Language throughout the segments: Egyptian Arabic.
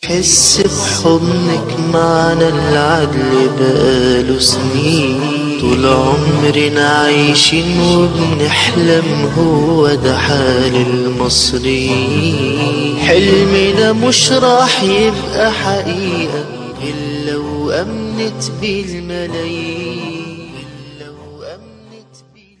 حس بحضنك معنا العدل بقاله سنين طول عمرنا عايشين وبنحلم هو ده حال المصريين حلمنا مش راح يبقى حقيقة إلا وأمنت بيه الملايين إلا وأمنت بيه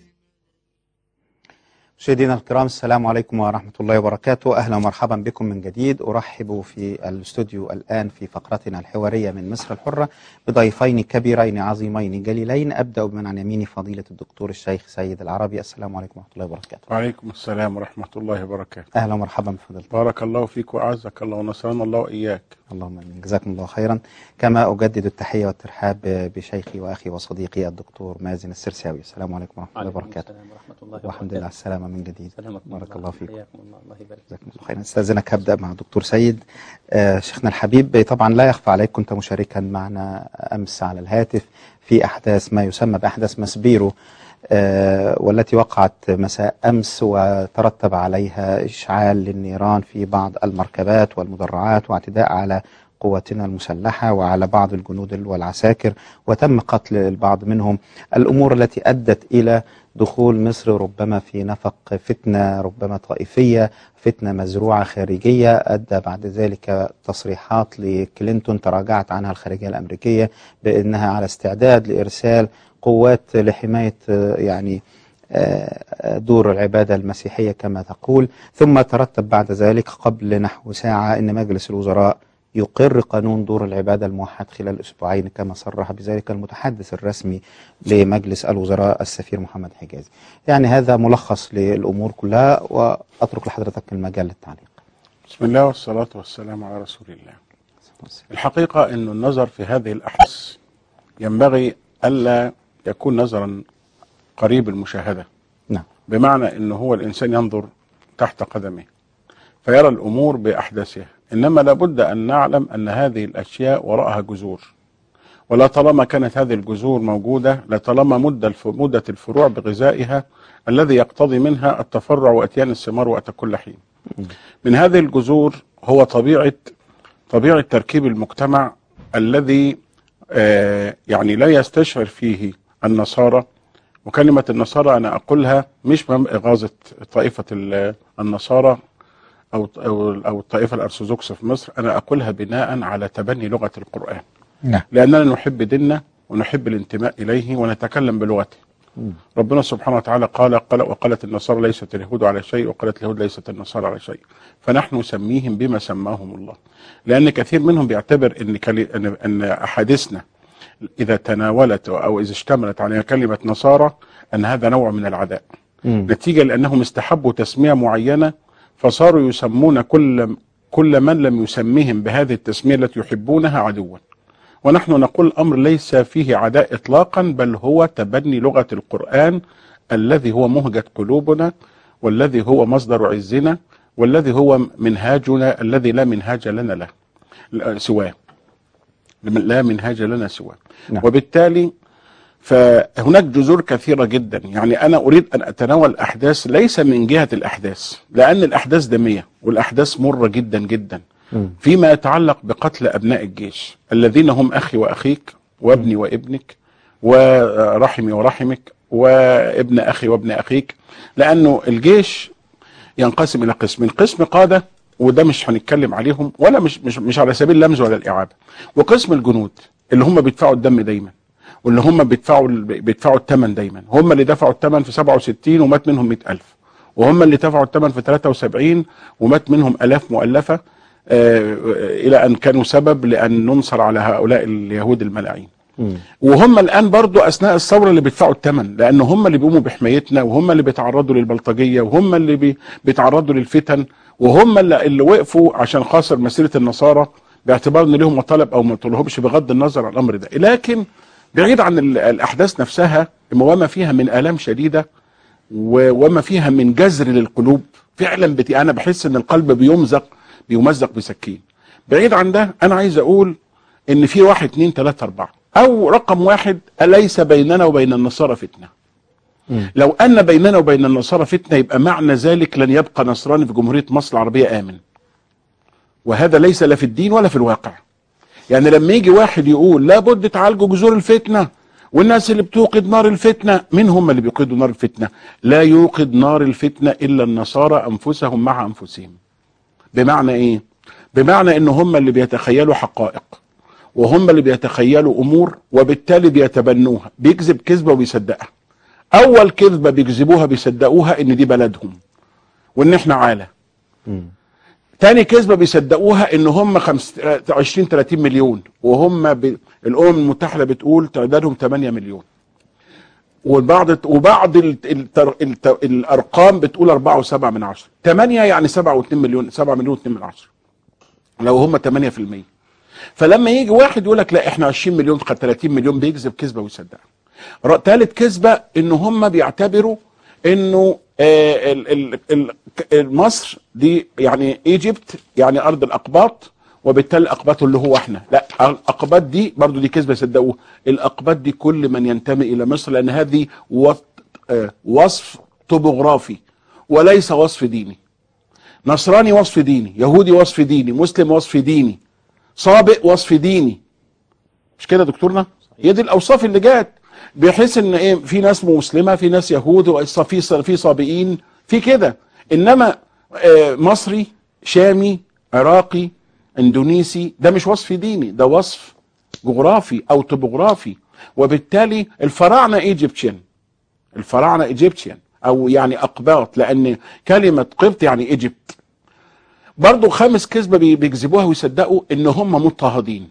مشاهدينا الكرام السلام عليكم ورحمة الله وبركاته أهلا ومرحبا بكم من جديد أرحب في الاستوديو الآن في فقرتنا الحوارية من مصر الحرة بضيفين كبيرين عظيمين جليلين أبدأ بمن عن يميني فضيلة الدكتور الشيخ سيد العربي السلام عليكم ورحمة الله وبركاته وعليكم السلام ورحمة الله وبركاته أهلا ومرحبا بفضيلتك بارك الله فيك وأعزك الله ونصرنا الله وإياك اللهم امين جزاكم الله خيرا كما اجدد التحيه والترحاب بشيخي واخي وصديقي الدكتور مازن السرساوي السلام عليكم ورحمه الله وبركاته السلام ورحمة الله والحمد لله على السلامه من جديد سلامكم بارك الله فيكم حياكم الله الله يبارك جزاكم الله خيرا استاذنك هبدا مع الدكتور سيد آه شيخنا الحبيب طبعا لا يخفى عليك كنت مشاركا معنا امس على الهاتف في احداث ما يسمى باحداث مسبيرو آه والتي وقعت مساء امس وترتب عليها اشعال للنيران في بعض المركبات والمدرعات واعتداء على قواتنا المسلحة وعلى بعض الجنود والعساكر وتم قتل البعض منهم الأمور التي أدت إلى دخول مصر ربما في نفق فتنة ربما طائفية فتنة مزروعة خارجية أدى بعد ذلك تصريحات لكلينتون تراجعت عنها الخارجية الأمريكية بأنها على استعداد لإرسال قوات لحماية يعني دور العبادة المسيحية كما تقول ثم ترتب بعد ذلك قبل نحو ساعة أن مجلس الوزراء يقر قانون دور العبادة الموحد خلال أسبوعين كما صرح بذلك المتحدث الرسمي لمجلس الوزراء السفير محمد حجازي يعني هذا ملخص للأمور كلها وأترك لحضرتك المجال للتعليق بسم الله والصلاة والسلام على رسول الله الحقيقة أن النظر في هذه الأحداث ينبغي ألا يكون نظرا قريب المشاهدة نعم بمعنى أنه هو الإنسان ينظر تحت قدمه فيرى الأمور بأحداثها إنما لابد أن نعلم أن هذه الأشياء وراءها جذور ولا طالما كانت هذه الجذور موجودة لطالما مدة مدة الفروع بغذائها الذي يقتضي منها التفرع وأتيان الثمار وقت كل حين من هذه الجذور هو طبيعة طبيعة تركيب المجتمع الذي آه يعني لا يستشعر فيه النصارى وكلمة النصارى أنا أقولها مش من إغاظة طائفة النصارى أو أو أو الطائفة الأرثوذكس في مصر أنا أقولها بناء على تبني لغة القرآن نعم لأننا نحب ديننا ونحب الانتماء إليه ونتكلم بلغته ربنا سبحانه وتعالى قال, قال وقالت النصارى ليست اليهود على شيء وقالت اليهود ليست النصارى على شيء فنحن نسميهم بما سماهم الله لأن كثير منهم بيعتبر أن كلي أن, أن أحاديثنا إذا تناولت أو إذا اشتملت على كلمة نصارى أن هذا نوع من العداء مم. نتيجة لأنهم استحبوا تسمية معينة فصاروا يسمون كل كل من لم يسميهم بهذه التسمية التي يحبونها عدوا ونحن نقول الأمر ليس فيه عداء إطلاقا بل هو تبني لغة القرآن الذي هو مهجة قلوبنا والذي هو مصدر عزنا والذي هو منهاجنا الذي لا منهاج لنا له سواه لا منهاج لنا سواه نعم. وبالتالي فهناك جذور كثيرة جدا يعني أنا أريد أن أتناول أحداث ليس من جهة الأحداث لأن الأحداث دمية والأحداث مرة جدا جدا مم. فيما يتعلق بقتل أبناء الجيش الذين هم أخي وأخيك وابني وابنك ورحمي ورحمك وابن أخي وابن أخيك لأنه الجيش ينقسم إلى قسمين قسم قادة وده مش هنتكلم عليهم ولا مش مش مش على سبيل اللمز ولا الإعابة وقسم الجنود اللي هم بيدفعوا الدم دايما واللي هم بيدفعوا بيدفعوا الثمن دايما هم اللي دفعوا الثمن في 67 ومات منهم 100000 وهم اللي دفعوا الثمن في 73 ومات منهم آلاف مؤلفة آه إلى أن كانوا سبب لأن ننصر على هؤلاء اليهود الملاعين مم. وهم الآن برضو أثناء الثورة اللي بيدفعوا الثمن لأن هم اللي بيقوموا بحمايتنا وهم اللي بيتعرضوا للبلطجية وهم اللي بي بيتعرضوا للفتن وهم اللي, اللي وقفوا عشان خاطر مسيرة النصارى باعتبار ان لهم مطالب او ما طلبهمش بغض النظر عن الامر ده لكن بعيد عن ال- الاحداث نفسها وما فيها من الام شديده و- وما فيها من جزر للقلوب فعلا بت... انا بحس ان القلب بيمزق بيمزق بسكين بعيد عن ده انا عايز اقول ان في واحد اتنين تلاته اربعه او رقم واحد اليس بيننا وبين النصارى فتنه مم. لو ان بيننا وبين النصارى فتنه يبقى معنى ذلك لن يبقى نصراني في جمهوريه مصر العربيه امن وهذا ليس لا في الدين ولا في الواقع يعني لما يجي واحد يقول لابد تعالجوا جذور الفتنة والناس اللي بتوقد نار الفتنة مين هم اللي بيوقدوا نار الفتنة لا يوقد نار الفتنة إلا النصارى أنفسهم مع أنفسهم بمعنى إيه بمعنى إن هم اللي بيتخيلوا حقائق وهم اللي بيتخيلوا أمور وبالتالي بيتبنوها بيكذب كذبة وبيصدقها أول كذبة بيكذبوها بيصدقوها إن دي بلدهم وإن إحنا عالة مم. تاني كذبه بيصدقوها ان هم خمس 20 30 مليون وهم ب... الامم المتحده بتقول تعدادهم 8 مليون وبعض وبعض ال... التر... الت... الارقام بتقول 4.7 من عشرة 8 يعني 7 و2 مليون 7 مليون و2 من عشرة لو هم 8% فلما يجي واحد يقول لك لا احنا 20 مليون 30 مليون بيكذب كذبه ويصدقها ر- تالت كذبه ان هم بيعتبروا انه آه، ال- ال- ال- ك- مصر دي يعني ايجيبت يعني ارض الاقباط وبالتالي الاقباط اللي هو احنا لا الاقباط دي برضو دي كذبه صدقوها الاقباط دي كل من ينتمي الى مصر لان هذه وط- آه، وصف توبوغرافي وليس وصف ديني نصراني وصف ديني يهودي وصف ديني مسلم وصف ديني سابق وصف ديني مش كده يا دكتورنا هي دي الاوصاف اللي جات بحيث ان ايه في ناس مسلمه في ناس يهود وإص- في ص- في صابئين في كده انما آه، مصري شامي عراقي اندونيسي ده مش وصف ديني ده وصف جغرافي او توبوغرافي وبالتالي الفراعنه ايجيبشن الفراعنه ايجيبشن او يعني اقباط لان كلمه قبط يعني ايجيبت برضو خامس كذبه بي- بيكذبوها ويصدقوا ان هم مضطهدين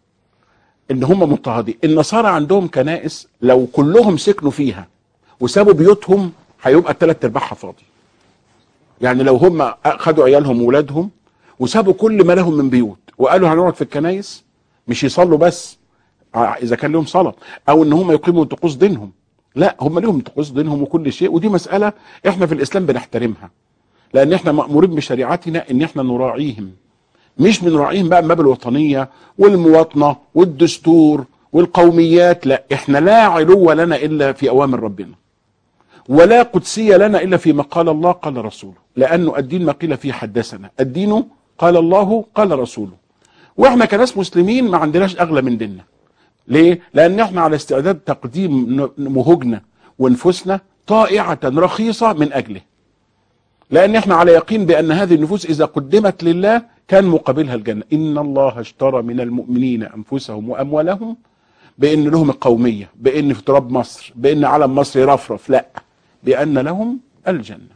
ان هم مضطهدين النصارى عندهم كنائس لو كلهم سكنوا فيها وسابوا بيوتهم هيبقى الثلاث ارباعها فاضي يعني لو هم خدوا عيالهم وولادهم وسابوا كل ما لهم من بيوت وقالوا هنقعد في الكنائس مش يصلوا بس ع- اذا كان لهم صلاه او ان هم يقيموا طقوس دينهم لا هم لهم طقوس دينهم وكل شيء ودي مساله احنا في الاسلام بنحترمها لان احنا مامورين بشريعتنا ان احنا نراعيهم مش بنراعيهم بقى من باب الوطنيه والمواطنه والدستور والقوميات لا احنا لا علو لنا الا في اوامر ربنا ولا قدسيه لنا الا فيما قال الله قال رسوله لانه الدين ما قيل فيه حدثنا الدين قال الله قال رسوله واحنا كناس مسلمين ما عندناش اغلى من ديننا ليه؟ لأن احنا على استعداد تقديم ن- مهجنا ونفوسنا طائعة رخيصة من أجله. لأن احنا على يقين بأن هذه النفوس إذا قدمت لله كان مقابلها الجنة. إن الله اشترى من المؤمنين أنفسهم وأموالهم بأن لهم القومية، بأن في تراب مصر، بأن علم مصر يرفرف، لا، بأن لهم الجنة.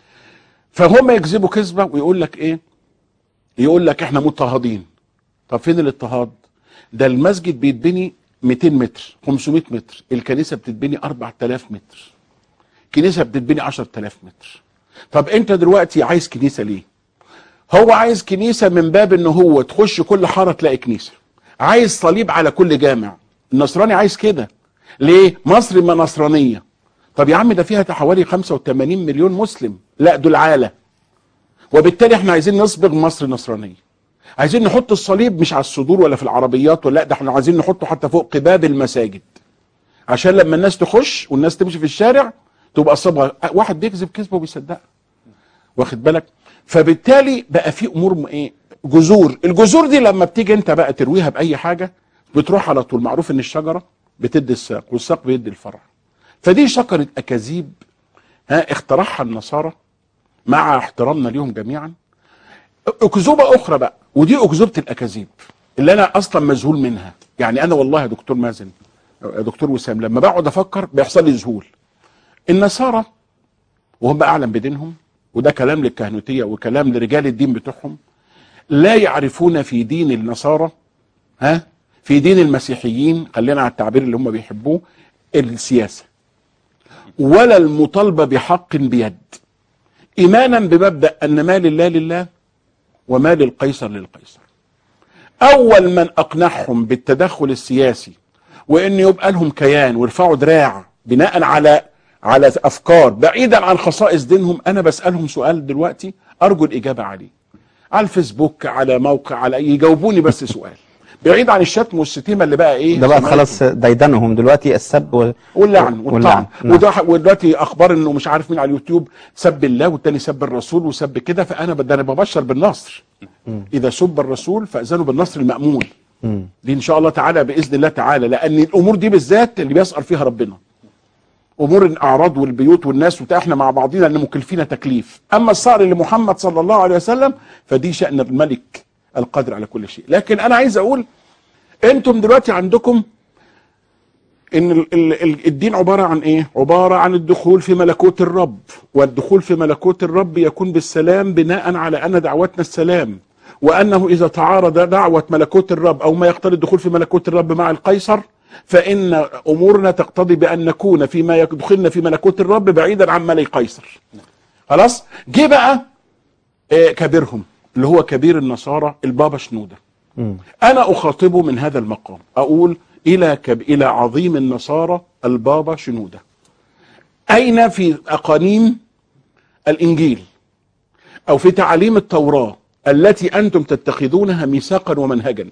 فهم يكذبوا كذبة ويقول لك إيه؟ يقول لك احنا مضطهدين. طب فين الاضطهاد؟ ده المسجد بيتبني 200 متر 500 متر الكنيسه بتتبني 4000 متر كنيسه بتتبني 10000 متر طب انت دلوقتي عايز كنيسه ليه هو عايز كنيسه من باب ان هو تخش كل حاره تلاقي كنيسه عايز صليب على كل جامع النصراني عايز كده ليه مصر ما نصرانيه طب يا عم ده فيها حوالي 85 مليون مسلم لا دول عاله وبالتالي احنا عايزين نصبغ مصر نصرانيه عايزين نحط الصليب مش على الصدور ولا في العربيات ولا لا ده احنا عايزين نحطه حتى فوق قباب المساجد عشان لما الناس تخش والناس تمشي في الشارع تبقى الصبغه واحد بيكذب كذبه وبيصدقها واخد بالك فبالتالي بقى في امور م- ايه جذور الجذور دي لما بتيجي انت بقى ترويها باي حاجه بتروح على طول معروف ان الشجره بتدي الساق والساق بيدي الفرع فدي شجره اكاذيب ها اخترعها النصارى مع احترامنا ليهم جميعا اكذوبه اخرى بقى ودي اكذوبه الاكاذيب اللي انا اصلا مذهول منها يعني انا والله يا دكتور مازن يا دكتور وسام لما بقعد افكر بيحصل لي ذهول النصارى وهم اعلم بدينهم وده كلام للكهنوتيه وكلام لرجال الدين بتوعهم لا يعرفون في دين النصارى ها في دين المسيحيين خلينا على التعبير اللي هم بيحبوه السياسه ولا المطالبه بحق بيد ايمانا بمبدا ان ما لله لله وما للقيصر للقيصر اول من اقنعهم بالتدخل السياسي وان يبقى لهم كيان ويرفعوا دراع بناء على على افكار بعيدا عن خصائص دينهم انا بسالهم سؤال دلوقتي ارجو الاجابه عليه على الفيسبوك على موقع على أي يجاوبوني بس سؤال بعيد عن الشتم والشتيمه اللي بقى ايه ده بقى سمعتهم. خلاص ديدنهم دلوقتي السب وال... واللعن والطعن نعم. وده ودلوقتي اخبار انه مش عارف مين على اليوتيوب سب الله والتاني سب الرسول وسب كده فانا ده انا ببشر بالنصر اذا سب الرسول فاذنوا بالنصر المامول مم. دي ان شاء الله تعالى باذن الله تعالى لان الامور دي بالذات اللي بيسأل فيها ربنا امور الاعراض والبيوت والناس وبتاع احنا مع بعضنا ان مكلفين تكليف اما الصقر لمحمد صلى الله عليه وسلم فدي شان الملك القادر على كل شيء لكن انا عايز اقول انتم دلوقتي عندكم ان ال- ال- ال- الدين عباره عن ايه عباره عن الدخول في ملكوت الرب والدخول في ملكوت الرب يكون بالسلام بناء على ان دعوتنا السلام وانه اذا تعارض دعوه ملكوت الرب او ما يقتضي الدخول في ملكوت الرب مع القيصر فان امورنا تقتضي بان نكون فيما يدخلنا في ملكوت الرب بعيدا عن ملك قيصر خلاص جه بقى آه، كبيرهم اللي هو كبير النصارى البابا شنوده مم. انا اخاطبه من هذا المقام اقول الى كب... الى عظيم النصارى البابا شنوده اين في اقانيم الانجيل او في تعاليم التوراه التي انتم تتخذونها ميثاقا ومنهجا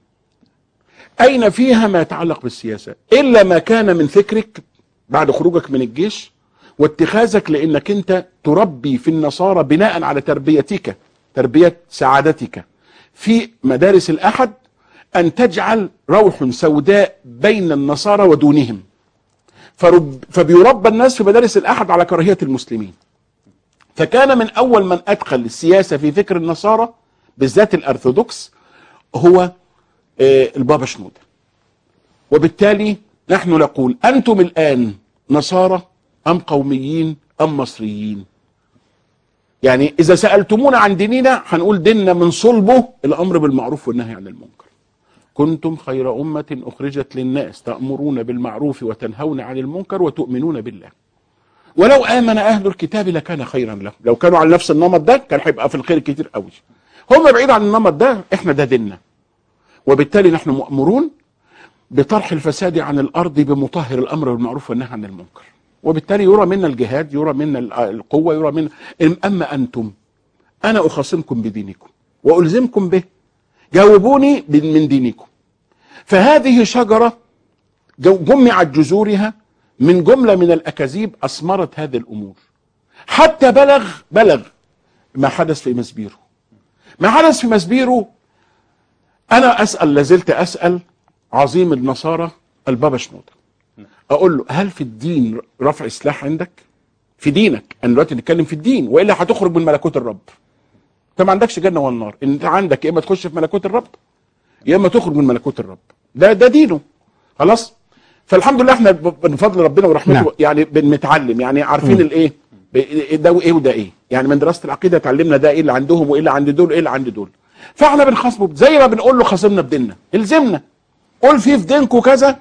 اين فيها ما يتعلق بالسياسه الا ما كان من فكرك بعد خروجك من الجيش واتخاذك لانك انت تربي في النصارى بناء على تربيتك تربيه سعادتك في مدارس الاحد ان تجعل روح سوداء بين النصارى ودونهم فرب فبيربى الناس في مدارس الاحد على كراهيه المسلمين فكان من اول من ادخل السياسه في فكر النصارى بالذات الارثوذكس هو آه، البابا شنوده وبالتالي نحن نقول انتم الان نصارى ام قوميين ام مصريين يعني اذا سالتمونا عن ديننا هنقول ديننا من صلبه الامر بالمعروف والنهي عن المنكر كنتم خير امه اخرجت للناس تامرون بالمعروف وتنهون عن المنكر وتؤمنون بالله ولو امن اهل الكتاب لكان خيرا لهم لو كانوا على نفس النمط ده كان هيبقى في الخير كتير قوي هم بعيد عن النمط ده احنا ده ديننا وبالتالي نحن مأمورون بطرح الفساد عن الارض بمطهر الامر بالمعروف والنهي عن المنكر وبالتالي يرى منا الجهاد يرى منا ال- القوه يرى منا اما انتم انا اخاصمكم بدينكم والزمكم به جاوبوني ب- من دينكم فهذه شجره جو- جمعت جذورها من جمله من الاكاذيب اثمرت هذه الامور حتى بلغ بلغ ما حدث في مسبيرو ما حدث في مسبيرو انا اسال لازلت اسال عظيم النصارى البابا شنوده اقول له هل في الدين رفع سلاح عندك في دينك انا دلوقتي نتكلم في الدين والا هتخرج من ملكوت الرب انت ما عندكش جنه ولا نار انت عندك يا اما تخش في ملكوت الرب يا اما تخرج من ملكوت الرب ده ده دينه خلاص فالحمد لله احنا ب- بفضل ربنا ورحمته نعم. يعني بنتعلم يعني عارفين الايه ب- ده وايه وده ايه يعني من دراسه العقيده اتعلمنا ده ايه اللي عندهم وايه اللي عند دول وايه اللي عند دول فاحنا بنخاصمه زي ما بنقول له خاصمنا بديننا الزمنا قول في في دينكم كذا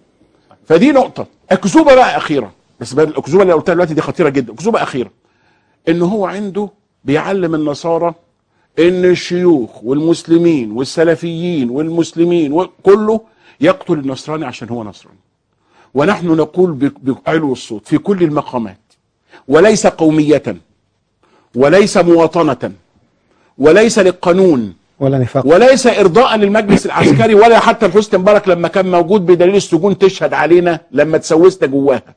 فدي نقطه اكذوبه بقى اخيره بس بقى الاكذوبه اللي قلتها دلوقتي دي خطيره جدا اكذوبه اخيره ان هو عنده بيعلم النصارى ان الشيوخ والمسلمين والسلفيين والمسلمين وكله يقتل النصراني عشان هو نصراني ونحن نقول ب- بعلو الصوت في كل المقامات وليس قومية وليس مواطنة وليس للقانون ولا نفاق وليس ارضاء للمجلس العسكري ولا حتى لحسني مبارك لما كان موجود بدليل السجون تشهد علينا لما تسوسنا جواها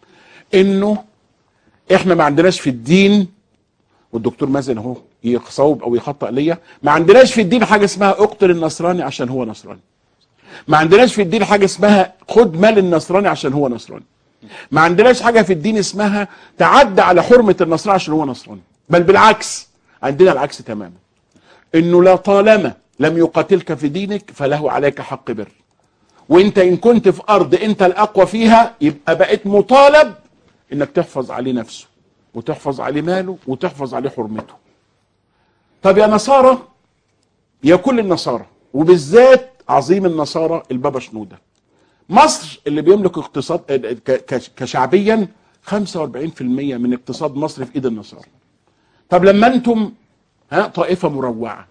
انه احنا ما عندناش في الدين والدكتور مازن اهو يصوب او يخطئ ليا ما عندناش في الدين حاجه اسمها اقتل النصراني عشان هو نصراني ما عندناش في الدين حاجه اسمها خد مال النصراني عشان هو نصراني ما عندناش حاجه في الدين اسمها تعدى على حرمه النصراني عشان هو نصراني بل بالعكس عندنا العكس تماما انه لا طالما لم يقاتلك في دينك فله عليك حق بر وانت ان كنت في ارض انت الاقوى فيها يبقى بقيت مطالب انك تحفظ عليه نفسه وتحفظ عليه ماله وتحفظ عليه حرمته طب يا نصارى يا كل النصارى وبالذات عظيم النصارى البابا شنوده مصر اللي بيملك اقتصاد ك- ك- كشعبيا 45% من اقتصاد مصر في ايد النصارى طب لما انتم ها طائفه مروعه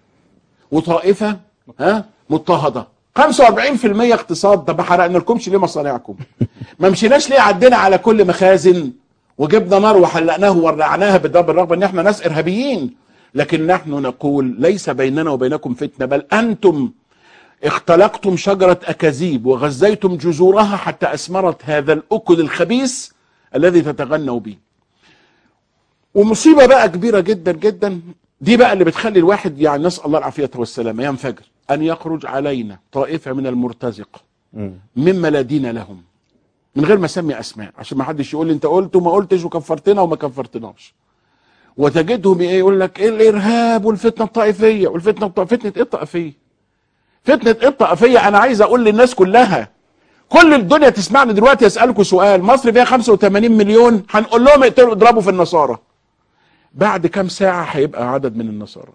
وطائفه ها مضطهده 45% اقتصاد طب ما حرقنا لكمش ليه مصانعكم ما مشيناش ليه عدينا على كل مخازن وجبنا نار وحلقناه وولعناها بالضرب بالرغم ان احنا ناس ارهابيين لكن نحن نقول ليس بيننا وبينكم فتنه بل انتم اختلقتم شجرة أكاذيب وغزيتم جذورها حتى أثمرت هذا الأكل الخبيث الذي تتغنوا به ومصيبة بقى كبيرة جدا جدا دي بقى اللي بتخلي الواحد يعني نسال الله العافيه والسلامه ينفجر ان يخرج علينا طائفه من المرتزقه مم. مما لا دين لهم من غير ما اسمي اسماء عشان ما حدش يقول لي انت قلت وما قلتش وكفرتنا وما كفرتناش وتجدهم ايه يقول لك ايه الارهاب والفتنه الطائفيه والفتنه الط- فتنه ايه الطائفيه فتنه ايه الطائفيه انا عايز اقول للناس كلها كل الدنيا تسمعني دلوقتي اسالكم سؤال مصر فيها 85 مليون هنقول لهم اقتلوا اضربوا في النصارى بعد كام ساعه هيبقى عدد من النصارى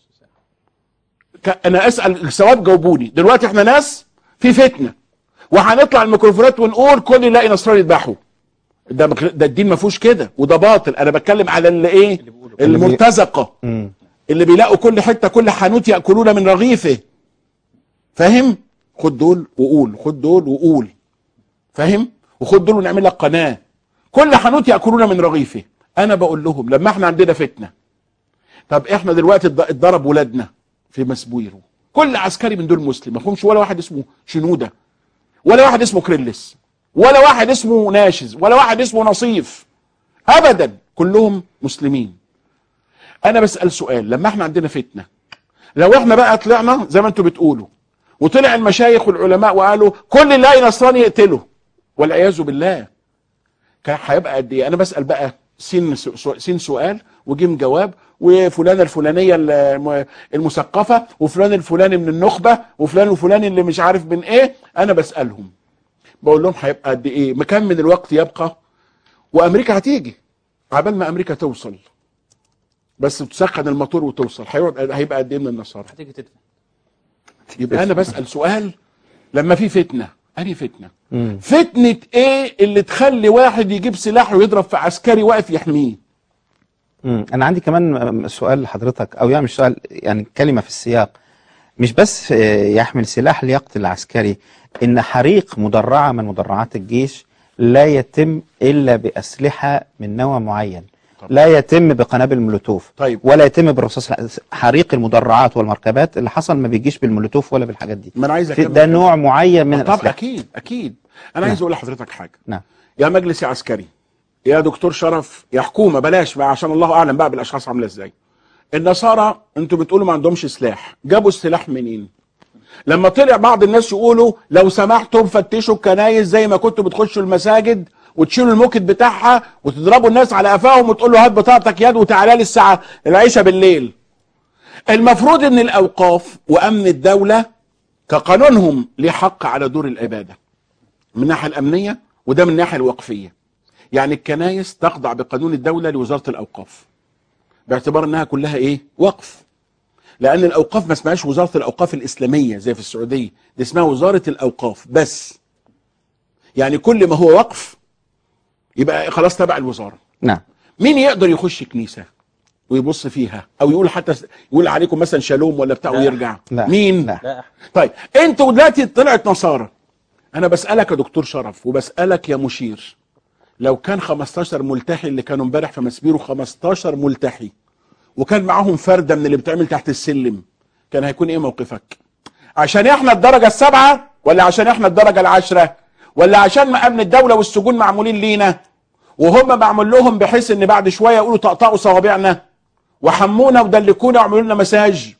ك- انا اسال الثواب جاوبوني دلوقتي احنا ناس في فتنه وهنطلع الميكروفونات ونقول كل يلاقي نصراني يذبحه ده مك- ده الدين ما فيهوش كده وده باطل انا بتكلم على اللي ايه اللي بي- المرتزقه مم. اللي بيلاقوا كل حته كل حانوت ياكلون من رغيفه فاهم خد دول وقول خد دول وقول فاهم وخد دول ونعمل لك قناه كل حانوت ياكلون من رغيفه انا بقول لهم لما احنا عندنا فتنه طب احنا دلوقتي اتض- اتضرب ولادنا في مسبويرو كل عسكري من دول مسلم ما فيهمش ولا واحد اسمه شنوده ولا واحد اسمه كريلس ولا واحد اسمه ناشز ولا واحد اسمه نصيف ابدا كلهم مسلمين انا بسال سؤال لما احنا عندنا فتنه لو احنا بقى طلعنا زي ما انتم بتقولوا وطلع المشايخ والعلماء وقالوا كل اللي لاقي نصراني يقتله والعياذ بالله كان هيبقى قد ايه انا بسال بقى سين سو- سو- سين سؤال وجيم جواب وفلانه الفلانيه الم- المثقفه وفلان الفلاني من النخبه وفلان الفلاني اللي مش عارف من ايه انا بسالهم بقول لهم هيبقى قد ايه مكان من الوقت يبقى وامريكا هتيجي عبال ما امريكا توصل بس تسخن الموتور وتوصل هيقعد هيبقى قد ايه من النصارى هتيجي تدفع يبقى انا بسال سؤال لما في فتنه انهي فتنه مم. فتنه ايه اللي تخلي واحد يجيب سلاح ويضرب في عسكري واقف يحميه مم. انا عندي كمان سؤال لحضرتك او يعني مش سؤال يعني كلمه في السياق مش بس آه، يحمل سلاح ليقتل العسكري ان حريق مدرعه من مدرعات الجيش لا يتم الا باسلحه من نوع معين طب. لا يتم بقنابل مولوتوف طيب. ولا يتم بالرصاص حريق المدرعات والمركبات اللي حصل ما بيجيش بالمولوتوف ولا بالحاجات دي ما انا عايز في- أكمل ده كده. نوع معين من طب الاسلحه اكيد اكيد انا عايز اقول لحضرتك حاجه نعم يا مجلس يا عسكري يا دكتور شرف يا حكومه بلاش بقى عشان الله اعلم بقى بالاشخاص عامله ازاي النصارى انتوا بتقولوا ما عندهمش سلاح جابوا السلاح منين لما طلع بعض الناس يقولوا لو سمحتم فتشوا الكنايس زي ما كنتوا بتخشوا المساجد وتشيلوا الموكت بتاعها وتضربوا الناس على قفاهم وتقول له هات بطاقتك يد وتعالى لي الساعه العشاء بالليل المفروض ان الاوقاف وامن الدوله كقانونهم ليه حق على دور العباده من الناحيه الامنيه وده من الناحيه الوقفيه يعني الكنايس تخضع بقانون الدوله لوزاره الاوقاف باعتبار انها كلها ايه وقف لان الاوقاف ما اسمهاش وزاره الاوقاف الاسلاميه زي في السعوديه دي اسمها وزاره الاوقاف بس يعني كل ما هو وقف يبقى خلاص تبع الوزاره نعم مين يقدر يخش كنيسه ويبص فيها او يقول حتى يقول عليكم مثلا شالوم ولا بتاع لا. ويرجع لا. مين لا. لا طيب انتوا دلوقتي طلعت نصارى انا بسالك يا دكتور شرف وبسالك يا مشير لو كان 15 ملتحي اللي كانوا امبارح في مسبيرو 15 ملتحي وكان معاهم فرده من اللي بتعمل تحت السلم كان هيكون ايه موقفك عشان احنا الدرجه السابعه ولا عشان احنا الدرجه العاشره ولا عشان ما امن الدوله والسجون معمولين لينا وهم معمول لهم بحيث ان بعد شويه يقولوا طقطقوا صوابعنا وحمونا ودلكونا وعملوا لنا مساج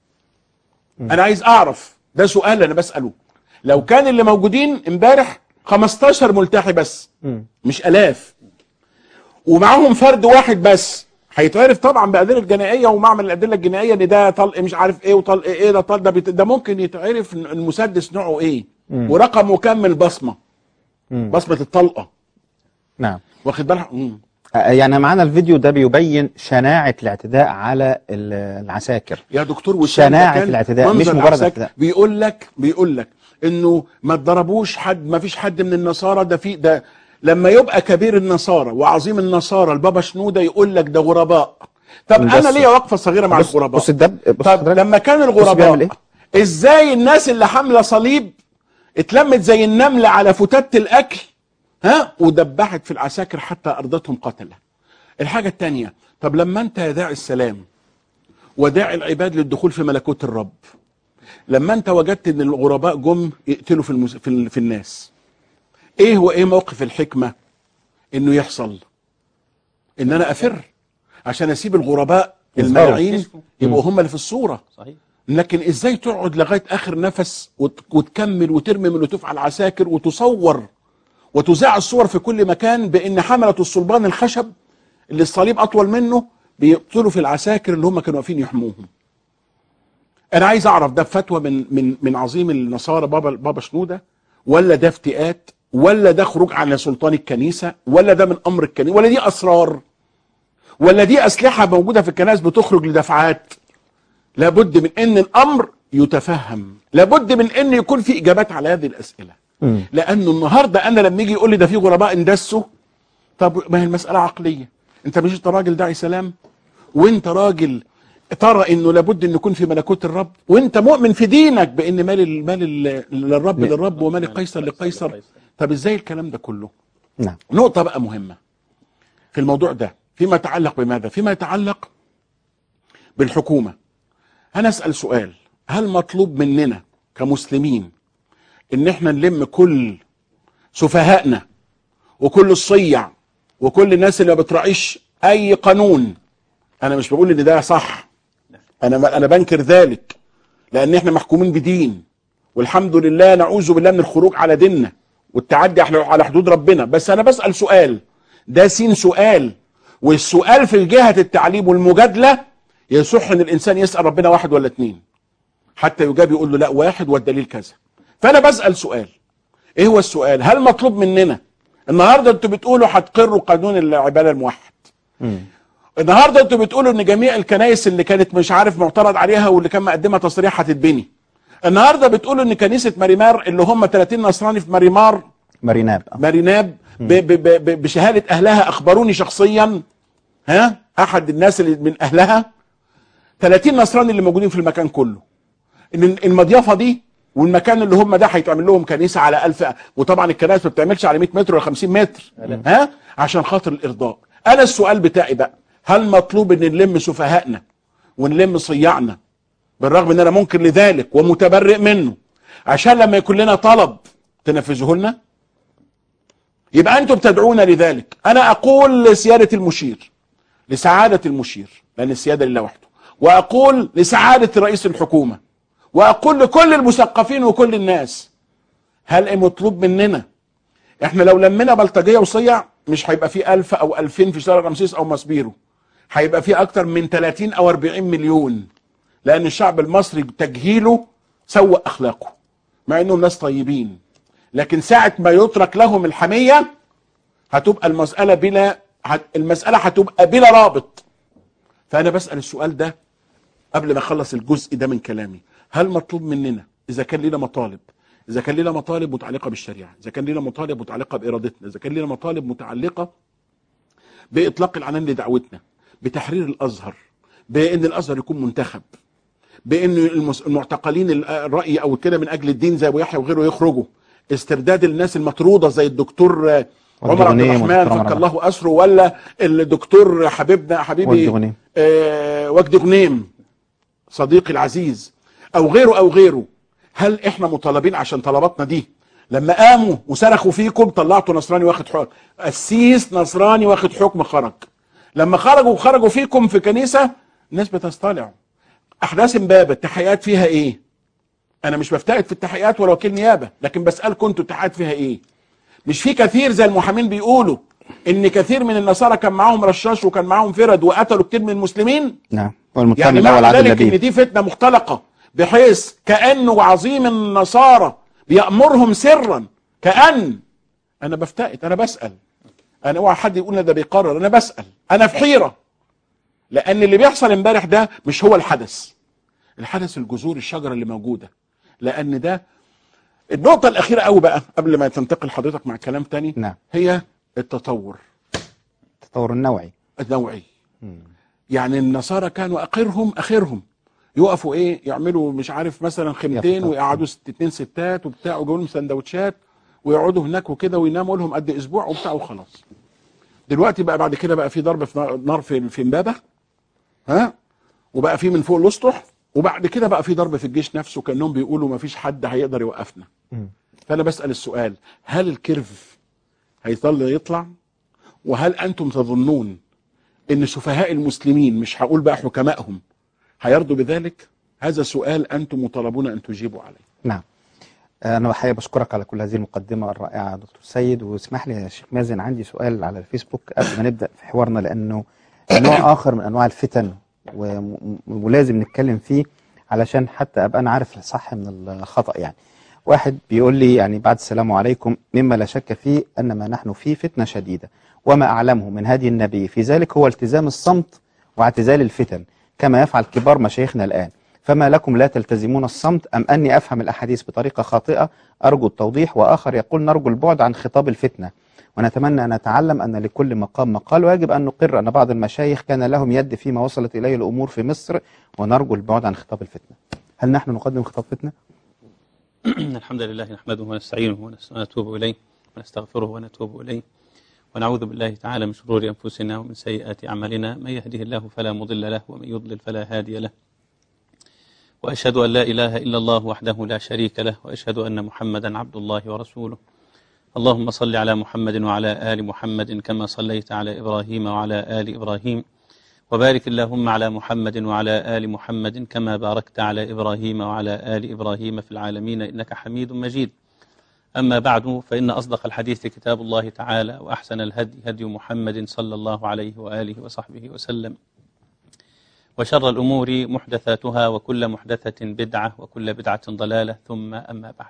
انا عايز اعرف ده سؤال انا بساله لو كان اللي موجودين امبارح 15 ملتحي بس مم. مش الاف ومعاهم فرد واحد بس هيتعرف طبعا بادله الجنائيه ومعمل الادله الجنائيه ان ده طلق مش عارف ايه وطلق ايه ده طلق ده, بيت- ده ممكن يتعرف المسدس نوعه ايه ورقمه كام من البصمه مم. بصمه الطلقه نعم واخد بالك مم. آه، يعني معانا الفيديو ده بيبين شناعة الاعتداء على ال- العساكر يا دكتور وسام شناعة ده كان الاعتداء، منظر مش مجرد عساكر. اعتداء. بيقول لك بيقول لك انه ما تضربوش حد ما فيش حد من النصارى ده في ده لما يبقى كبير النصارى وعظيم النصارى البابا شنوده يقول لك ده غرباء طب بس- انا ليا وقفه صغيره مع بص الغرباء بص الدب بص طب حضرتك. لما كان بيعمل الغرباء إيه؟ ازاي الناس اللي حامله صليب اتلمت زي النمله على فتات الاكل ها ودبحت في العساكر حتى ارضتهم قتله الحاجه الثانيه طب لما انت يا داعي السلام وداعي العباد للدخول في ملكوت الرب لما انت وجدت ان الغرباء جم يقتلوا في, المس... في, ال... في الناس ايه هو ايه موقف الحكمه انه يحصل ان انا افر عشان اسيب الغرباء يظهروا. المانعين يكتشفوا. يبقوا هم اللي في الصوره صحيح لكن ازاي تقعد لغايه اخر نفس وت- وتكمل وترمي مولوتوف على العساكر وتصور وتذاع الصور في كل مكان بان حمله الصلبان الخشب اللي الصليب اطول منه بيقتلوا في العساكر اللي هم كانوا واقفين يحموهم. انا عايز اعرف ده فتوى من من من عظيم النصارى بابا بابا شنوده ولا ده افتئات ولا ده خروج على سلطان الكنيسه ولا ده من امر الكنيسه ولا دي اسرار ولا دي اسلحه موجوده في الكنائس بتخرج لدفعات لابد من ان الامر يتفهم لابد من ان يكون في اجابات على هذه الاسئله مم. لانه النهارده انا لما يجي يقول لي ده في غرباء اندسوا طب ما هي المساله عقليه انت مش انت راجل داعي سلام وانت راجل ترى انه لابد ان يكون في ملكوت الرب وانت مؤمن في دينك بان مال المال للرب للرب ومال قيصر لقيصر طب ازاي الكلام ده كله نعم نقطة بقى مهمة في الموضوع ده فيما يتعلق بماذا؟ فيما يتعلق بالحكومة أنا أسأل سؤال هل مطلوب مننا كمسلمين إن إحنا نلم كل سفهائنا وكل الصيع وكل الناس اللي ما بتراعيش أي قانون أنا مش بقول إن ده صح أنا أنا بنكر ذلك لأن إحنا محكومين بدين والحمد لله نعوذ بالله من الخروج على ديننا والتعدي على على حدود ربنا بس انا بسال سؤال ده سين سؤال والسؤال في جهه التعليم والمجادله يصح ان الانسان يسال ربنا واحد ولا اتنين حتى يجاب يقول له لا واحد والدليل كذا فانا بسال سؤال ايه هو السؤال هل مطلوب مننا النهارده انتوا بتقولوا هتقروا قانون العباده الموحد مم. النهارده انتوا بتقولوا ان جميع الكنائس اللي كانت مش عارف معترض عليها واللي كان مقدمه تصريح هتتبني النهارده بتقولوا ان كنيسه ماريمار اللي هم 30 نصراني في ماريمار ماريناب آه. ماريناب ب ب ب ب بشهاده اهلها اخبروني شخصيا ها احد الناس اللي من اهلها 30 نصراني اللي موجودين في المكان كله ان المضيافه دي والمكان اللي هم ده هيتعمل لهم كنيسه على 1000 وطبعا الكنائس ما بتعملش على 100 متر ولا 50 متر ها عشان خاطر الارضاء انا السؤال بتاعي بقى هل مطلوب ان نلم سفهائنا ونلم صياعنا بالرغم ان انا منكر لذلك ومتبرئ منه عشان لما يكون لنا طلب تنفذوه لنا يبقى انتم بتدعونا لذلك انا اقول لسياده المشير لسعاده المشير لان السياده لله وحده واقول لسعاده رئيس الحكومه واقول لكل المثقفين وكل الناس هل إيه مطلوب مننا احنا لو لمينا بلطجيه وصيع مش هيبقى في ألف او ألفين في شارع رمسيس او ماسبيرو هيبقى في اكتر من 30 او 40 مليون لان الشعب المصري تجهيله سوء اخلاقه مع انهم ناس طيبين لكن ساعة ما يترك لهم الحمية هتبقى المسألة بلا هت- المسألة هتبقى بلا رابط فأنا بسأل السؤال ده قبل ما أخلص الجزء ده من كلامي هل مطلوب مننا إذا كان لنا مطالب إذا كان لنا مطالب متعلقة بالشريعة إذا كان لنا مطالب متعلقة بإرادتنا إذا كان لنا مطالب متعلقة بإطلاق العنان لدعوتنا بتحرير الأزهر بأن الأزهر يكون منتخب بان المس- المعتقلين ال- الراي او كده من اجل الدين زي ابو يحيى وغيره يخرجوا استرداد الناس المطروده زي الدكتور آه، وجدي عمر عبد غنيم الرحمن والدكتور عمر فك عبد الله اسره ولا الدكتور حبيبنا حبيبي وجدي غنيم. آه وجدي غنيم صديقي العزيز او غيره او غيره هل احنا مطالبين عشان طلباتنا دي لما قاموا وصرخوا فيكم طلعتوا نصراني واخد حكم قسيس نصراني واخد حكم خرج لما خرجوا وخرجوا فيكم في كنيسه الناس بتستطلع احداث امبابه التحقيقات فيها ايه انا مش بفتقد في التحقيقات ولا وكيل نيابه لكن بسالكم انتوا التحقيقات فيها ايه مش في كثير زي المحامين بيقولوا ان كثير من النصارى كان معاهم رشاش وكان معاهم فرد وقتلوا كتير من المسلمين نعم والمتهم يعني الاول معنى عادل ذلك ان لبيب دي فتنه مختلقه بحيث كانه عظيم النصارى بيامرهم سرا كان انا بفتقد انا بسال انا اوعى حد يقول لنا ده بيقرر انا بسال انا في حيره لان اللي بيحصل امبارح ده مش هو الحدث الحدث الجذور الشجره اللي موجوده لان ده النقطه الاخيره قوي بقى قبل ما تنتقل حضرتك مع كلام تاني نعم هي التطور التطور النوعي النوعي يعني النصارى كانوا اخرهم اخرهم يقفوا ايه يعملوا مش عارف مثلا خيمتين يفطر. ويقعدوا ست اتنين ستات وبتاع ويجيبوا لهم سندوتشات ويقعدوا هناك وكده ويناموا لهم قد اسبوع وبتاع وخلاص دلوقتي بقى بعد كده بقى في ضرب في نار- نار في في امبابه ها وبقى في من فوق الاسطح وبعد كده بقى في ضرب في الجيش نفسه كانهم بيقولوا ما فيش حد هيقدر يوقفنا مم. فانا بسال السؤال هل الكيرف هيظل يطلع وهل انتم تظنون ان سفهاء المسلمين مش هقول بقى حكمائهم هيرضوا بذلك هذا سؤال انتم مطالبون ان تجيبوا عليه نعم أنا حقيقة بشكرك على كل هذه المقدمة الرائعة دكتور سيد واسمح لي يا شيخ مازن عندي سؤال على الفيسبوك قبل ما نبدأ في حوارنا لأنه نوع آخر من أنواع الفتن وم- ولازم نتكلم فيه علشان حتى أبقى أنا عارف الصح من الخطأ يعني واحد بيقول لي يعني بعد السلام عليكم مما لا شك فيه أن ما نحن فيه فتنة شديدة وما أعلمه من هدي النبي في ذلك هو التزام الصمت واعتزال الفتن كما يفعل كبار مشايخنا الآن فما لكم لا تلتزمون الصمت أم أني أفهم الأحاديث بطريقة خاطئة أرجو التوضيح وآخر يقول نرجو البعد عن خطاب الفتنة ونتمنى أن نتعلم أن لكل مقام مقال ويجب أن نقر أن بعض المشايخ كان لهم يد فيما وصلت إليه الأمور في مصر ونرجو البعد عن خطاب الفتنة هل نحن نقدم خطاب فتنة؟ الحمد لله نحمده ونستعينه ونتوب إليه ونستغفره ونتوب إليه ونعوذ بالله تعالى من شرور أنفسنا ومن سيئات أعمالنا من يهده الله فلا مضل له ومن يضلل فلا هادي له وأشهد أن لا إله إلا الله وحده لا شريك له وأشهد أن محمدا عبد الله ورسوله اللهم صل على محمد وعلى آل محمد كما صليت على إبراهيم وعلى آل إبراهيم وبارك اللهم على محمد وعلى آل محمد كما باركت على إبراهيم وعلى آل إبراهيم في العالمين إنك حميد مجيد أما بعد فإن أصدق الحديث كتاب الله تعالى وأحسن الهدي هدي محمد صلى الله عليه وآله وصحبه وسلم وشر الأمور محدثاتها وكل محدثة بدعة وكل بدعة ضلالة ثم أما بعد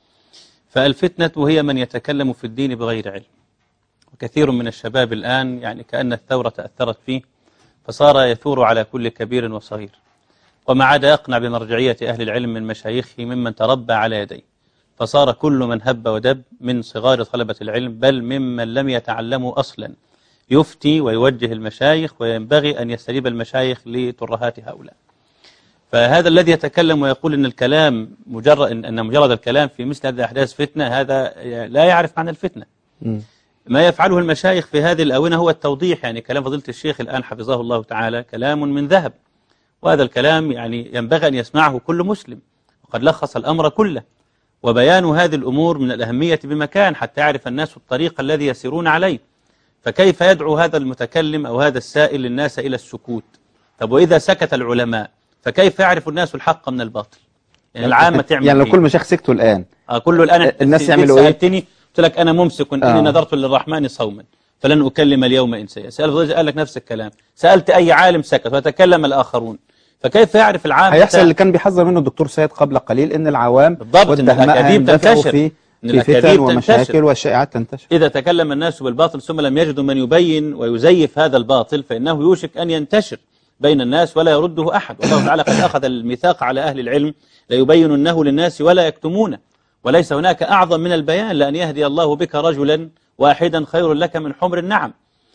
فالفتنة هي من يتكلم في الدين بغير علم وكثير من الشباب الآن يعني كأن الثورة أثرت فيه فصار يثور على كل كبير وصغير وما عاد يقنع بمرجعية أهل العلم من مشايخه ممن تربى على يديه فصار كل من هب ودب من صغار طلبة العلم بل ممن لم يتعلموا أصلا يفتي ويوجه المشايخ وينبغي أن يستجيب المشايخ لترهات هؤلاء فهذا الذي يتكلم ويقول أن الكلام مجرد أن مجرد الكلام في مثل هذه الأحداث فتنة هذا لا يعرف عن الفتنة ما يفعله المشايخ في هذه الآونة هو التوضيح يعني كلام فضيلة الشيخ الآن حفظه الله تعالى كلام من ذهب وهذا الكلام يعني ينبغي أن يسمعه كل مسلم وقد لخص الأمر كله وبيان هذه الأمور من الأهمية بمكان حتى يعرف الناس الطريق الذي يسيرون عليه فكيف يدعو هذا المتكلم أو هذا السائل الناس إلى السكوت طب وإذا سكت العلماء فكيف يعرف الناس الحق من الباطل يعني العامة تعمل يعني لو إيه؟ كل مشايخ سكتوا الآن آه كله الآن الناس جيت يعملوا إيه؟ سألتني قلت لك أنا ممسك إني آه. نذرت للرحمن صوما فلن أكلم اليوم إنسيا سأل فضيلة قال لك نفس الكلام سألت أي عالم سكت وتكلم الآخرون فكيف يعرف العام هيحصل بتاع- اللي كان بيحذر منه الدكتور سيد قبل قليل ان العوام بالضبط، إن والدهماء الأكاذيب هيندفعوا تنتشر. في إن في الأكاذيب فتن تنتشر. ومشاكل والشائعات تنتشر إذا تكلم الناس بالباطل ثم لم يجدوا من يبين ويزيف هذا الباطل فإنه يوشك أن ينتشر بين الناس ولا يرده أحد والله تعالى قد أخذ الميثاق على أهل العلم ليبيننه للناس ولا يكتمونه وليس هناك أعظم من البيان لأن يهدي الله بك رجلا واحدا خير لك من حمر النعم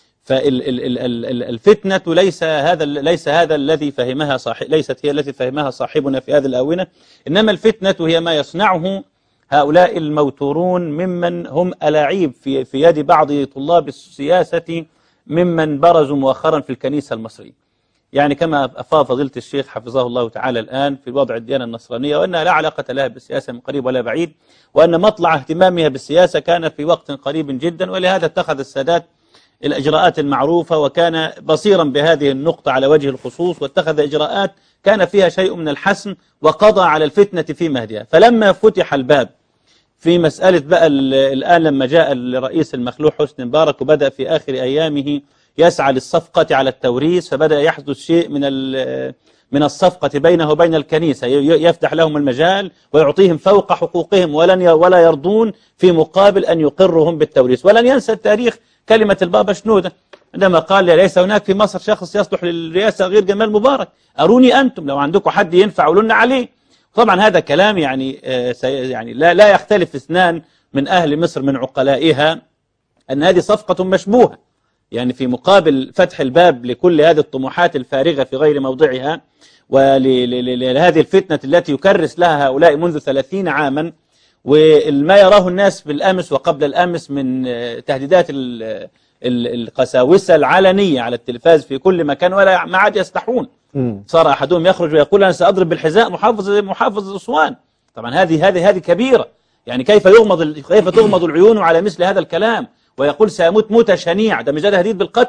فالفتنة ليس هذا ليس هذا الذي فهمها صاحب ليست هي التي فهمها صاحبنا في هذه الآونة إنما الفتنة هي ما يصنعه هؤلاء الموتورون ممن هم ألاعيب في في يد بعض طلاب السياسة ممن برزوا مؤخرا في الكنيسة المصرية يعني كما أفاض فضيلة الشيخ حفظه الله تعالى الآن في وضع الديانة النصرانية وأنها لا علاقة لها بالسياسة من قريب ولا بعيد وأن مطلع اهتمامها بالسياسة كان في وقت قريب جدا ولهذا اتخذ السادات الإجراءات المعروفة وكان بصيرا بهذه النقطة على وجه الخصوص واتخذ إجراءات كان فيها شيء من الحسم وقضى على الفتنة في مهدها فلما فتح الباب في مسألة بقى ال- الآن لما جاء الرئيس المخلوع حسني مبارك وبدأ في آخر أيامه يسعى للصفقة على التوريث فبدأ يحدث شيء من ال- من الصفقة بينه وبين الكنيسة ي- ي- يفتح لهم المجال ويعطيهم فوق حقوقهم ولن ي- ولا يرضون في مقابل أن يقرهم بالتوريث ولن ينسى التاريخ كلمة البابا شنودة عندما قال ليس هناك في مصر شخص يصلح للرئاسة غير جمال مبارك أروني أنتم لو عندكم حد ينفع قولوا لنا عليه طبعا هذا كلام يعني آه، سي- يعني لا لا يختلف اثنان من أهل مصر من عقلائها أن هذه صفقة مشبوهة يعني في مقابل فتح الباب لكل هذه الطموحات الفارغة في غير موضعها ولهذه الفتنة التي يكرس لها هؤلاء منذ ثلاثين عاما وما يراه الناس بالأمس وقبل الأمس من آه، تهديدات ال- ال- القساوسة العلنية على التلفاز في كل مكان ولا ما عاد يستحون مم. صار احدهم يخرج ويقول انا ساضرب بالحذاء محافظ محافظ اسوان طبعا هذه هذه هذه كبيره يعني كيف يغمض ال- كيف تغمض العيون على مثل هذا الكلام ويقول سيموت موتة شنيع ده مش ده تهديد بالقتل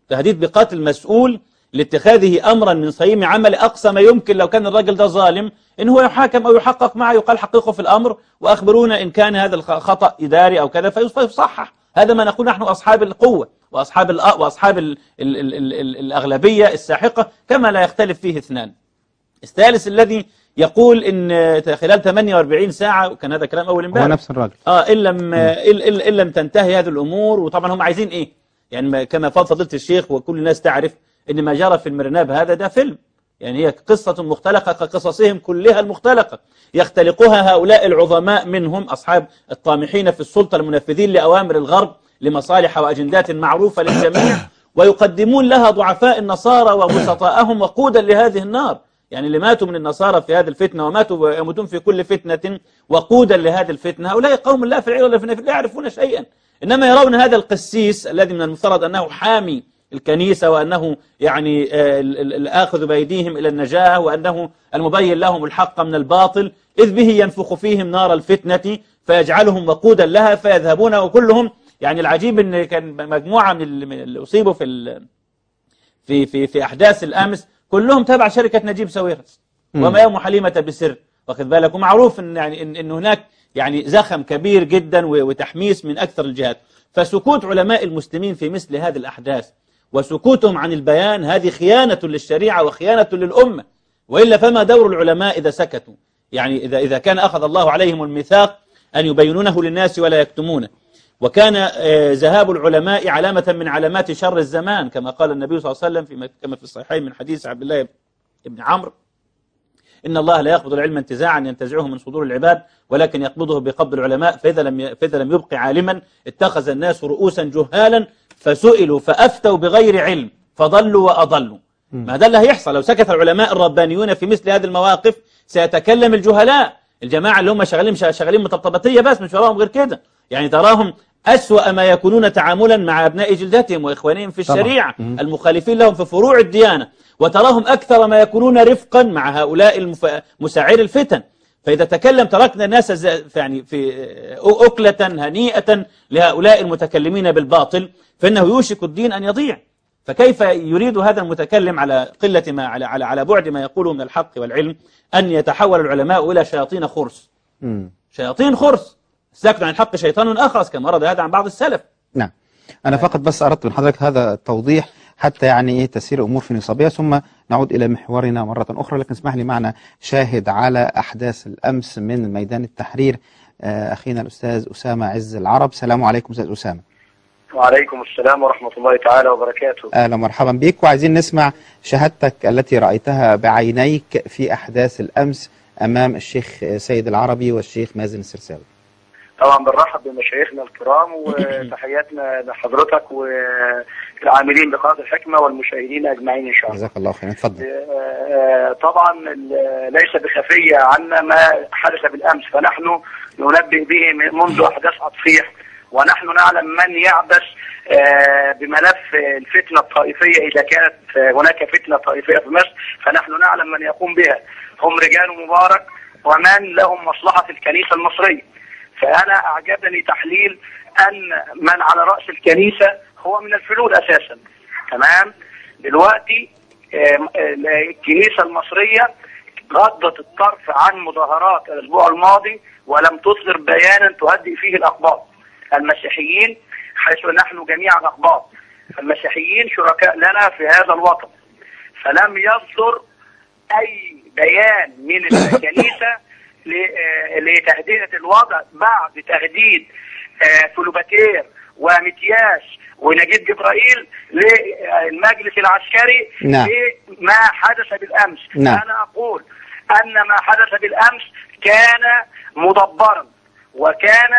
تهديد بقتل مسؤول لاتخاذه أمرا من صميم عمل أقصى ما يمكن لو كان الراجل ده ظالم إن هو يحاكم أو يحقق معه يقال حققه في الأمر وأخبرونا إن كان هذا الخطأ إداري أو كذا فيصحح هذا ما نقول نحن أصحاب القوة وأصحاب الأ وأصحاب ال ال ال ال ال الأغلبية الساحقة كما لا يختلف فيه اثنان الثالث الذي يقول إن خلال 48 ساعة وكان هذا كلام أول هو امبارح نفس الراجل اه ان لم إن, إن, إن لم تنتهي هذه الامور وطبعا هم عايزين ايه يعني ما- كما فضل فضيله الشيخ وكل الناس تعرف ان ما جرى في المرناب هذا ده فيلم يعني هي قصة مختلقة كقصصهم كلها المختلقة يختلقها هؤلاء العظماء منهم أصحاب الطامحين في السلطة المنفذين لأوامر الغرب لمصالح وأجندات معروفة للجميع ويقدمون لها ضعفاء النصارى وبسطاءهم وقودا لهذه النار يعني اللي ماتوا من النصارى في هذه الفتنة وماتوا ويموتون في كل فتنة وقودا لهذه الفتنة هؤلاء قوم لا في العلم ولا في النفس لا يعرفون شيئا إنما يرون هذا القسيس الذي من المفترض أنه حامي الكنيسة وأنه يعني آه، ال- ال- الآخذ بأيديهم إلى النجاة وأنه المبين لهم الحق من الباطل إذ به ينفخ فيهم نار الفتنة فيجعلهم وقودا لها فيذهبون وكلهم يعني العجيب أن كان مجموعة من ال- من اللي أصيبوا في ال- في في في احداث الامس كلهم تبع شركه نجيب ساويرس وما يوم حليمه بسر واخد بالك ومعروف ان يعني ان, إن هناك يعني زخم كبير جدا و- وتحميس من اكثر الجهات فسكوت علماء المسلمين في مثل هذه الاحداث وسكوتهم عن البيان هذه خيانه للشريعه وخيانه للامه والا فما دور العلماء اذا سكتوا يعني اذا اذا كان اخذ الله عليهم الميثاق ان يبينونه للناس ولا يكتمونه وكان آه، ذهاب العلماء علامة من علامات شر الزمان كما قال النبي صلى الله عليه وسلم فيما كما في الصحيحين من حديث عبد الله بن عمرو إن الله لا يقبض العلم انتزاعا ينتزعه من صدور العباد ولكن يقبضه بقبض العلماء فإذا لم ي- فإذا لم يبق عالما اتخذ الناس رؤوسا جهالا فسئلوا فأفتوا بغير علم فضلوا وأضلوا ما ده اللي هيحصل لو سكت العلماء الربانيون في مثل هذه المواقف سيتكلم الجهلاء الجماعة اللي هم شغالين شغالين مطبطبطية بس مش وراهم غير كده يعني تراهم أسوأ ما يكونون تعاملا مع أبناء جلدتهم وإخوانهم في طبعا. الشريعة المخالفين لهم في فروع الديانة وتراهم أكثر ما يكونون رفقا مع هؤلاء المف... مساعر الفتن فإذا تكلم تركنا الناس ز- يعني في أ- أكلة هنيئة لهؤلاء المتكلمين بالباطل فإنه يوشك الدين أن يضيع فكيف يريد هذا المتكلم على قلة ما على على على بعد ما يقوله من الحق والعلم أن يتحول العلماء إلى شياطين خرس مم. شياطين خرس الساكت عن الحق شيطان أخرس كما ورد هذا عن بعض السلف نعم أنا فقط بس أردت من حضرتك هذا التوضيح حتى يعني إيه تسير الأمور في نصابها ثم نعود إلى محورنا مرة أخرى لكن اسمح لي معنا شاهد على أحداث الأمس من ميدان التحرير آه، أخينا الأستاذ أسامة عز العرب سلام عليكم أستاذ أسامة وعليكم السلام ورحمة الله تعالى وبركاته أهلا ومرحبا بك وعايزين نسمع شهادتك التي رأيتها بعينيك في أحداث الأمس أمام الشيخ سيد العربي والشيخ مازن السرساوي طبعا بنرحب بمشايخنا الكرام وتحياتنا لحضرتك والعاملين بقناة الحكمة والمشاهدين أجمعين إن شاء الله جزاك الله خيرا اتفضل آه، طبعا ال- ليس بخفية عنا ما حدث بالأمس فنحن ننبه به منذ أحداث أطفيح ونحن نعلم من يعبث آه، بملف الفتنة الطائفية إذا كانت هناك فتنة طائفية في مصر فنحن نعلم من يقوم بها هم رجال مبارك ومن لهم مصلحة في الكنيسة المصرية فأنا أعجبني تحليل أن من على رأس الكنيسة هو من الفلول أساسا تمام دلوقتي آم، آم، الكنيسة المصرية غضت الطرف عن مظاهرات الأسبوع الماضي ولم تصدر بيانا تهدئ فيه الأقباط المسيحيين حيث نحن جميعا أقباط المسيحيين شركاء لنا في هذا الوطن فلم يصدر أي بيان من الكنيسة ل- آه، لتهدئة الوضع بعد تهديد آه، فلوباتير ومتياس ونجيب جبرائيل للمجلس العسكري نعم. ما حدث بالأمس نعم. أنا أقول أن ما حدث بالأمس كان مدبرا وكان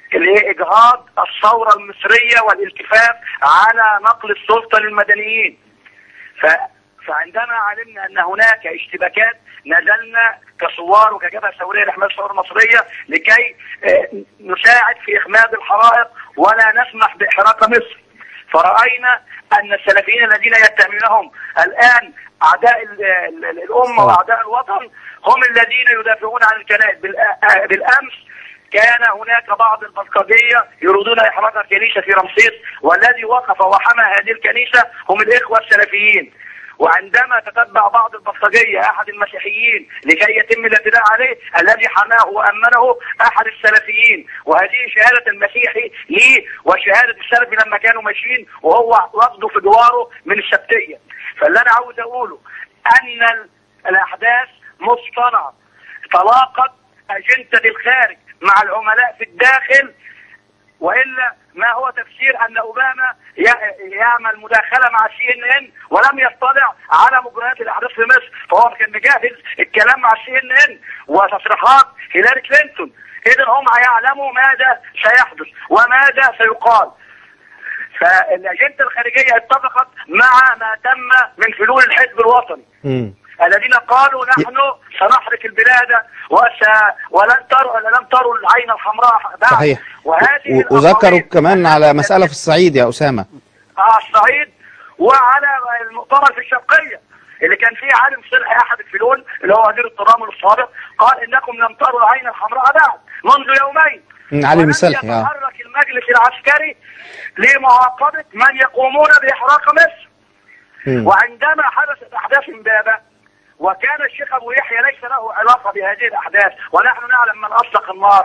لإجهاض الثورة المصرية والالتفاف على نقل السلطة للمدنيين ف... فعندما علمنا ان هناك اشتباكات نزلنا كثوار وكجبهه ثوريه لحمايه الثوره المصريه لكي آه، نساعد في اخماد الحرائق ولا نسمح باحراق مصر فراينا ان السلفيين الذين يتهمونهم الان اعداء ال- ال- ال- الامه واعداء الوطن هم الذين يدافعون عن الكنائس بالآ- آه، بالامس كان هناك بعض البلطجية يريدون إحراق الكنيسة في رمسيس والذي وقف وحمى هذه الكنيسة هم الإخوة السلفيين وعندما تتبع بعض البلطجية أحد المسيحيين لكي يتم الاعتداء عليه الذي حماه وأمنه أحد السلفيين وهذه شهادة المسيحي لي وشهادة السلفي لما كانوا ماشيين وهو وفده في دواره من السبتية فاللي أنا عاوز أقوله أن ال- الأحداث مصطنعة تلاقت أجندة الخارج مع العملاء في الداخل والا ما هو تفسير ان اوباما ي- يعمل مداخله مع سي ان ان ولم يطلع على مجريات الاحداث في مصر فهو كان مجهز الكلام مع سي ان ان وتصريحات هيلاري كلينتون اذا هم يعلموا ماذا سيحدث وماذا سيقال فالاجنده الخارجيه اتفقت مع ما تم من فلول الحزب الوطني مم. الذين قالوا نحن سنحرق البلاد وس... ولن تروا لم تروا العين الحمراء بعد صحيح وهذه و- وذكروا الأقاويل كمان على مسألة في الصعيد يا أسامة على الصعيد وعلى المؤتمر في الشرقية اللي كان فيه عالم صلحي أحد الفلول اللي هو وزير التضامن السابق قال إنكم لم تروا العين الحمراء بعد منذ يومين مم، علي ولم مصلحي، آه. يتحرك المجلس العسكري لمعاقبة من يقومون بإحراق مصر مم. وعندما حدثت احداث امبابه وكان الشيخ ابو يحيى ليس له علاقه بهذه الاحداث ونحن نعلم من اطلق النار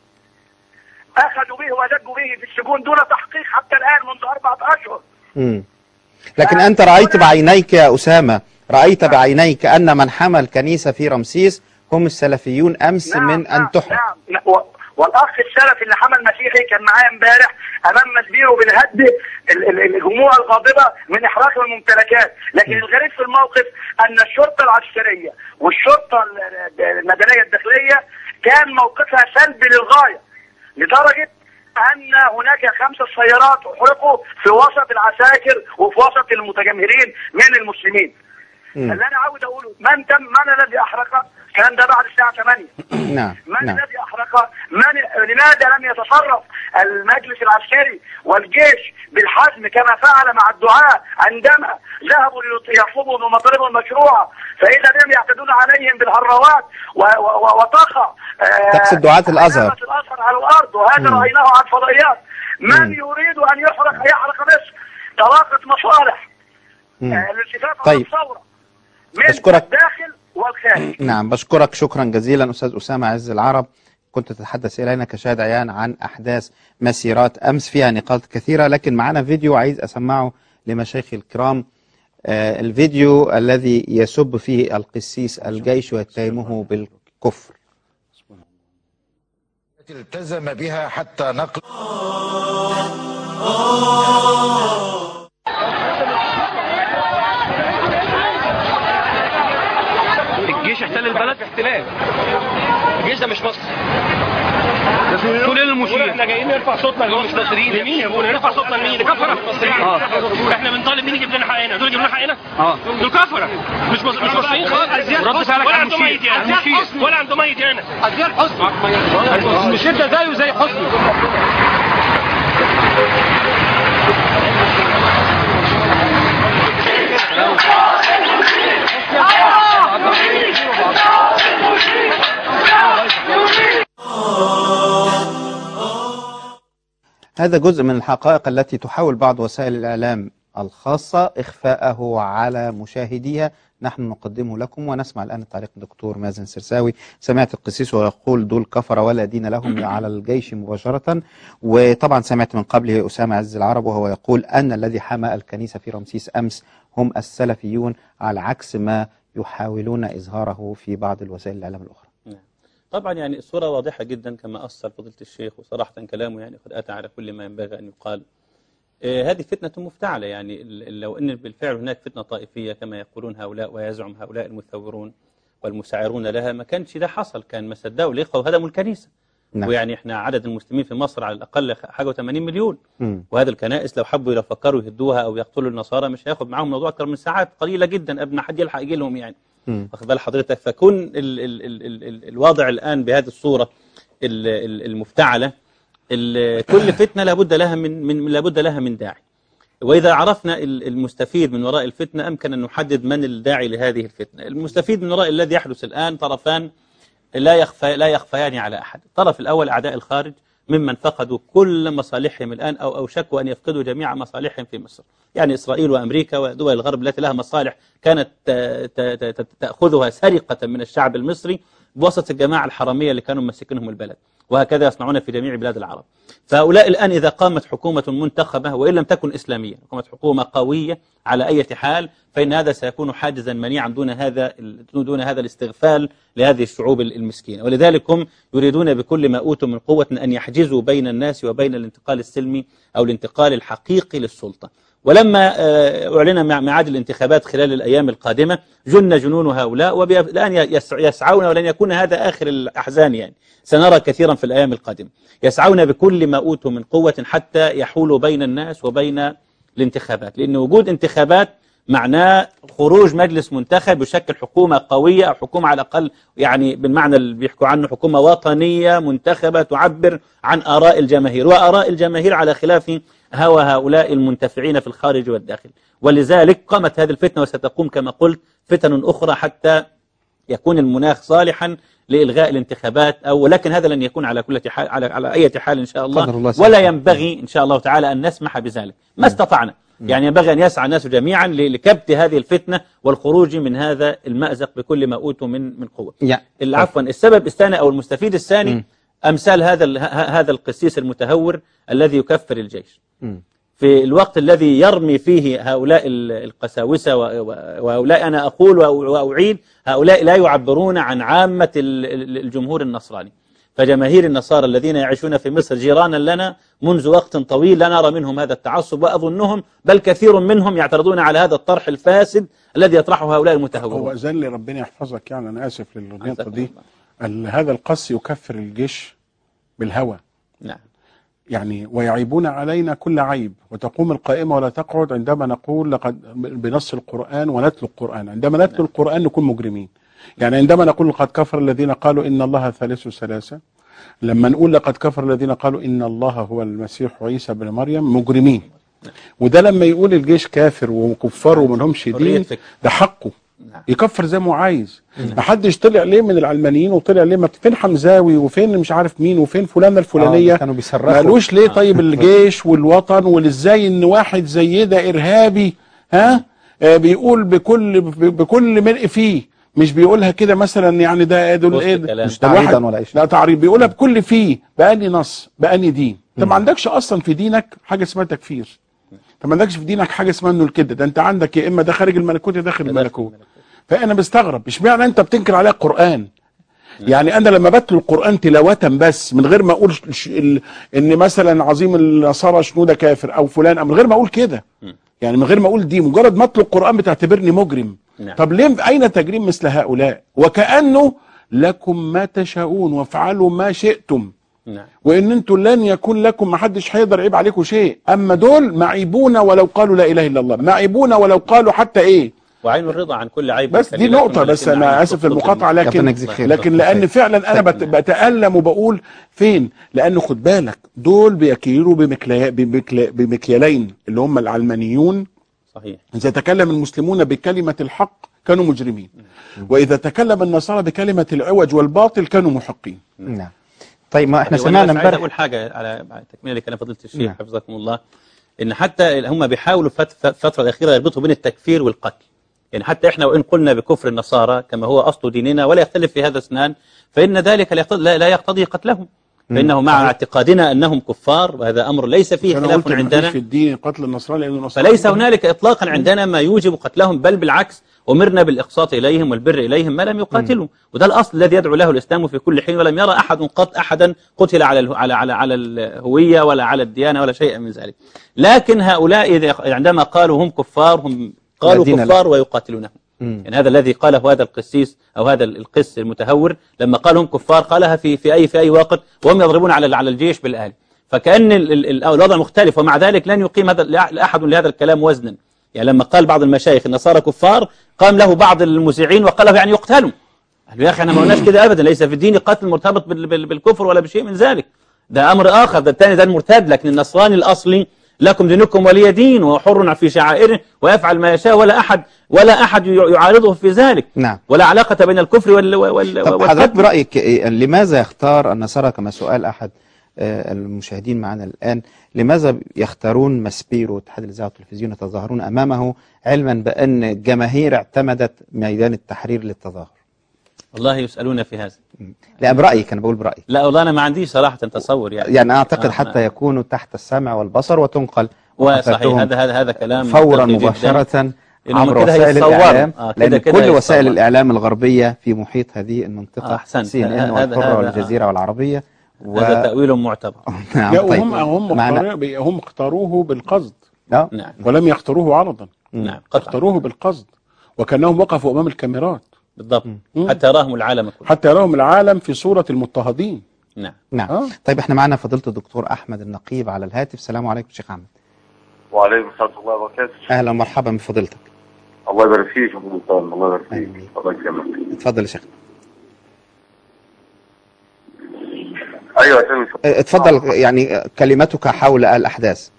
اخذوا به ودجوا به في السجون دون تحقيق حتى الان منذ اربعه اشهر مم. لكن أنت رأيت بعينيك يا أسامة رأيت بعينيك أن من حمى الكنيسة في رمسيس هم السلفيون أمس من أن تحرق نعم نعم. و- والاخ السلفي اللي حمل مسيحي كان معايا امبارح امام مسبيره بنهدي ال- ال- الجموع الغاضبه من احراق الممتلكات لكن الغريب في الموقف ان الشرطه العسكريه والشرطه ال- ال- المدنيه الداخليه كان موقفها سلبي للغايه لدرجه ان هناك خمسه سيارات احرقوا في وسط العساكر وفي وسط المتجمهرين من المسلمين مم. اللي انا عاوز اقوله من تم من الذي احرق الكلام ده بعد الساعه 8 نعم من نعم الذي احرق من لماذا لم يتصرف المجلس العسكري والجيش بالحزم كما فعل مع الدعاة عندما ذهبوا ليطلبوا بمطالبهم المشروعة فإذا بهم يعتدون عليهم بالهراوات و- و- وتقع آه، تقصد دعاة الأزهر. علامة الأزهر على الأرض وهذا مم. رأيناه على الفضائيات من مم. يريد أن يحرق يحرق مصر طلاقة مصالح مم. آه، الالتفاف على طيب. الثورة من أشكرك. الداخل والخارج نعم بشكرك شكرا جزيلا أستاذ أسامة عز العرب كنت تتحدث إلينا كشاهد عيان عن أحداث مسيرات أمس فيها نقاط كثيرة لكن معنا فيديو عايز أسمعه لمشايخي الكرام آه الفيديو الذي يسب فيه القسيس الجيش ويتهمه بالكفر التزم بها حتى نقل الجيش احتل البلد احتلال الجيش ده مش مصر تقول ايه للمشير احنا جايين نرفع صوتنا اللي هو مش مصريين لمين يا ابونا نرفع صوتنا لمين لكفره اه احنا بنطالب مين يجيب لنا حقنا دول يجيب لنا حقنا اه دول كفره مش مصر مش مصريين خالص رد فعلك ولا عنده ميت يعني ولا عنده ميت يعني ازياء حسني المشير ده زيه زي حسني هذا جزء من الحقائق التي تحاول بعض وسائل الإعلام الخاصة إخفاءه على مشاهديها نحن نقدمه لكم ونسمع الآن تعليق الدكتور مازن سرساوي سمعت القسيس ويقول دول كفر ولا دين لهم على الجيش مباشرة وطبعا سمعت من قبله أسامة عز العرب وهو يقول أن الذي حمى الكنيسة في رمسيس أمس هم السلفيون على عكس ما يحاولون إظهاره في بعض الوسائل الإعلام الأخرى نعم. طبعا يعني الصورة واضحة جدا كما أصل فضيلة الشيخ وصراحة كلامه يعني قد أتى على كل ما ينبغي أن يقال آه، هذه فتنة مفتعلة يعني ال- لو أن بالفعل هناك فتنة طائفية كما يقولون هؤلاء ويزعم هؤلاء المثورون والمساعرون لها ما كانش ده حصل كان ما صدقوا الإخوة وهدموا الكنيسة نعم. ويعني احنا عدد المسلمين في مصر على الأقل حاجة 80 مليون مم. وهذه الكنائس لو حبوا لو فكروا يهدوها أو يقتلوا النصارى مش هياخد معاهم موضوع أكثر من ساعات قليلة جدا قبل ما حد يلحق يجي لهم يعني مم. واخد بال حضرتك فكون ال ال ال ال ال الوضع الآن بهذه الصورة ال- ال- المفتعلة ال- كل فتنة لابد لها من, من لابد لها من داعي وإذا عرفنا ال- المستفيد من وراء الفتنة أمكن أن نحدد من الداعي لهذه الفتنة المستفيد من وراء الذي يحدث الآن طرفان لا يخفى لا يخفيان على أحد الطرف الأول أعداء الخارج ممن فقدوا كل مصالحهم الآن أو أوشكوا أن يفقدوا جميع مصالحهم في مصر يعني إسرائيل وأمريكا ودول الغرب التي لها مصالح كانت ت- ت- ت- تأخذها سرقة من الشعب المصري بواسطة الجماعة الحرامية اللي كانوا ماسكينهم البلد وهكذا يصنعون في جميع بلاد العرب فهؤلاء الآن إذا قامت حكومة منتخبة وإن لم تكن إسلامية قامت حكومة قوية على أي حال فإن هذا سيكون حاجزا منيعا دون هذا دون هذا الاستغفال لهذه الشعوب المسكينة ولذلك هم يريدون بكل ما أوتوا من قوة أن يحجزوا بين الناس وبين الانتقال السلمي أو الانتقال الحقيقي للسلطة ولما آه، أعلن مع ميعاد الانتخابات خلال الأيام القادمة جن جنون هؤلاء والآن يسعون ولن يكون هذا آخر الأحزان يعني سنرى كثيرا في الأيام القادمة يسعون بكل ما أوتوا من قوة حتى يحولوا بين الناس وبين الانتخابات لأن وجود انتخابات معناه خروج مجلس منتخب يشكل حكومة قوية أو حكومة على الأقل يعني بالمعنى اللي بيحكوا عنه حكومة وطنية منتخبة تعبر عن آراء الجماهير وآراء الجماهير على خلاف هوى هؤلاء المنتفعين في الخارج والداخل ولذلك قامت هذه الفتنة وستقوم كما قلت فتن أخرى حتى يكون المناخ صالحا لإلغاء الانتخابات أو ولكن هذا لن يكون على كل حال على على أي حال إن شاء قدر الله الله ولا سبحانه. ينبغي إن شاء الله تعالى أن نسمح بذلك ما استطعنا يعني ينبغي أن يسعى الناس جميعا ل- لكبت هذه الفتنة والخروج من هذا المأزق بكل ما أوتوا من من قوة يا ال- عفوا السبب الثاني أو المستفيد الثاني أمثال هذا ال- ه- هذا القسيس المتهور الذي يكفر الجيش مم. في الوقت الذي يرمي فيه هؤلاء ال- القساوسة و- و- وهؤلاء أنا أقول وأ- وأعيد هؤلاء لا يعبرون عن عامة ال- ال- الجمهور النصراني فجماهير النصارى الذين يعيشون في مصر جيرانا لنا منذ وقت طويل لا نرى منهم هذا التعصب وأظنهم بل كثير منهم يعترضون على هذا الطرح الفاسد الذي يطرحه هؤلاء هو المتهورون أذن لي ربنا يحفظك يعني أنا آسف للغلطة عزكم دي الله. ال- هذا القص يكفر الجيش بالهوى نعم يعني ويعيبون علينا كل عيب وتقوم القائمة ولا تقعد عندما نقول لقد بنص القرآن ونتلو القرآن عندما نتلو القرآن نكون مجرمين يعني عندما نقول لقد كفر الذين قالوا إن الله ثالث ثلاثة لما نقول لقد كفر الذين قالوا إن الله هو المسيح عيسى بن مريم مجرمين وده لما يقول الجيش كافر وكفار ومنهمش حرية دين فكر. ده حقه نعم. يكفر زي ما هو عايز ما حدش طلع ليه من العلمانيين وطلع ليه ما فين حمزاوي وفين مش عارف مين وفين فلانه الفلانيه آه، كانوا بيصرخوا. ما قالوش ليه طيب الجيش والوطن والازاي ان واحد زي ده ارهابي ها آه بيقول بكل بكل ملء فيه مش بيقولها كده مثلا يعني ده دول وسط ايه الكلام. مش ده تعريضاً واحد- ولا أي شيء. لا تعريض بيقولها بكل فيه بأني نص بأني دين انت ما عندكش اصلا في دينك حاجه اسمها تكفير انت ما عندكش في دينك حاجه اسمها انه الكده ده انت عندك يا اما ده خارج الملكوت يا داخل الملكوت فانا بستغرب اشمعنى انت بتنكر عليا القران يعني انا لما بتلو القران تلاوه بس من غير ما اقول ش- ش- ال- ان مثلا عظيم النصارى شنوده كافر او فلان أو من غير ما اقول كده يعني من غير ما اقول دي مجرد ما اتلو القران بتعتبرني مجرم نعم. طب ليه اين تجريم مثل هؤلاء وكانه لكم ما تشاءون وافعلوا ما شئتم نعم وان انتم لن يكون لكم ما حدش هيقدر يعيب عليكم شيء اما دول معيبون ولو قالوا لا اله الا الله معيبون ولو قالوا حتى ايه وعين الرضا عن كل عيب بس دي كليلة نقطة بس ولكن عن أنا آسف في الخطوط المقاطعة المستقيمة. لكن ربنا يجزيك خير. لكن لأن فعلا أنا بت- نعم. بتألم وبقول فين؟ لأنه خد بالك دول بيكيلوا بمكلي- بمكلي- بمكيالين اللي هم العلمانيون صحيح إذا تكلم المسلمون بكلمة الحق كانوا مجرمين وإذا تكلم النصارى بكلمة العوج والباطل كانوا محقين نعم طيب ما احنا وأنا سمعنا بس عايز امبارح اقول حاجه على على تكمله لكلام فضيله الشيخ نعم. حفظكم الله ان حتى هم بيحاولوا فت- ف- الفتره الاخيره يربطوا بين التكفير والقتل يعني حتى احنا وان قلنا بكفر النصارى كما هو اصل ديننا ولا يختلف في هذا اثنان فان ذلك لا يقتضي- لا لا يقتضي قتلهم فانه مع اعتقادنا انهم كفار وهذا امر ليس فيه أنا خلاف قلت ما عندنا فيش في الدين قتل النصراني لأنه نصراني فليس هنالك اطلاقا عندنا ما يوجب قتلهم بل بالعكس امرنا بالاقساط اليهم والبر اليهم ما لم يقاتلوا وده الاصل الذي يدعو له الاسلام في كل حين ولم يرى احد قط احدا قتل على اله- على على على الهويه ولا على الديانه ولا شيء من ذلك لكن هؤلاء إذا عندما قالوا هم كفار هم قالوا الذين لا- كفار ويقاتلونهم يعني هذا الذي قاله هذا القسيس او هذا القس المتهور لما قال هم كفار قالها في في اي في اي وقت وهم يضربون على على الجيش بالآلي فكأن ال- ال- ال- الوضع مختلف ومع ذلك لن يقيم هذا لأحد لهذا الكلام وزنا يعني لما قال بعض المشايخ النصارى كفار قام له بعض المذيعين وقال له يعني يقتلوا قال له يا اخي احنا ما قلناش كده ابدا ليس في الدين قتل مرتبط بال- بال- بالكفر ولا بشيء من ذلك ده امر اخر ده الثاني ده المرتد لكن النصراني الاصلي لكم دينكم ولي دين وهو حر في شعائره ويفعل ما يشاء ولا احد ولا أحد ي- يعارضه في ذلك نعم ولا علاقة بين الكفر وال وال طب حضرتك والفتن برأيك إيه- لماذا يختار النصارى كما سؤال أحد آه، المشاهدين معنا الآن لماذا يختارون ماسبيرو اتحاد الإذاعة والتلفزيون يتظاهرون أمامه علما بأن الجماهير اعتمدت ميدان التحرير للتظاهر والله يسألون في هذا لا برأيك أنا بقول برأيك لا والله أنا ما عنديش صراحة تصور يعني يعني أعتقد آه، حتى يكونوا تحت السمع والبصر وتنقل وصحيح وقفتهم هذا هذا هذا كلام فورا منطقي جداً. مباشرة إنهم عبر كده وسائل هيتصوروا. الإعلام آه، كده لأن كده كل وسائل هيتصوروا. الإعلام الغربية في محيط هذه المنطقة آه، أحسنت. سي ان ان هذا- والحرة هذا- والجزيرة والعربية و... هذا تأويل معتبر نعم لا طيب. وهم هم معنا اختاروا- هم اختاروه بالقصد آه. نعم ولم يختاروه عرضا نعم قطعا اختاروه بالقصد وكانهم وقفوا امام الكاميرات بالضبط مم. حتى يراهم العالم كله حتى يراهم العالم في صوره المضطهدين نعم نعم آه. طيب احنا معنا فضيلة الدكتور أحمد النقيب على الهاتف السلام عليكم شيخ أحمد وعليكم السلام ورحمة الله وبركاته أهلا ومرحبا بفضيلتك الله يبارك فيك يا أبو سلطان الله يبارك آمين. فيك الله يكرمك اتفضل يا شيخ أيوة يا سيدي. اه، اتفضل يعني كلمتك حول الأحداث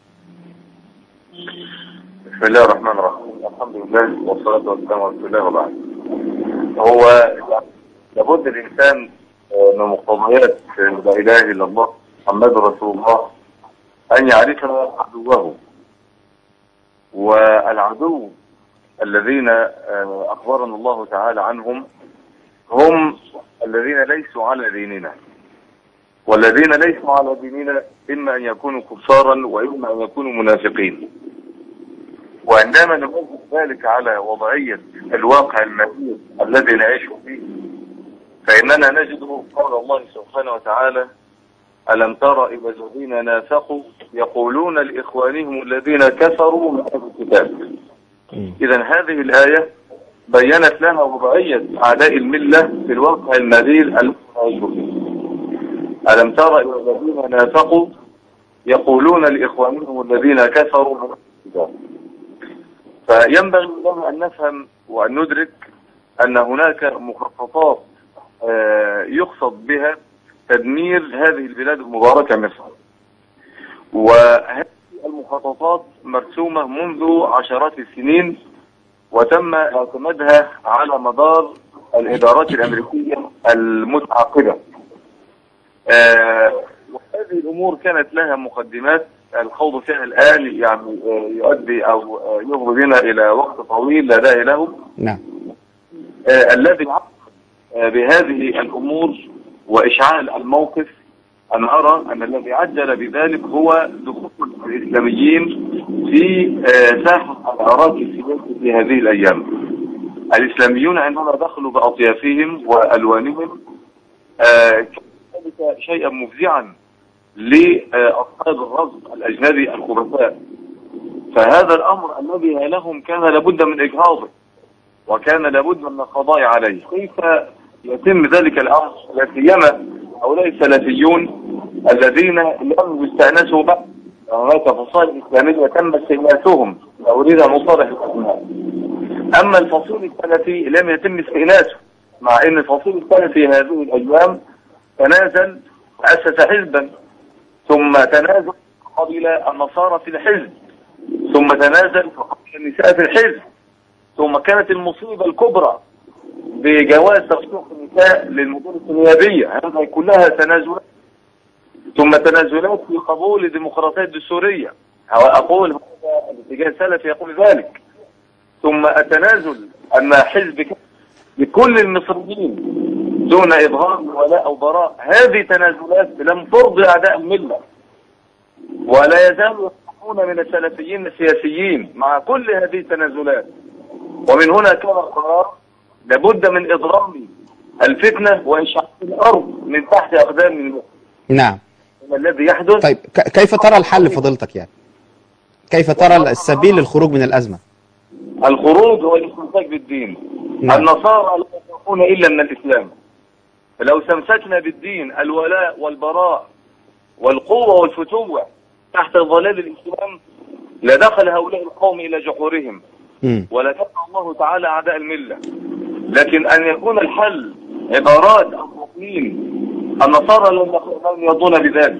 بسم الله الرحمن الرحيم الحمد لله والصلاة والسلام على رسول الله وبعد هو لابد الإنسان آه، من مقتضيات لا إله إلا الله محمد رسول الله أن يعرف عدوه والعدو الذين آه، أخبرنا الله تعالى عنهم هم الذين ليسوا على ديننا والذين ليسوا على ديننا إما أن يكونوا كفارا وإما أن يكونوا منافقين وعندما نمثل ذلك على وضعية الواقع المادي الذي نعيش فيه فإننا نجد قول الله سبحانه وتعالى ألم تر إلى الذين نافقوا يقولون لإخوانهم الذين كفروا من أهل الكتاب إذا هذه الآية بينت لنا وضعية أعداء الملة في الواقع المدير الذي نعيش فيه ألم تر إلى الذين نافقوا يقولون لإخوانهم الذين كفروا من أهل الكتاب فينبغي لنا أن نفهم وأن ندرك أن هناك مخططات آه، يقصد بها تدمير هذه البلاد المباركة مصر وهذه المخططات مرسومة منذ عشرات السنين وتم اعتمادها على مدار الإدارات الأمريكية المتعاقبة آه، وهذه الأمور كانت لها مقدمات الخوض فيها الآن يعني آه، يؤدي أو آه، يفضي بنا إلى وقت طويل لا داعي له نعم آه، الذي عقد آه، بهذه الأمور وإشعال الموقف أنا أرى أن الذي عجل بذلك هو دخول الإسلاميين في آه، ساحة العراك السياسي في هذه الأيام الإسلاميون عندما دخلوا بأطيافهم وألوانهم آه، كان ذلك شيئا مفزعا لأصحاب الرصد الأجنبي الخبثاء فهذا الأمر الذي لهم كان لابد من إجهاضه وكان لابد من القضاء عليه كيف يتم ذلك الأمر لا سيما هؤلاء السلفيون الذين لم يستأنسوا بعد هناك فصائل إسلامية تم استئناسهم لا أريد أن أصرح الأسماء أما الفصيل السلفي لم يتم استئناسه مع أن الفصيل السلفي هذه الأيام تنازل أسس حزبا ثم تنازل قبل النصارى في الحزب ثم تنازل قبل النساء في الحزب ثم كانت المصيبة الكبرى بجواز تفسيق النساء للمدارس النيابية هذه كلها تنازلات ثم تنازلات في قبول الديمقراطية الدستورية أو أقول هذا الاتجاه السلفي يقول ذلك ثم التنازل أن حزب ك- لكل المصريين دون إظهار ولاء أو براء هذه تنازلات لم ترضي أعداء الملة ولا يزالوا يصبحون من السلفيين السياسيين مع كل هذه التنازلات ومن هنا كان القرار لابد من إضرام الفتنة وإشعاع الأرض من تحت أقدام المؤمن نعم الذي يحدث طيب ك- كيف ترى الحل فضيلتك يعني كيف ترى السبيل للخروج من الأزمة الخروج هو الاستمساك بالدين نعم. النصارى لا يخافون إلا من الإسلام فلو استمسكنا بالدين الولاء والبراء والقوة والفتوة تحت ظلال الإسلام لدخل هؤلاء القوم إلى جحورهم مم. ولكن الله تعالى أعداء الملة لكن أن يكون الحل عبارات أو تقنين النصارى لم يخ- لم يرضون بذلك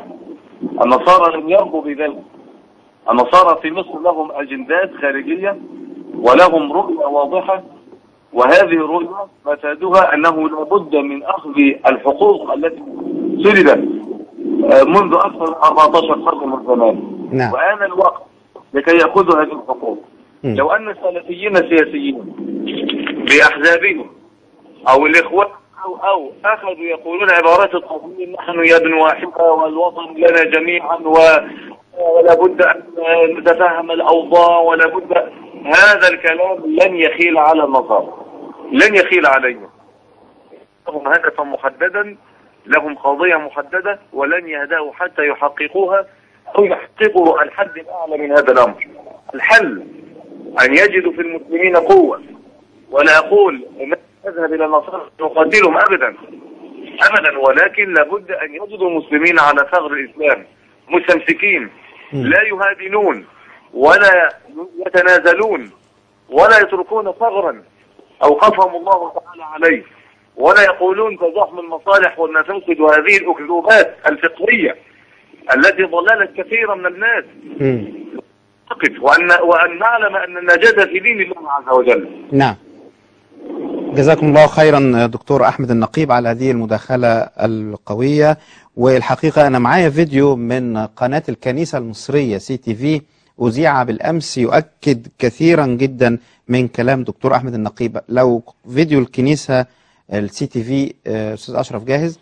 النصارى لم يرضوا بذلك النصارى في مصر لهم أجندات خارجية ولهم رؤية واضحة وهذه الرؤية مفادها أنه لابد من أخذ الحقوق التي سردت آه، منذ أكثر من 14 قرن من زمان نعم وآن الوقت لكي يأخذوا هذه الحقوق مم. لو أن السلفيين السياسيين بأحزابهم أو الإخوان أو أو أخذوا يقولون عبارات التضليل نحن يد واحدة والوطن لنا جميعا و ولا بد أن نتفهم الأوضاع ولا بد هذا الكلام لن يخيل على النصارى لن يخيل عليهم لهم هدفا محددا لهم قضية محددة ولن يهدأوا حتى يحققوها أو يحققوا الحد الأعلى من هذا الأمر الحل أن يجدوا في المسلمين قوة ولا أقول إن نذهب إلى النصارى نقاتلهم أبدا أبدا ولكن لابد أن يجدوا المسلمين على ثغر الإسلام مستمسكين لا يهادنون ولا يتنازلون ولا يتركون ثغرا أوقفهم الله تعالى عليه ولا يقولون تزاحم المصالح والمفاسد وهذه الأكذوبات الفقهية التي ضللت كثيرا من الناس مم. نقف وأن, وأن نعلم أن النجاة في دين الله عز وجل نعم جزاكم الله خيرا دكتور أحمد النقيب على هذه المداخلة القوية والحقيقة أنا معايا فيديو من قناة الكنيسة المصرية سي تي في أذيع بالأمس يؤكد كثيرا جدا من كلام دكتور أحمد النقيب لو فيديو الكنيسة السي تي في آه، أستاذ أشرف جاهز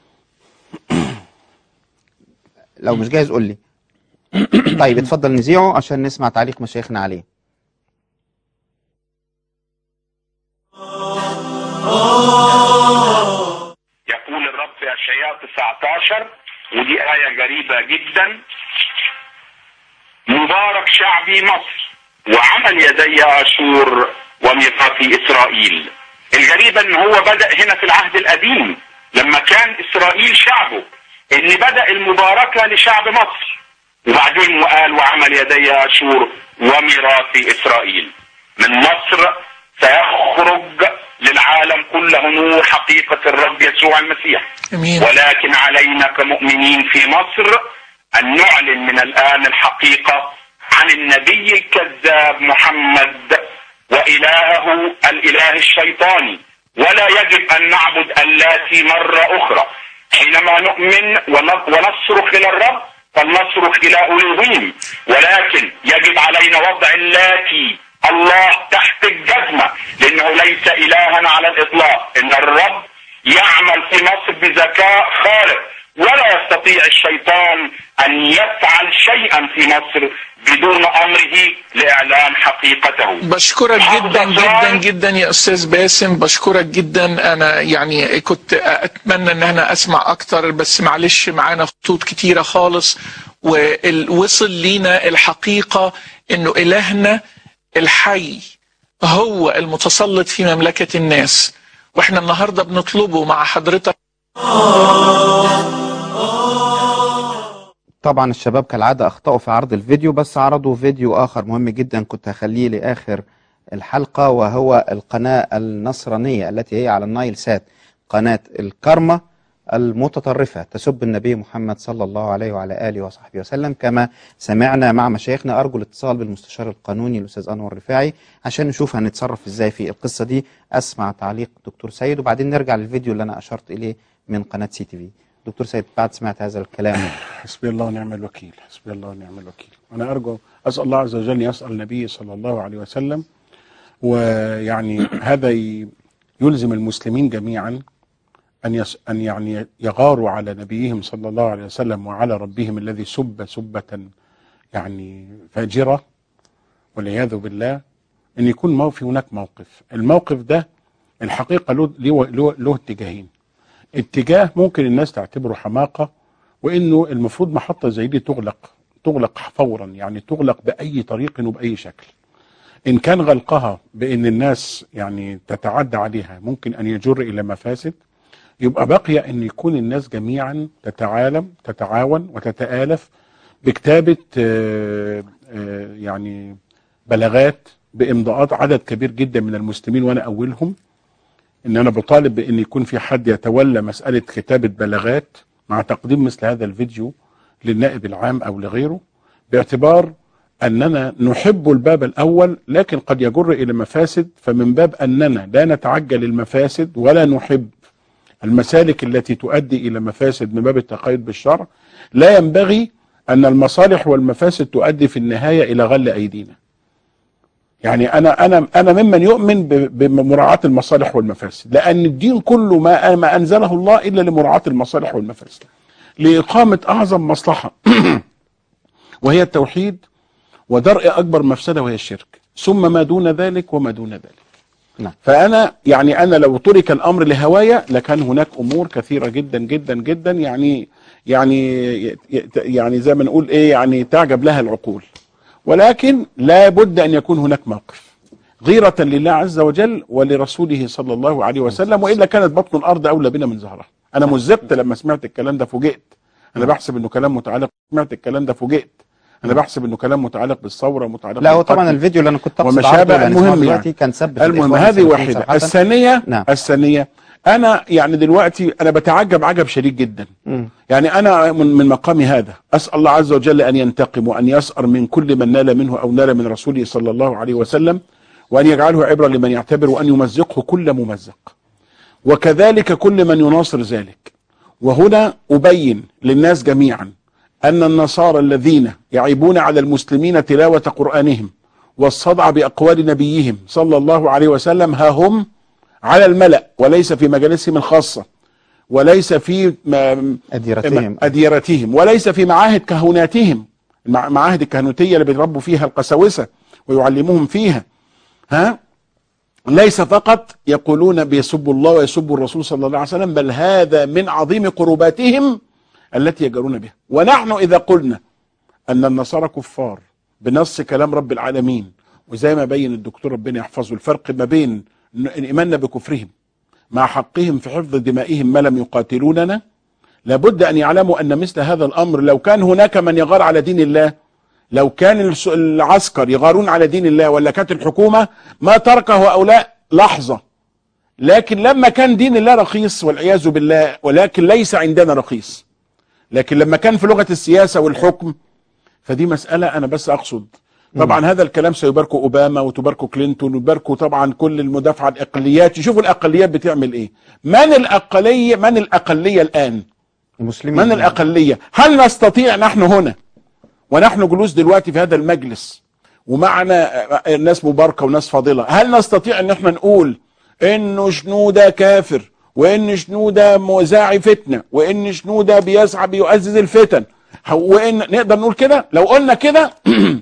لو مش جاهز قول لي طيب اتفضل نذيعه عشان نسمع تعليق مشايخنا عليه يقول الرب في اشعياء 19 ودي آية غريبة جدا مبارك شعبي مصر وعمل يدي أشور وميقاتي إسرائيل الغريبة ان هو بدأ هنا في العهد القديم لما كان إسرائيل شعبه ان بدأ المباركة لشعب مصر وبعدين وقال وعمل يدي أشور وميراثي إسرائيل من مصر سيخرج للعالم كله نور حقيقة الرب يسوع المسيح امين ولكن علينا كمؤمنين في مصر أن نعلن من الآن الحقيقة عن النبي الكذاب محمد وإلهه الإله الشيطاني ولا يجب أن نعبد اللاتي مرة أخرى حينما نؤمن ون- ونصرخ إلى الرب فلنصرخ إلى ألوهيم ولكن يجب علينا وضع اللاتي الله تحت الجزمة لأنه ليس إلها على الإطلاق إن الرب يعمل في مصر بذكاء خارق ولا يستطيع الشيطان أن يفعل شيئا في مصر بدون أمره لإعلان حقيقته بشكرك جدا جدا جدا يا استاذ باسم بشكرك جدا انا يعني كنت اتمنى ان انا اسمع اكتر بس معلش معانا خطوط كتيره خالص ووصل لينا الحقيقه انه الهنا الحي هو المتسلط في مملكه الناس واحنا النهارده بنطلبه مع حضرتك طبعا الشباب كالعادة أخطأوا في عرض الفيديو بس عرضوا فيديو آخر مهم جدا كنت هخليه لآخر الحلقة وهو القناة النصرانية التي هي على النايل سات قناة الكرمة المتطرفة تسب النبي محمد صلى الله عليه وعلى آله وصحبه وسلم كما سمعنا مع مشايخنا أرجو الاتصال بالمستشار القانوني الأستاذ أنور الرفاعي عشان نشوف هنتصرف إزاي في القصة دي أسمع تعليق دكتور سيد وبعدين نرجع للفيديو اللي أنا أشرت إليه من قناة سي تي في دكتور سيد بعد سمعت هذا الكلام حسبي الله ونعم الوكيل حسبي الله ونعم الوكيل أنا أرجو أسأل الله عز وجل يسأل النبي صلى الله عليه وسلم ويعني هذا ي- يلزم المسلمين جميعا أن يس أن يعني يغاروا على نبيهم صلى الله عليه وسلم وعلى ربهم الذي سب سبة يعني فاجرة والعياذ بالله أن يكون مو- في هناك موقف الموقف ده الحقيقة له له- له له اتجاهين اتجاه ممكن الناس تعتبره حماقة وانه المفروض محطة زي دي تغلق تغلق فورا يعني تغلق بأي طريق وبأي شكل إن كان غلقها بأن الناس يعني تتعدى عليها ممكن أن يجر إلى مفاسد يبقى بقي أن يكون الناس جميعا تتعالم تتعاون وتتآلف بكتابة آه، آه، يعني بلاغات بإمضاءات عدد كبير جدا من المسلمين وأنا أولهم ان انا بطالب بان يكون في حد يتولى مساله كتابه بلاغات مع تقديم مثل هذا الفيديو للنائب العام او لغيره باعتبار أننا نحب الباب الأول لكن قد يجر إلى مفاسد فمن باب أننا لا نتعجل المفاسد ولا نحب المسالك التي تؤدي إلى مفاسد من باب التقيد بالشرع لا ينبغي أن المصالح والمفاسد تؤدي في النهاية إلى غل أيدينا يعني أنا أنا أنا ممن يؤمن ب- بمراعاة المصالح والمفاسد لأن الدين كله ما ما أنزله الله إلا لمراعاة المصالح والمفاسد لإقامة أعظم مصلحة وهي التوحيد ودرء أكبر مفسدة وهي الشرك ثم ما دون ذلك وما دون ذلك نعم. فأنا يعني أنا لو ترك الأمر لهوايا لكان هناك أمور كثيرة جدا جدا جدا يعني يعني يعني زي ما نقول إيه يعني تعجب لها العقول ولكن لا بد أن يكون هناك موقف غيرة لله عز وجل ولرسوله صلى الله عليه وسلم وإلا كانت بطن الأرض أولى بنا من ظهرها أنا مزقت لما سمعت الكلام ده فوجئت أنا بحسب إنه كلام متعلق سمعت الكلام ده فوجئت أنا بحسب إنه كلام متعلق بالثورة متعلق لا هو بالقتل. طبعا الفيديو اللي انا كنت اقصد وما عرضه شابه لأن المهم اسمه دلوقتي يعني. كان سب في المهم الإخوان هذه سبعين واحدة صفحة. الثانية نعم. الثانية أنا يعني دلوقتي أنا بتعجب عجب شديد جدا مم. يعني أنا من, من مقامي هذا أسأل الله عز وجل أن ينتقم وأن يسأر من كل من نال منه أو نال من رسوله صلى الله عليه وسلم وأن يجعله عبرة لمن يعتبر وأن يمزقه كل ممزق وكذلك كل من يناصر ذلك وهنا أبين للناس جميعا أن النصارى الذين يعيبون على المسلمين تلاوة قرآنهم والصدع بأقوال نبيهم صلى الله عليه وسلم ها هم على الملأ وليس في مجالسهم الخاصة وليس في م- أديرتهم. أديرتهم وليس في معاهد كهناتهم المع- معاهد الكهنوتية اللي بيربوا فيها القساوسة ويعلموهم فيها ها ليس فقط يقولون بيسبوا الله ويسبوا الرسول صلى الله عليه وسلم بل هذا من عظيم قرباتهم التي يجرون بها ونحن إذا قلنا أن النصارى كفار بنص كلام رب العالمين وزي ما بين الدكتور ربنا يحفظه الفرق ما بين ن- إيماننا بكفرهم مع حقهم في حفظ دمائهم ما لم يقاتلوننا لابد أن يعلموا أن مثل هذا الأمر لو كان هناك من يغار على دين الله لو كان الس- العسكر يغارون على دين الله ولا كانت الحكومة ما تركه هؤلاء لحظة لكن لما كان دين الله رخيص والعياذ بالله ولكن ليس عندنا رخيص لكن لما كان في لغة السياسة والحكم فدي مسألة أنا بس أقصد طبعا هذا الكلام سيباركه أوباما وتباركه كلينتون ويباركه طبعا كل المدافعة الأقليات يشوفوا الأقليات بتعمل إيه من الأقلية من الأقلية الآن المسلمين من الأقلية هل نستطيع نحن هنا ونحن جلوس دلوقتي في هذا المجلس ومعنا ناس مباركة وناس فاضلة هل نستطيع ان احنا نقول انه شنودة كافر وان شنودة مزاعي فتنة وان شنودة بيسعى بيؤزز الفتن وان نقدر نقول كده لو قلنا كده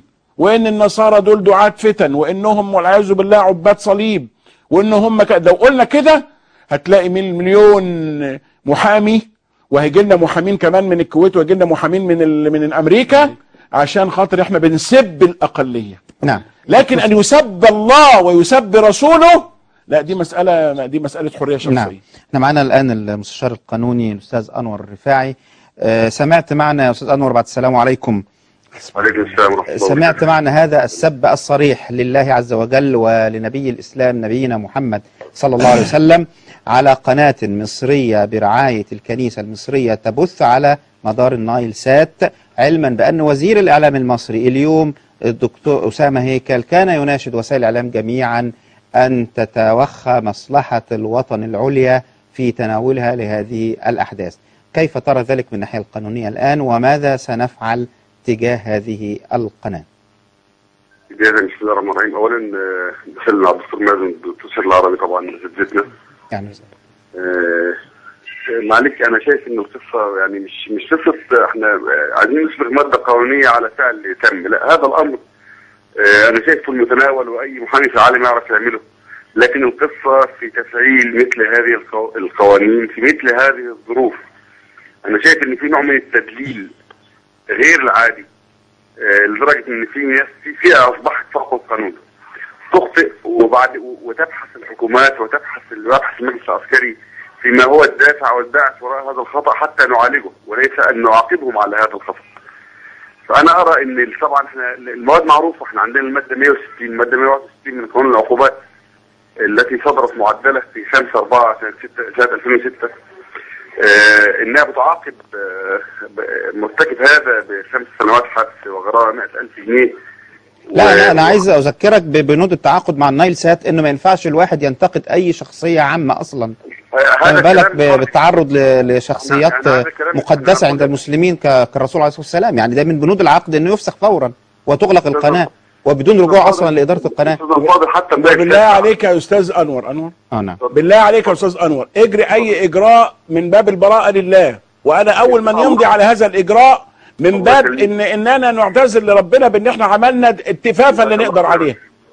وان النصارى دول دعاة فتن وانهم والعياذ بالله عباد صليب وان هم ك... لو قلنا كده هتلاقي مل- مليون محامي وهيجي لنا محامين كمان من الكويت وهيجي لنا محامين من ال... من امريكا عشان خاطر احنا بنسب الاقليه نعم لكن ان يسب الله ويسب رسوله لا دي مساله دي مساله حريه شخصيه نعم احنا معنا الآن المستشار القانوني الأستاذ أنور الرفاعي آه، سمعت معنا يا أستاذ أنور بعد السلام عليكم وعليكم السلام ورحمة الله سمعت معنا هذا السب الصريح لله عز وجل ولنبي الإسلام نبينا محمد صلى الله عليه وسلم على قناة مصرية برعاية الكنيسة المصرية تبث على مدار النايل سات علما بأن وزير الإعلام المصري اليوم الدكتور أسامة هيكل كان يناشد وسائل الإعلام جميعا أن تتوخى مصلحة الوطن العليا في تناولها لهذه الأحداث كيف ترى ذلك من الناحية القانونية الآن وماذا سنفعل تجاه هذه القناة بداية بسم الله الرحمن الرحيم أولا آه، بسلم على الدكتور مازن الدكتور سيد العربي طبعا زبدتنا يعني آه، معلش أنا شايف إن القصة يعني مش مش قصة إحنا آه، عايزين نصبغ مادة قانونية على فعل تم لا هذا الأمر آه، أنا شايفه المتناول وأي محامي في العالم يعرف يعمله لكن القصة في تفعيل مثل هذه القو- القوانين في مثل هذه الظروف أنا شايف إن في نوع من التدليل غير العادي آه، لدرجه ان في ناس في فئه اصبحت فوق القانون تخطئ وبعد وتبحث الحكومات وتبحث ويبحث المجلس العسكري فيما هو الدافع والباعث وراء هذا الخطا حتى نعالجه وليس ان نعاقبهم على هذا الخطا. فانا ارى ان طبعا احنا المواد معروفه احنا عندنا الماده 160 الماده 161 من قانون العقوبات التي صدرت معدله في 5 4 سنه 6 سنه 2006 آه، انها بتعاقب آه، ب- مرتكب هذا بخمس سنوات حبس وغرامه 100000 جنيه لا و- لا انا عايز اذكرك ببنود التعاقد مع النايل سات انه ما ينفعش الواحد ينتقد اي شخصيه عامه اصلا هذا فما بالك الكلام ب- بالتعرض ل- لشخصيات أنا- أنا هذا الكلام- مقدسه عند المسلمين ك- كالرسول عليه الصلاه والسلام يعني ده من بنود العقد انه يفسخ فورا وتغلق القناه وبدون رجوع اصلا لاداره القناه حتى بالله عليك يا استاذ انور انور اه نعم بالله عليك يا استاذ انور اجري اي اجراء من باب البراءه لله وانا اول من يمضي على هذا الاجراء من باب ان اننا نعتذر لربنا بان احنا عملنا التفافه اللي نقدر عليها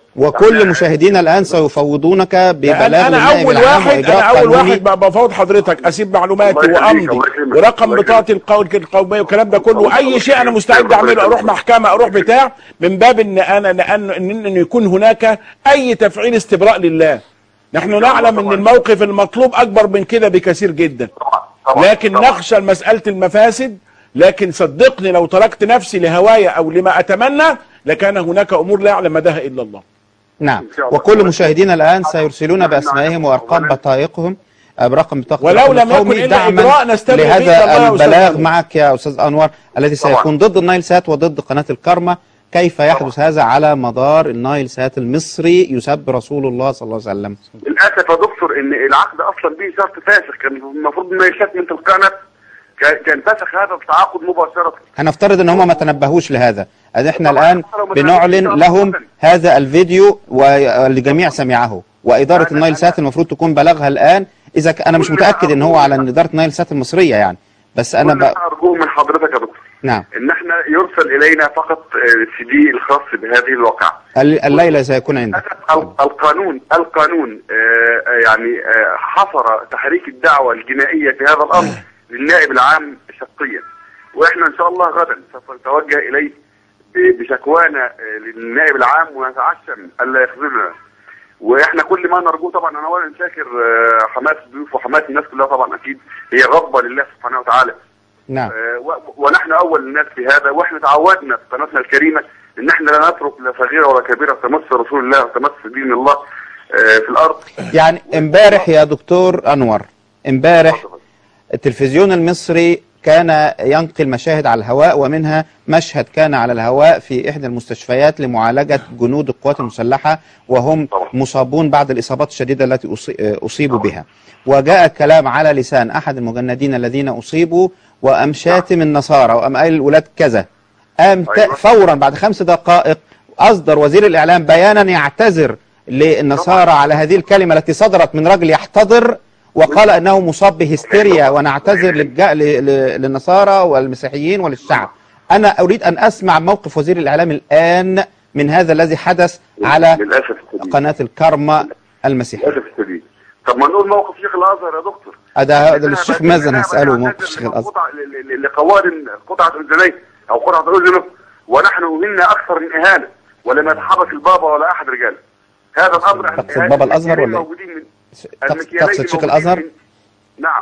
وكل مشاهدينا الان سيفوضونك ببلاغ انا, أنا للنائب اول العام واحد وإجراء انا اول قانوني. واحد ب- بفوض حضرتك اسيب معلوماتي الله يخليك، وامضي الله يكرمك، ورقم الله بطاقه القو- القوميه والكلام ده كله الله واي يخليك. شيء انا مستعد الله اعمله اروح يخليك. محكمه اروح بتاع من باب ان انا لان ان إن يكون هناك اي تفعيل استبراء لله نحن نعلم ان الموقف المطلوب اكبر من كده بكثير جدا طبعا لكن طبعا. نخشى مسألة المفاسد لكن صدقني لو تركت نفسي لهوايا أو لما أتمنى لكان هناك أمور لا يعلم مداها إلا الله نعم إن شاء الله. وكل مشاهدينا الآن سيرسلون بأسمائهم وأرقام بطائقهم آه، برقم بطاقة ولو الرقم لم يكن القومي إلا دعما إجراء نستبعد به إلا لهذا الله يا أستاذ البلاغ أنور. معك يا أستاذ أنور الذي طبعا. سيكون ضد النايل سات وضد قناة الكرمة كيف يحدث هذا على مدار النايل سات المصري يسب رسول الله صلى الله عليه وسلم للاسف يا دكتور ان العقد اصلا به شرط فاسخ كان المفروض انه يشاف من تلقائنا كان كان فسخ هذا التعاقد مباشره هنفترض ان هم ما تنبهوش لهذا أد احنا طبعا. الآن لو ما بنعلن تنبهوش لهم أبداً. هذا الفيديو والجميع سمعه وإدارة أنا- النايل أنا- سات المفروض تكون بلغها الآن إذا ك... أنا مش كل متأكد ان هو ما على أرجو- إدارة النايل سات المصرية يعني بس أنا كل ب... ما ارجوه من حضرتك يا دكتور نعم ان احنا يرسل الينا فقط السي دي الخاص بهذه الواقعه الل- الليلة سيكون عندك للاسف ال- القانون القانون آه، آه، يعني آه، حصر تحريك الدعوه الجنائيه في هذا الامر للنائب العام شخصيا واحنا ان شاء الله غدا سوف نتوجه اليه ب- بشكوانا آه، للنائب العام ونتعشم الا يخذلنا واحنا كل ما نرجوه طبعا انا اولا شاكر آه، حماس الضيوف وحماس الناس كلها طبعا اكيد هي غضبه لله سبحانه وتعالى نعم آه، و- ونحن اول الناس في هذا واحنا تعودنا في قناتنا الكريمه ان احنا لا نترك لا صغيره ولا كبيره تمس رسول الله وتمس دين الله آه، في الارض يعني امبارح يا دكتور أنور امبارح التلفزيون المصري كان ينقل مشاهد على الهواء ومنها مشهد كان على الهواء في إحدى المستشفيات لمعالجة جنود القوات المسلحة وهم طبعا. مصابون بعد الإصابات الشديدة التي أصي- أصيبوا بها وجاء الكلام على لسان أحد المجندين الذين أصيبوا وأم شاتم النصارى وأم قال الولاد كذا قام ت- أيوة. فورا بعد خمس دقائق أصدر وزير الإعلام بيانا يعتذر للنصارى على هذه الكلمة التي صدرت من رجل يحتضر وقال أنه مصاب بهستيريا ونعتذر للج- ل- ل- للنصارى والمسيحيين وللشعب أنا أريد أن أسمع موقف وزير الإعلام الآن من هذا الذي حدث على للاسف الشديد قناة الكرمة المسيحية للاسف الشديد طب ما نقول موقف شيخ الازهر يا دكتور هذا هذا الشيخ مازن هسأله هنعتذر موقف الشيخ الأزهر لقطع- ل- ل- لقوارن قطعه اذنيه او قطعه اذنه ونحن منا اكثر من اهانه ولم يتحرك البابا ولا احد رجاله هذا الامر تقصد بابا الأزهر ولا إيه؟ موجودين من تقصد- المكيالين تقصد شيخ موجودين الأزهر من- نعم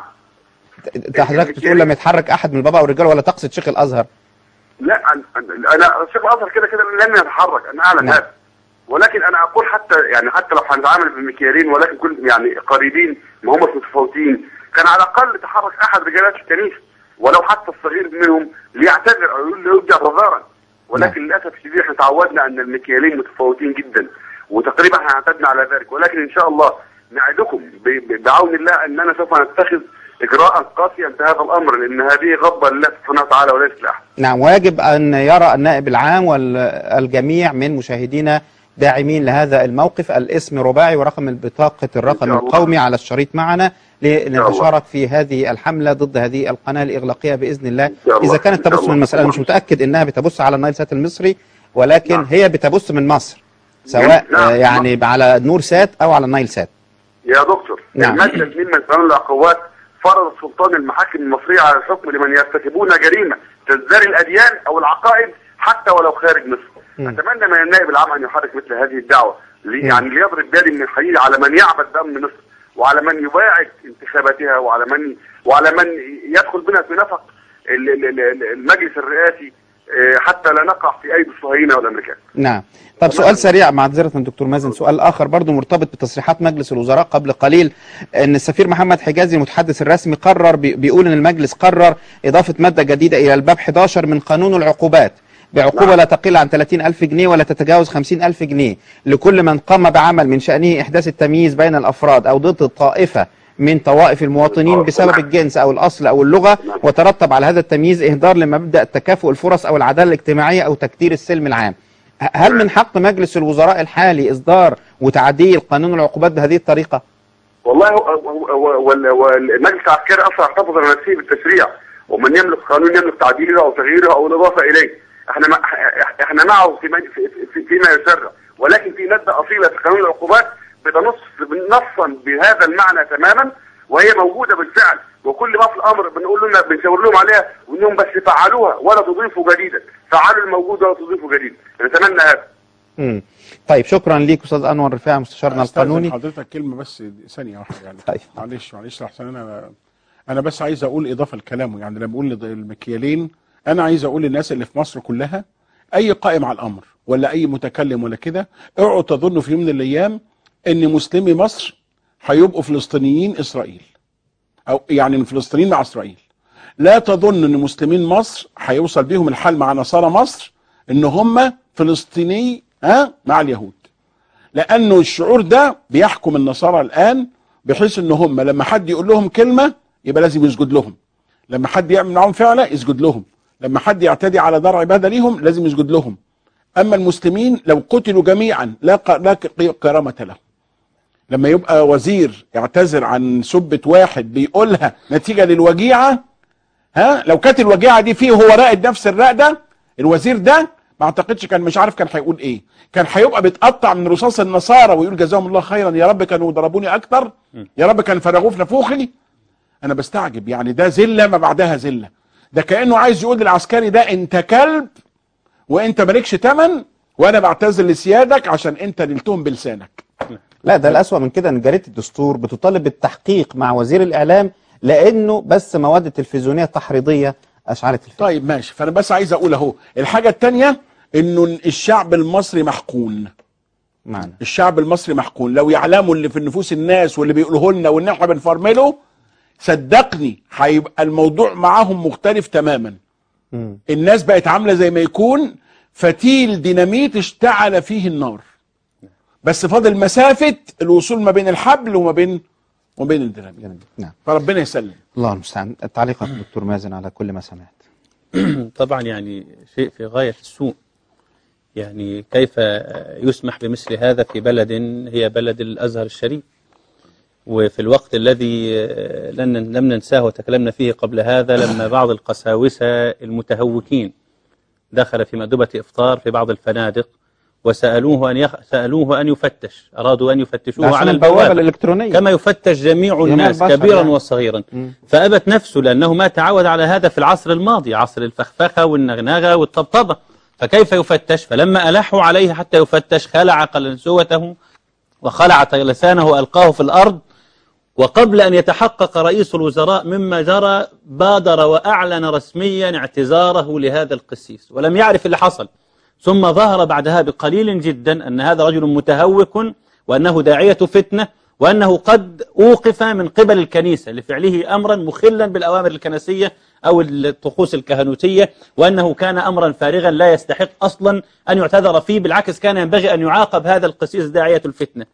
انت حضرتك بتقول لم يتحرك أحد من البابا أو الرجال ولا تقصد شيخ الأزهر لا أنا- انا الشيخ الازهر كده كده لم يتحرك انا اعلم نعم. هذا ولكن انا اقول حتى يعني حتى لو هنتعامل بالمكيالين ولكن كل يعني قريبين ما هم متفاوتين كان على الاقل تحرك احد رجالات الكنيسه ولو حتى الصغير منهم ليعتذر او يقول له يرجع اعتذارا ولكن للاسف الشديد احنا تعودنا ان المكيالين متفاوتين جدا وتقريبا احنا اعتدنا على ذلك ولكن ان شاء الله نعدكم ب- ب- بعون الله اننا سوف نتخذ اجراء قاسيا في هذا الامر لان هذه غضبه لله سبحانه وتعالى وليست لاحد نعم ويجب أن يرى النائب العام والجميع من مشاهدينا داعمين لهذا الموقف الاسم رباعي ورقم البطاقة الرقم إن شاء الله. القومي على الشريط معنا الله. لنتشارك في هذه الحملة ضد هذه القناة الإغلاقية بإذن الله شاء الله. إذا كانت إن شاء تبث من الله. المسألة أنا مش متأكد إنها بتبث على النايل سات المصري ولكن نعم. هي بتبث من مصر سواء نعم. آه، يعني على نور سات أو على النايل سات يا دكتور نعم. المادة 2 من قانون العقوبات فرض سلطان المحاكم المصرية على الحكم لمن يرتكبون جريمة تزدري الأديان أو العقائد حتى ولو خارج مصر مم. أتمنى من النائب العام أن يحرك مثل هذه الدعوة لي- يعني ليضرب بالي من الحديد على من يعبد دم مصر وعلى من يباعد انتخاباتها وعلى من وعلى من يدخل بنا في نفق ال- ال- ال- المجلس الرئاسي آه، حتى لا نقع في أيدي الصهاينة والأمريكان نعم طب سؤال سريع معذرة من دكتور مازن سؤال آخر برضو مرتبط بتصريحات مجلس الوزراء قبل قليل أن السفير محمد حجازي المتحدث الرسمي قرر بي- بيقول أن المجلس قرر إضافة مادة جديدة إلى الباب 11 من قانون العقوبات بعقوبة لا تقل عن 30 ألف جنيه ولا تتجاوز 50 ألف جنيه لكل من قام بعمل من شأنه إحداث التمييز بين الأفراد أو ضد الطائفة من طوائف المواطنين بسبب الجنس أو الأصل أو اللغة وترتب على هذا التمييز إهدار لمبدأ تكافؤ الفرص أو العدالة الاجتماعية أو تكتير السلم العام ه- هل من حق مجلس الوزراء الحالي إصدار وتعديل قانون العقوبات بهذه الطريقة؟ والله هو- هو- هو- وال- والمجلس العسكري اصلا احتفظ بنفسه بالتشريع ومن يملك قانون يملك تعديله او تغييره او الاضافه اليه احنا ما احنا معه في من- في- في- فيما يشرع ولكن في ماده اصيله في قانون العقوبات بتنص نصا بهذا المعنى تماما وهي موجوده بالفعل وكل ما في الامر بنقول لهم بنشاور لهم عليها وانهم بس فعلوها ولا تضيفوا جديدا فعلوا الموجود ولا تضيفوا جديدا نتمنى هذا مم. طيب شكرا ليك أستاذ أنور رفاعي مستشارنا أستاذن القانوني حضرتك كلمه بس ثانيه واحده يعني طيب. معلش معلش احسن انا انا بس عايز اقول اضافه لكلامه يعني لما بقول لض- المكيالين انا عايز اقول للناس اللي في مصر كلها اي قائم على الامر ولا اي متكلم ولا كده اوعوا تظنوا في يوم من الايام ان مسلمي مصر هيبقوا فلسطينيين اسرائيل او يعني الفلسطينيين مع اسرائيل لا تظن ان مسلمين مصر هيوصل بيهم الحال مع نصارى مصر ان هم فلسطيني ها مع اليهود لانه الشعور ده بيحكم النصارى الان بحيث ان هم لما حد يقول لهم كلمه يبقى لازم يسجد لهم لما حد يعمل معاهم فعله يسجد لهم لما حد يعتدي على دار عباده ليهم لازم يسجد لهم اما المسلمين لو قتلوا جميعا لا ق- لا ق- كرامه لهم لما يبقى وزير يعتذر عن سبة واحد بيقولها نتيجة للوجيعة ها لو كانت الوجيعة دي فيه هو راقد نفس الراق ده الوزير ده ما اعتقدش كان مش عارف كان هيقول ايه كان هيبقى بيتقطع من رصاص النصارى ويقول جزاهم الله خيرا يا رب كانوا ضربوني اكتر يا رب كان فرغوه في نفوخي انا بستعجب يعني ده ذله ما بعدها ذله ده كانه عايز يقول للعسكري ده انت كلب وانت مالكش تمن وانا بعتذر لسيادك عشان انت نلتهم بلسانك لا ده الأسوأ من كده ان جريده الدستور بتطالب بالتحقيق مع وزير الاعلام لانه بس مواد تلفزيونيه تحريضيه اشعلت الفتنه طيب ماشي فانا بس عايز اقول اهو الحاجه الثانيه انه الشعب المصري محقون معنا الشعب المصري محقون لو يعلموا اللي في نفوس الناس واللي بيقولوه لنا وان احنا بنفرمله صدقني هيبقى الموضوع معاهم مختلف تماما مم. الناس بقت عامله زي ما يكون فتيل ديناميت اشتعل فيه النار بس فاضل مسافه الوصول ما بين الحبل وما بين وما بين الديناميت نعم فربنا يسلم الله المستعان تعليقك دكتور مازن على كل ما سمعت طبعا يعني شيء في غاية السوء يعني كيف يسمح بمثل هذا في بلد هي بلد الأزهر الشريف وفي الوقت الذي لن لم ننساه وتكلمنا فيه قبل هذا لما بعض القساوسة المتهوكين دخل في مأدبة إفطار في بعض الفنادق وسألوه أن يخ... سألوه أن يفتش أرادوا أن يفتشوه عشان على البوابة البوابة الإلكترونية. كما يفتش جميع جميع الناس البشر كبيرا يعني. وصغيرا مم. فأبت نفسه لأنه ما تعود على هذا في العصر الماضي عصر الفخفخة والنغنغة والطبطبة فكيف يفتش فلما ألحوا عليه حتى يفتش خلع قلنسوته وخلع لسانه وألقاه في الأرض وقبل أن يتحقق رئيس الوزراء مما جرى بادر وأعلن رسميا اعتذاره لهذا القسيس ولم يعرف اللي حصل ثم ظهر بعدها بقليل جدا أن هذا رجل متهوك وأنه داعية فتنة وأنه قد أوقف من قبل الكنيسة لفعله أمرا مخلا بالأوامر الكنسية أو الطقوس الكهنوتية وأنه كان أمرا فارغا لا يستحق أصلا أن يعتذر فيه بالعكس كان ينبغي أن يعاقب هذا القسيس داعية الفتنة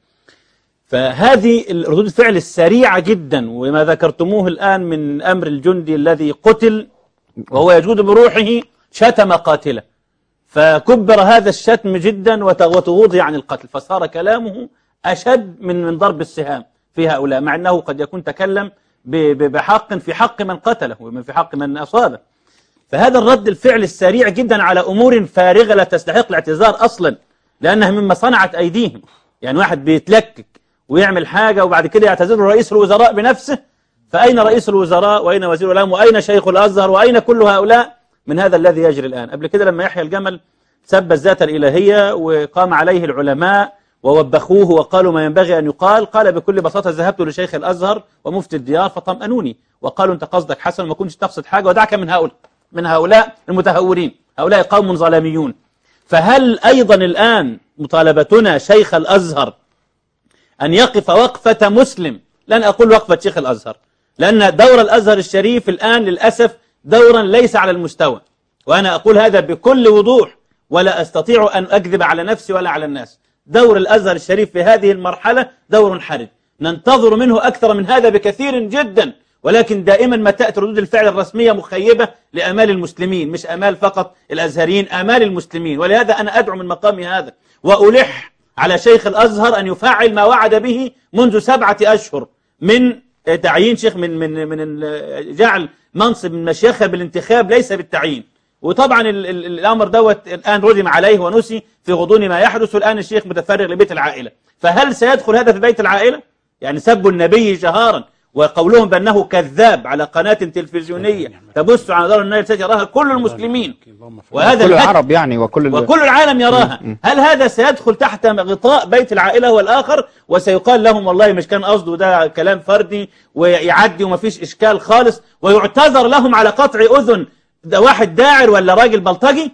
فهذه ردود الفعل السريعة جدا وما ذكرتموه الآن من أمر الجندي الذي قتل وهو يجود بروحه شتم قاتله فكبر هذا الشتم جدا وت- وتغوضي عن القتل فصار كلامه أشد من من ضرب السهام في هؤلاء مع أنه قد يكون تكلم ب- ب- بحق في حق من قتله ومن في حق من أصابه فهذا الرد الفعل السريع جدا على أمور فارغة لا تستحق الاعتذار أصلا لأنها مما صنعت أيديهم يعني واحد بيتلكك ويعمل حاجة وبعد كده يعتذر رئيس الوزراء بنفسه فأين رئيس الوزراء وأين وزير الأمن وأين شيخ الأزهر وأين كل هؤلاء من هذا الذي يجري الآن قبل كده لما يحيى الجمل سب الذات الإلهية وقام عليه العلماء ووبخوه وقالوا ما ينبغي أن يقال قال بكل بساطة ذهبت لشيخ الأزهر ومفتي الديار فطمأنوني وقالوا أنت قصدك حسن وما كنتش تقصد حاجة ودعك من هؤلاء من هؤلاء المتهورين هؤلاء قوم ظلاميون فهل أيضا الآن مطالبتنا شيخ الأزهر أن يقف وقفة مسلم لن أقول وقفة شيخ الأزهر لأن دور الأزهر الشريف الآن للأسف دورا ليس على المستوى وأنا أقول هذا بكل وضوح ولا أستطيع أن أكذب على نفسي ولا على الناس دور الأزهر الشريف في هذه المرحلة دور حرج ننتظر منه أكثر من هذا بكثير جدا ولكن دائما ما تأتي ردود الفعل الرسمية مخيبة لأمال المسلمين مش أمال فقط الأزهريين أمال المسلمين ولهذا أنا أدعو من مقامي هذا وألح على شيخ الأزهر أن يفعل ما وعد به منذ سبعة أشهر من تعيين شيخ من من من ال- جعل منصب من مشيخة بالانتخاب ليس بالتعيين وطبعا ال ال الأمر دوت الآن ردم عليه ونسي في غضون ما يحدث والآن الشيخ متفرغ لبيت العائلة فهل سيدخل هذا في بيت العائلة؟ يعني سبوا النبي جهارا وقولهم بأنه كذاب على قناة تلفزيونية تبث على دار النيل يراها كل المسلمين وهذا كل الهدف العرب يعني وكل ال- وكل العالم يراها هل هذا سيدخل تحت غطاء بيت العائلة والآخر وسيقال لهم والله مش كان قصده ده كلام فردي ويعدي وما فيش إشكال خالص ويعتذر لهم على قطع أذن ده واحد داعر ولا راجل بلطجي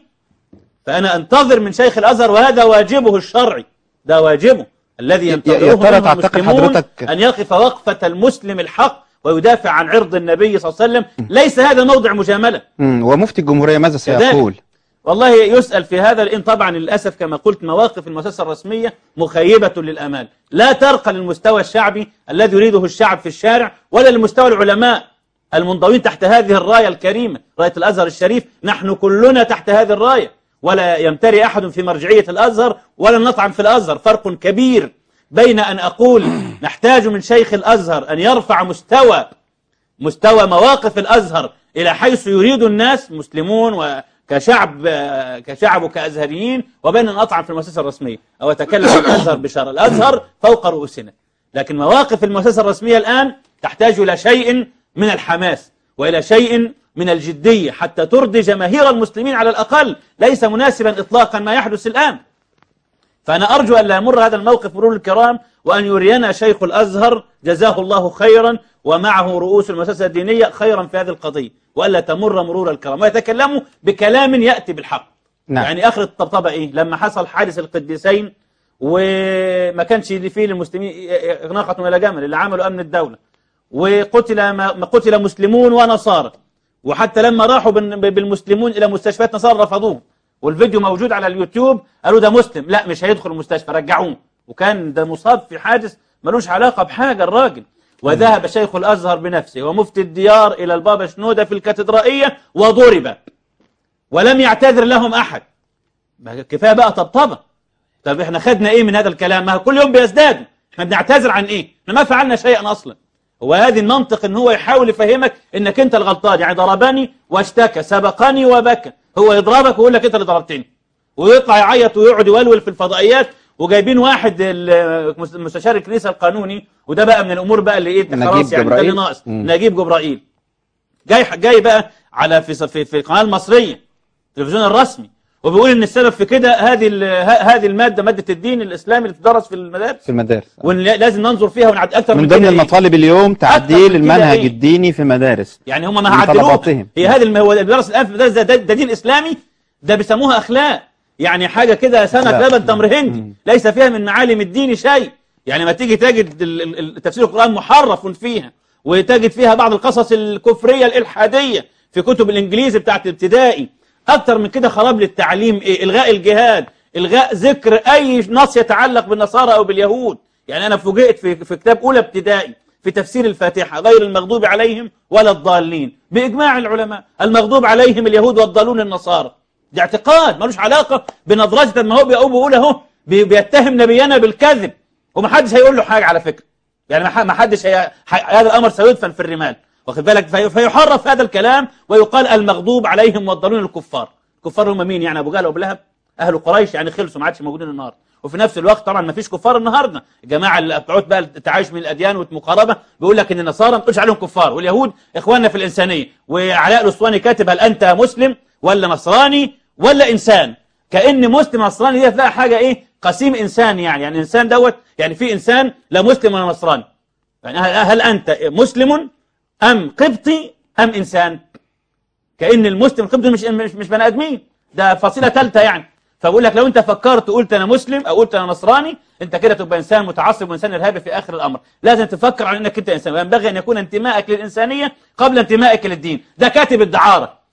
فأنا أنتظر من شيخ الأزهر وهذا واجبه الشرعي ده واجبه الذي يا ينتظره ترى منه تعتقد المسلمون حضرتك- أن يقف وقفة المسلم الحق ويدافع عن عرض النبي صلى الله عليه وسلم ليس هذا موضع مجاملة مم. ومفتي الجمهورية ماذا كذلك. سيقول والله يسأل في هذا لأن طبعا للأسف كما قلت مواقف المؤسسة الرسمية مخيبة للأمال لا ترقى للمستوى الشعبي الذي يريده الشعب في الشارع ولا لمستوى العلماء المنضوين تحت هذه الراية الكريمة راية الأزهر الشريف نحن كلنا تحت هذه الراية ولا يمتري أحد في مرجعية الأزهر ولا نطعن في الأزهر فرق كبير بين أن أقول نحتاج من شيخ الأزهر أن يرفع مستوى مستوى مواقف الأزهر إلى حيث يريد الناس مسلمون وكشعب كشعب وكأزهريين وبين أن أطعن في المؤسسة الرسمية أو أتكلم عن الأزهر بشر الأزهر فوق رؤوسنا لكن مواقف المؤسسة الرسمية الآن تحتاج إلى شيء من الحماس وإلى شيء من الجدية حتى ترضي جماهير المسلمين على الأقل ليس مناسبا إطلاقا ما يحدث الآن فأنا أرجو أن لا يمر هذا الموقف مرور الكرام وأن يرينا شيخ الأزهر جزاه الله خيرا ومعه رؤوس المؤسسة الدينية خيرا في هذه القضية وألا تمر مرور الكرام ويتكلموا بكلام يأتي بالحق نعم. يعني آخر الطبطبة إيه لما حصل حادث القديسين وما كانش اللي فيه للمسلمين ناقة ولا جمل اللي عملوا أمن الدولة وقتل ما ما قتل مسلمون ونصارى وحتى لما راحوا بال- بالمسلمون إلى مستشفيات نصارى رفضوه والفيديو موجود على اليوتيوب قالوا ده مسلم لا مش هيدخل المستشفى رجعوه وكان ده مصاب في حادث ملوش علاقة بحاجة الراجل وذهب شيخ الأزهر بنفسه ومفتي الديار إلى البابا شنودة في الكاتدرائية وضرب ولم يعتذر لهم أحد ما كفاية بقى طبطبة طب احنا خدنا ايه من هذا الكلام ما هو كل يوم بيزدادوا احنا بنعتذر عن ايه احنا ما فعلنا شيئا اصلا هو هذه المنطق ان هو يحاول يفهمك انك انت الغلطان يعني ضربني واشتكى سبقني وبكى هو يضربك ويقول لك انت اللي ضربتني ويطلع يعيط ويقعد يولول في الفضائيات وجايبين واحد ال- مستشار الكنيسه القانوني وده بقى من الامور بقى اللي ايه نجيب خلاص يعني ده اللي جبرائيل. ناقص مم. نجيب جبرائيل جاي جاي بقى على في في, في القناه المصريه التلفزيون الرسمي وبيقول ان السبب في كده هذه ال- ه- هذه الماده ماده الدين الاسلامي اللي بتدرس في المدارس في المدارس وان لازم ننظر فيها ونعد اكثر من, من كده ضمن إيه؟ المطالب اليوم تعديل من كده المنهج إيه؟ الديني في المدارس يعني هم ما من عدلوه طلباتهم. هي هذه الم- هو الدرس الان في المدارس ده, ده, ده دين اسلامي ده بيسموها اخلاق يعني حاجه كده سنه أخلاق. لبن تمر هندي ليس فيها من معالم الدين شيء يعني ما تيجي تجد ال- ال- ال- تفسير القران محرف فيها وتجد فيها بعض القصص الكفريه الالحاديه في كتب الانجليزي بتاعت الابتدائي اكتر من كده خراب للتعليم إيه؟ الغاء الجهاد الغاء ذكر اي نص يتعلق بالنصارى او باليهود يعني انا فوجئت في في كتاب اولى ابتدائي في تفسير الفاتحة غير المغضوب عليهم ولا الضالين بإجماع العلماء المغضوب عليهم اليهود والضالون النصارى ده اعتقاد ملوش علاقة بنظرة ما هو بيقوم بيقول اهو بي- بيتهم نبينا بالكذب ومحدش هيقول له حاجة على فكرة يعني ما ح- ما حدش هي... ح- هذا الأمر سيدفن في الرمال واخد بالك في... فيحرف هذا الكلام ويقال المغضوب عليهم والضالون الكفار الكفار هم مين يعني أبو جهل وأبو لهب أهل قريش يعني خلصوا ما عادش موجودين النهارده وفي نفس الوقت طبعا ما فيش كفار النهارده الجماعه اللي بتوع بقى التعايش من الاديان والمقاربه بيقول لك ان النصارى ما تقولش عليهم كفار واليهود اخواننا في الانسانيه وعلاء الاسواني كاتب هل انت مسلم ولا نصراني ولا انسان كان مسلم نصراني دي تلاقي حاجه ايه قسيم انسان يعني يعني انسان دوت يعني في انسان لا مسلم ولا نصراني يعني هل, هل انت مسلم ام قبطي ام انسان كأن المسلم القبطي مش مش مش بني ادمين ده فصيله ثالثه يعني فبقول لك لو انت فكرت قلت انا مسلم او قلت انا نصراني انت كده تبقى انسان متعصب وانسان ارهابي في اخر الامر لازم تفكر على انك انت انسان وينبغي ان يكون انتمائك للانسانيه قبل انتمائك للدين ده كاتب الدعاره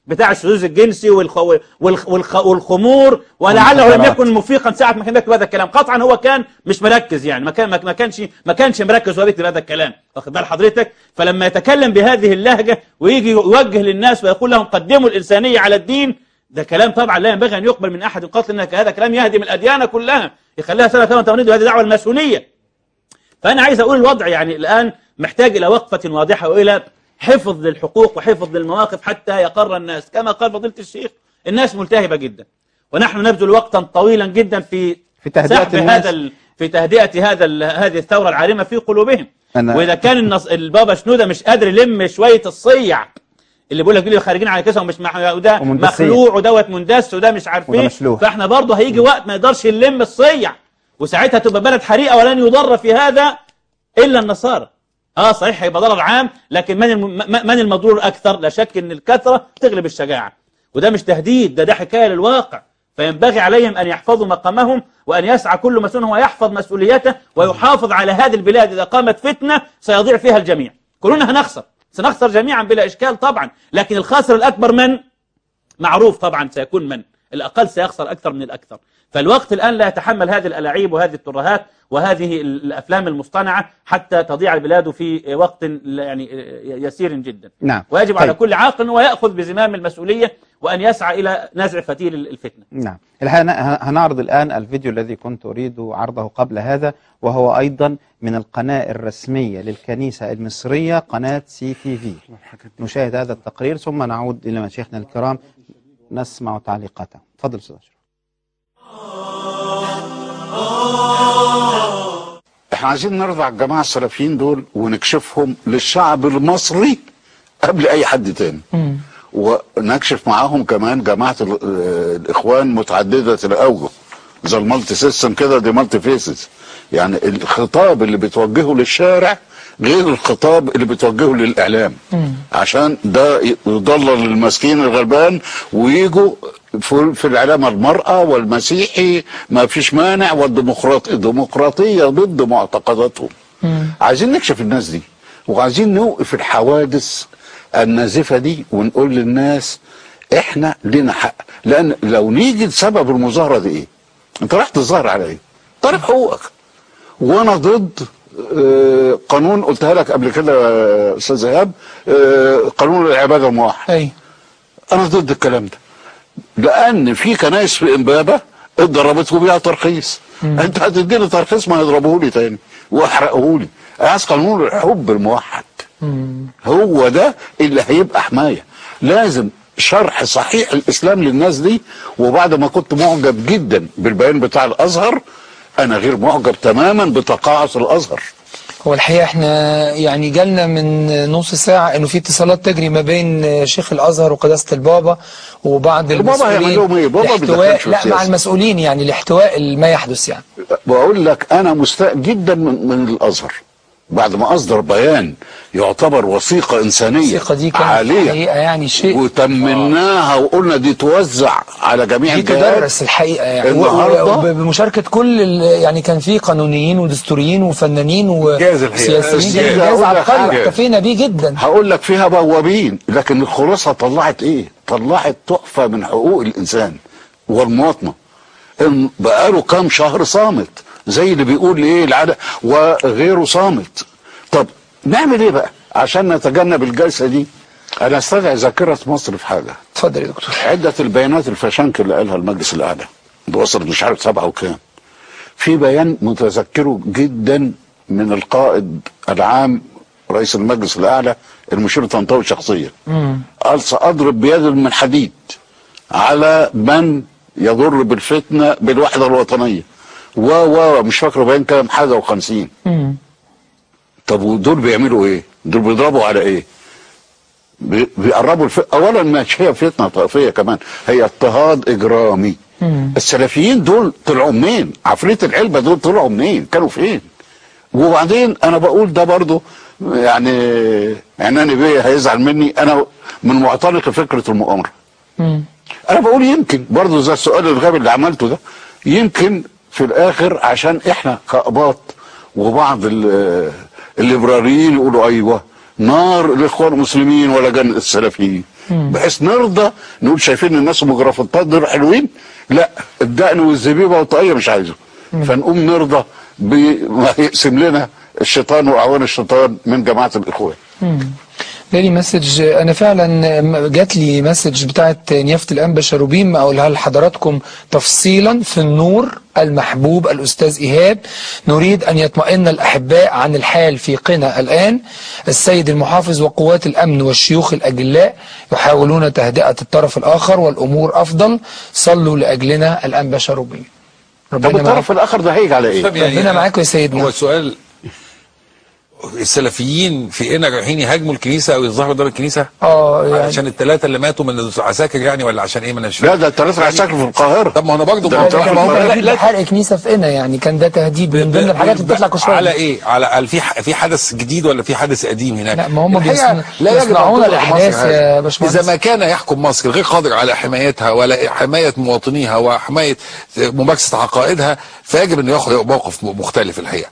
بتاع الشذوذ الجنسي والخ... والخ... والخ... والخمور ولعله لم والمخدرات. يكن موفقا ساعه ما كان بيكتب هذا الكلام قطعا هو كان مش مركز يعني ما كان ما كانش ما كانش مركز وهو بيكتب هذا الكلام واخد بال حضرتك فلما يتكلم بهذه اللهجه ويجي يوجه للناس ويقول لهم قدموا الانسانيه على الدين ده كلام طبعا لا ينبغي ان يقبل من احد قتل انك هذا كلام يهدم الاديان كلها يخليها سنه كما تمريد وهذه دعوه الماسونيه فأنا عايز أقول الوضع يعني الآن محتاج إلى وقفة واضحة وإلى حفظ للحقوق وحفظ للمواقف حتى يقر الناس كما قال فضيلة الشيخ الناس ملتهبة جدا ونحن نبذل وقتا طويلا جدا في في تهدئة سحب الناس. هذا ال... في تهدئة هذا ال... هذه الثورة العارمة في قلوبهم أنا- وإذا كان النص... البابا شنودة مش قادر يلم شوية الصيع اللي بيقول لك دول خارجين على كيسهم مش مح... وده ومندسين. مخلوع ودوت مندس وده مش عارف وده ايه مشلوح. فاحنا برضه هيجي وقت ما يقدرش يلم الصيع وساعتها تبقى بلد حريقه ولن يضر في هذا الا النصارى اه صحيح هيبقى ضرر عام لكن من الم... م- من المضرور اكثر لا شك ان الكثره تغلب الشجاعه وده مش تهديد ده ده حكايه للواقع فينبغي عليهم ان يحفظوا مقامهم وان يسعى كل مسؤول هو يحفظ مسؤوليته ويحافظ على هذه البلاد اذا قامت فتنه سيضيع فيها الجميع كلنا هنخسر سنخسر جميعا بلا اشكال طبعا لكن الخاسر الاكبر من معروف طبعا سيكون من الأقل سيخسر أكثر من الأكثر فالوقت الآن لا يتحمل هذه الألاعيب وهذه الترهات وهذه ال- الأفلام المصطنعة حتى تضيع البلاد في وقت لا- يعني يسير جدا نعم ويجب على طيب. كل عاقل أنه يأخذ بزمام المسؤولية وأن يسعى إلى نزع فتيل الفتنة نعم الحقيقة ه- هنعرض الآن الفيديو الذي كنت أريد عرضه قبل هذا وهو أيضا من القناة الرسمية للكنيسة المصرية قناة سي تي في نشاهد هذا التقرير ثم نعود إلى مشايخنا الكرام نسمع تعليقاته تفضل أستاذ أشرف احنا عايزين نرضع الجماعة السلفيين دول ونكشفهم للشعب المصري قبل اي حد تاني ونكشف معاهم كمان جماعة ال- آه، الاخوان متعددة الاوجه زي المالتي سيستم كده دي مالتي فيسز يعني الخطاب اللي بتوجهه للشارع غير الخطاب اللي بتوجهه للاعلام عشان ده يضلل المسكين الغلبان ويجوا في في الاعلام المراه والمسيحي ما فيش مانع والديمقراطيه الديمقراطيه ضد معتقداتهم عايزين نكشف الناس دي وعايزين نوقف الحوادث النازفه دي ونقول للناس احنا لنا حق لان لو نيجي لسبب المظاهره دي ايه انت رايح تظاهر على ايه طالب حقوقك وانا ضد آه، قانون قلتها لك قبل كده يا استاذ ايهاب آه، قانون العباده الموحد اي انا ضد الكلام ده لان في كنائس في امبابه اتضربت وبيها ترخيص انت هتديني ترخيص ما يضربوه لي تاني واحرقوه لي عايز قانون الحب الموحد هو ده اللي هيبقى حمايه لازم شرح صحيح الاسلام للناس دي وبعد ما كنت معجب جدا بالبيان بتاع الازهر انا غير معجب تماما بتقاعس الازهر هو الحقيقة احنا يعني جالنا من نص ساعة انه في اتصالات تجري ما بين شيخ الازهر وقداسة البابا وبعض البابا هيعمل المسؤولين لهم ايه؟ بابا ما لاحتواء بيدخلش في لا مع السياسة. المسؤولين يعني لاحتواء ما يحدث يعني بقول لك انا مستاء جدا من, من الازهر بعد ما اصدر بيان يعتبر وثيقه انسانيه الوثيقة دي كانت عاليه الحقيقة يعني شيء وتمناها وقلنا دي توزع على جميع دي الجهات تدرس الحقيقة يعني و- النهاردة و- بمشاركة كل ال- يعني كان في قانونيين ودستوريين وفنانين وسياسيين بس كان كده انجاز أقول لك عبقري حاجة. اكتفينا بيه جدا هقول لك فيها بوابين لكن الخلاصه طلعت ايه طلعت تحفه من حقوق الانسان والمواطنه إن بقاله كام شهر صامت زي اللي بيقول ايه العادة وغيره صامت طب نعمل ايه بقى عشان نتجنب الجلسه دي انا استدعي ذاكره مصر في حاجه اتفضل يا دكتور عده البيانات الفشنك اللي قالها المجلس الاعلى ده وصلت مش عارف سبعه وكام في بيان متذكره جدا من القائد العام رئيس المجلس الاعلى المشير طنطاوي شخصيا قال ساضرب بيد من حديد على من يضر بالفتنه بالوحده الوطنيه و و مش فاكر بيان كام حاجه وخمسين طب ودول بيعملوا ايه؟ دول بيضربوا على ايه؟ بي- بيقربوا الف... اولا مش هي فتنه طائفيه كمان هي اضطهاد اجرامي السلفيين دول طلعوا منين؟ عفريت العلبه دول طلعوا منين؟ كانوا فين؟ وبعدين انا بقول ده برضو يعني عناني بيه هيزعل مني انا من معتنق فكره المؤامره انا بقول يمكن برضو زي السؤال الغبي اللي عملته ده يمكن في الاخر عشان احنا كاباط وبعض ال- الليبراليين يقولوا ايوه نار الاخوان المسلمين ولا جنة السلفيين بحيث نرضى نقول شايفين الناس المجرافطات دول حلوين لا الدقن والزبيبه والطاقيه مش عايزه فنقوم نرضى بما يقسم لنا الشيطان واعوان الشيطان من جماعه الاخوان جالي مسج انا فعلا جات لي مسج بتاعت نيافه الانبا شروبيم اقولها لحضراتكم تفصيلا في النور المحبوب الاستاذ ايهاب نريد ان يطمئن الاحباء عن الحال في قنا الان السيد المحافظ وقوات الامن والشيوخ الاجلاء يحاولون تهدئه الطرف الاخر والامور افضل صلوا لاجلنا الانبا شروبيم طب ربنا الطرف الاخر ده هيجي على ايه؟ طب يعني ربنا معاكم يا سيدنا هو السؤال السلفيين في هنا رايحين يهاجموا الكنيسه او يظهروا دار الكنيسه اه يعني عشان الثلاثه اللي ماتوا من العساكر يعني ولا عشان ايه ما انا مش لا فاهم. ده الثلاثه عساكر في القاهره طب ما انا برضه ده ما أنت هو- رايح ما هو لا- تهديد بحرق كنيسه في قنا يعني كان ده تهديد من ضمن الحاجات اللي بتطلع كل شويه على ايه؟ على على في ح- في حدث جديد ولا في حدث قديم هناك؟ لا، ما هم الحقيقة بيصنع- لا يجب أن بيصنعون تطلق الأحداث مصر يا هذا. باشمهندس. اذا ما كان يحكم مصر غير قادر على حمايتها ولا حمايه مواطنيها وحمايه ممارسه عقائدها فيجب انه ياخذ موقف مختلف الحقيقه.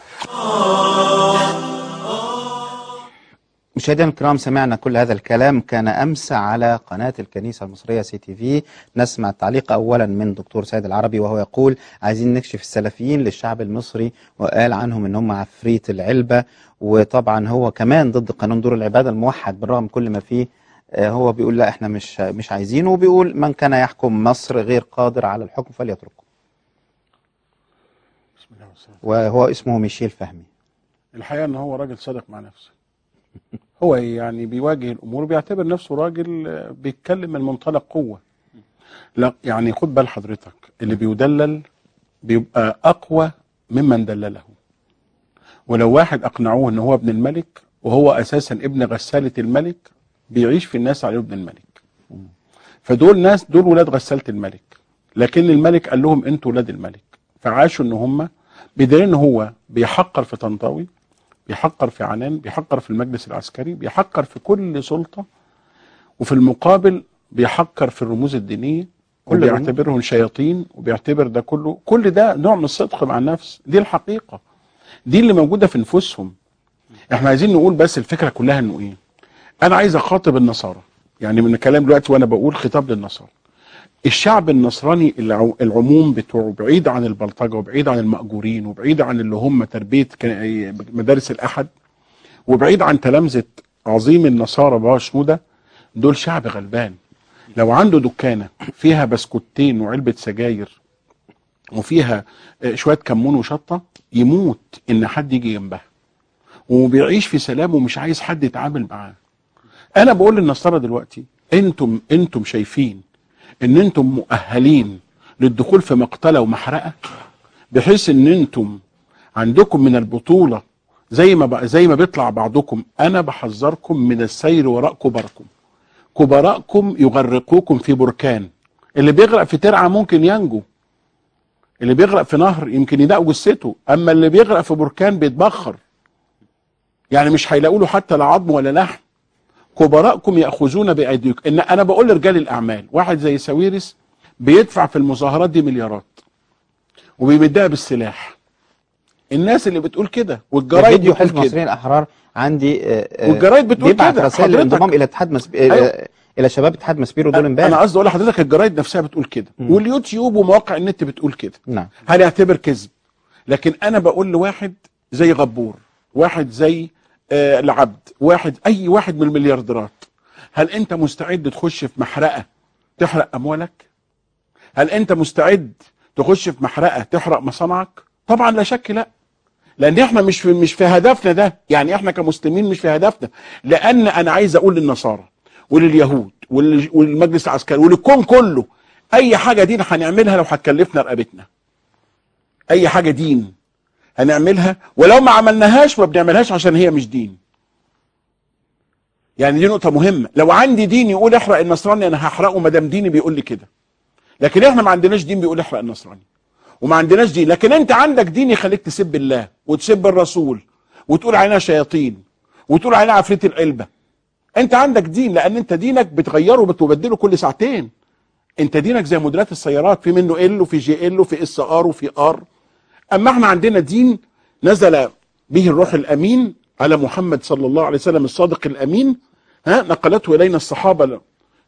مشاهدينا الكرام سمعنا كل هذا الكلام كان امس على قناه الكنيسه المصريه سي تي في نسمع التعليق اولا من دكتور سيد العربي وهو يقول عايزين نكشف السلفيين للشعب المصري وقال عنهم ان هم عفريت العلبه وطبعا هو كمان ضد قانون دور العباده الموحد بالرغم كل ما فيه آه، هو بيقول لا احنا مش مش عايزينه وبيقول من كان يحكم مصر غير قادر على الحكم فليتركه بسم الله والسلام. وهو اسمه ميشيل فهمي الحقيقه ان هو راجل صادق مع نفسه هو يعني بيواجه الامور بيعتبر نفسه راجل آه، بيتكلم من منطلق قوه لا يعني خد بال حضرتك اللي بيدلل بيبقى اقوى ممن دلله ولو واحد اقنعوه ان هو ابن الملك وهو اساسا ابن غساله الملك بيعيش في الناس على ابن الملك فدول ناس دول ولاد غساله الملك لكن الملك قال لهم انتوا ولاد الملك فعاشوا ان هم بدليل ان هو بيحقر في طنطاوي بيحقر في عنان بيحقر في المجلس العسكري بيحقر في كل سلطة وفي المقابل بيحقر في الرموز الدينية كل وبيعتبرهم شياطين وبيعتبر ده كله كل ده نوع من الصدق مع النفس دي الحقيقة دي اللي موجودة في نفوسهم احنا عايزين نقول بس الفكرة كلها انه ايه انا عايز اخاطب النصارى يعني من الكلام دلوقتي وانا بقول خطاب للنصارى الشعب النصراني الع- العموم بتوعه بعيد عن البلطجه وبعيد عن المأجورين وبعيد عن اللي هم تربيه كان- مدارس الاحد وبعيد عن تلامذه عظيم النصارى بابا شنوده دول شعب غلبان لو عنده دكانه فيها بسكوتين وعلبه سجاير وفيها آه، شويه كمون وشطه يموت ان حد يجي جنبها وبيعيش في سلام ومش عايز حد يتعامل معاه انا بقول للنصارى دلوقتي انتم انتم شايفين ان انتم مؤهلين للدخول في مقتله ومحرقه بحيث ان انتم عندكم من البطوله زي ما بقى زي ما بيطلع بعضكم انا بحذركم من السير وراء كبركم كبراءكم يغرقوكم في بركان اللي بيغرق في ترعه ممكن ينجو اللي بيغرق في نهر يمكن يلاقوا جثته اما اللي بيغرق في بركان بيتبخر يعني مش هيلاقوا له حتى لا عظم ولا لحم كبراءكم ياخذون بايديكم ان انا بقول لرجال الاعمال واحد زي ساويرس بيدفع في المظاهرات دي مليارات وبيمدها بالسلاح الناس اللي بتقول كده ده والجرايد فيديو بتقول حزب كده المصريين الاحرار عندي آه، آه، والجرايد بتقول بيبعت كده. رسائل حضرتك- الانضمام الى اتحاد مسب... أيوة. الى الى شباب اتحاد مسبيرو دول انا امبارح قصدي اقول لحضرتك الجرايد نفسها بتقول كده واليوتيوب ومواقع النت بتقول كده نعم هنعتبر كذب لكن انا بقول لواحد زي غبور واحد زي آه العبد واحد اي واحد من المليارديرات هل انت مستعد تخش في محرقه تحرق اموالك هل انت مستعد تخش في محرقه تحرق مصانعك طبعا لا شك لا لان احنا مش في مش في هدفنا ده يعني احنا كمسلمين مش في هدفنا لان انا عايز اقول للنصارى ولليهود ولل- وللمجلس العسكري وللكون كله اي حاجه دين هنعملها لو هتكلفنا رقبتنا اي حاجه دين هنعملها ولو ما عملناهاش ما بنعملهاش عشان هي مش دين يعني دي نقطه مهمه لو عندي دين يقول احرق النصراني انا هحرقه ما دام ديني بيقول لي كده لكن احنا ما عندناش دين بيقول احرق النصراني وما عندناش دين لكن انت عندك دين يخليك تسب الله وتسب الرسول وتقول علينا شياطين وتقول علينا عفريت العلبه انت عندك دين لان انت دينك بتغيره وبتبدله كل ساعتين انت دينك زي موديلات السيارات في منه ال وفي جي ال وفي اس ار وفي ار اما احنا عندنا دين نزل به الروح الامين على محمد صلى الله عليه وسلم الصادق الامين ها نقلته الينا الصحابه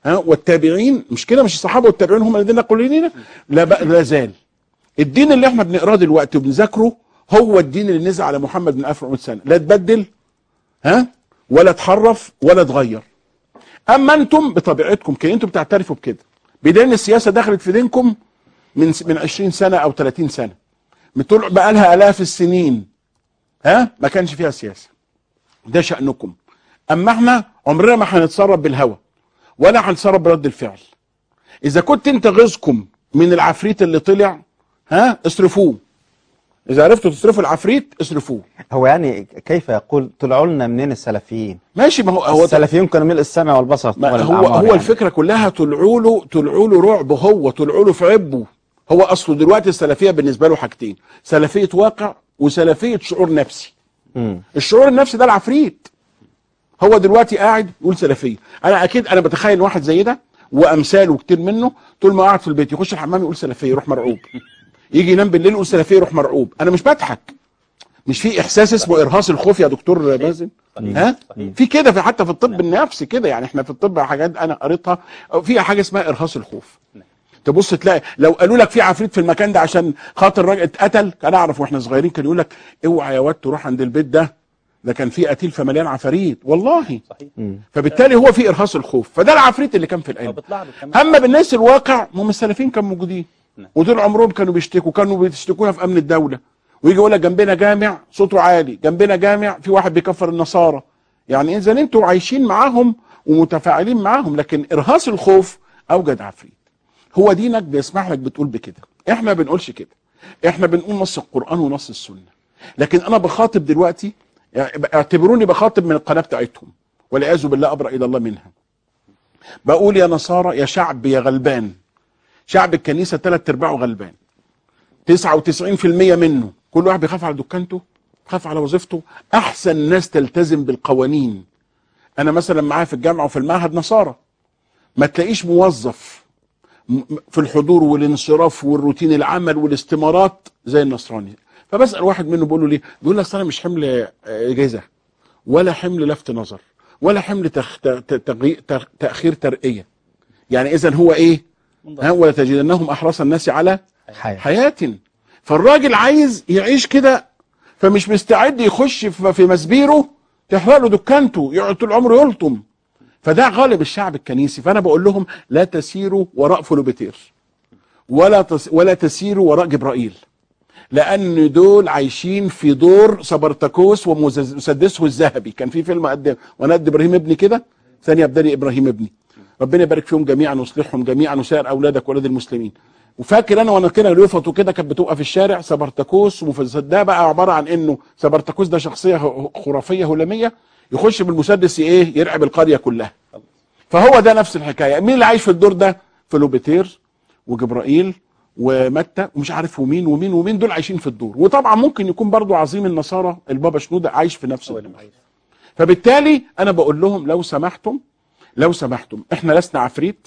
ها والتابعين مش كده مش الصحابه والتابعين هم الذين قالوا لنا لا بقى لا زال الدين اللي احنا بنقراه دلوقتي وبنذاكره هو الدين اللي نزل على محمد من 1400 سنه لا اتبدل ها ولا اتحرف ولا اتغير اما انتم بطبيعتكم كده انتم بتعترفوا بكده بدليل ان السياسه دخلت في دينكم من من 20 سنه او 30 سنه بتقول بقى لها الاف السنين ها ما كانش فيها سياسه ده شانكم اما احنا عمرنا ما هنتصرف بالهوى ولا هنتصرف برد الفعل اذا كنت انت غيظكم من العفريت اللي طلع ها اصرفوه اذا عرفتوا تصرفوا العفريت اصرفوه هو يعني كيف يقول طلعوا لنا منين السلفيين ماشي ما هو هو السلفيين كانوا ملء السمع والبصر ما ولا هو الأعمار هو يعني. الفكره كلها طلعوا له طلعوا له رعب هو طلعوا له في عبه هو اصله دلوقتي السلفيه بالنسبه له حاجتين سلفيه واقع وسلفيه شعور نفسي مم. الشعور النفسي ده العفريت هو دلوقتي قاعد يقول سلفيه انا اكيد انا بتخيل واحد زي ده وامثاله كتير منه طول ما قاعد في البيت يخش الحمام يقول سلفيه يروح مرعوب يجي ينام بالليل يقول سلفيه يروح مرعوب انا مش بضحك مش في احساس اسمه ارهاص الخوف يا دكتور مازن ها في كده في حتى في الطب النفسي كده يعني احنا في الطب حاجات انا قريتها فيها حاجه اسمها ارهاص الخوف تبص تلاقي لو قالوا لك في عفريت في المكان ده عشان خاطر راجل اتقتل كان اعرف واحنا صغيرين كان يقول لك اوعى يا واد تروح عند البيت ده ده كان فيه قتيل فمليان عفاريت والله مم. فبالتالي هو في ارهاص الخوف فده العفريت اللي كان في العلم اما بالناس الواقع هم السلفيين كانوا موجودين ودول عمرهم كانوا بيشتكوا كانوا بيشتكونا في امن الدوله ويجي يقول لك جنبنا جامع صوته عالي جنبنا جامع في واحد بيكفر النصارى يعني اذا انتوا عايشين معاهم ومتفاعلين معاهم لكن ارهاص الخوف اوجد عفريت هو دينك بيسمح لك بتقول بكده احنا ما بنقولش كده احنا بنقول نص القران ونص السنه لكن انا بخاطب دلوقتي يعني اعتبروني بخاطب من القناه بتاعتهم والعياذ بالله ابرا الى الله منها بقول يا نصارى يا شعب يا غلبان شعب الكنيسه ثلاث ارباعه غلبان 99% منه كل واحد بيخاف على دكانته بيخاف على وظيفته احسن ناس تلتزم بالقوانين انا مثلا معايا في الجامعه وفي المعهد نصارى ما تلاقيش موظف م- في الحضور والانصراف والروتين العمل والاستمارات زي النصراني فبسال واحد منه بقول له ليه بيقول لي اصل انا مش حمل آه، اجازه ولا حمل لفت نظر ولا حمل تخ... ت- ت- تغي... تخ... تاخير ترقيه يعني اذا هو ايه ها ولا تجدنهم احرص الناس على حياة. حياه فالراجل عايز يعيش كده فمش مستعد يخش في في مسبيره تحرق له دكانته يقعد طول عمره يلطم فده غالب الشعب الكنيسي فانا بقول لهم لا تسيروا وراء فلوبتير ولا تس ولا تسيروا وراء جبرائيل لان دول عايشين في دور سبرتكوس ومسدسه الذهبي كان في فيلم قد وانا قد ابراهيم ابني كده ثانيه ابدالي ابراهيم ابني ربنا يبارك فيهم جميعا ويصلحهم جميعا وسائر اولادك واولاد المسلمين وفاكر انا وانا كده اليوفط وكده كانت بتبقى في الشارع سبرتكوس ومفسد ده بقى عباره عن انه سبرتكوس ده شخصيه ه- خرافيه هلاميه يخش بالمسدس ايه يرعب القريه كلها فهو ده نفس الحكايه مين اللي عايش في الدور ده فلوبيتير وجبرائيل ومتى ومش عارف ومين ومين ومين دول عايشين في الدور وطبعا ممكن يكون برضو عظيم النصارى البابا شنودة عايش في نفس الدور فبالتالي انا بقول لهم لو سمحتم لو سمحتم احنا لسنا عفريت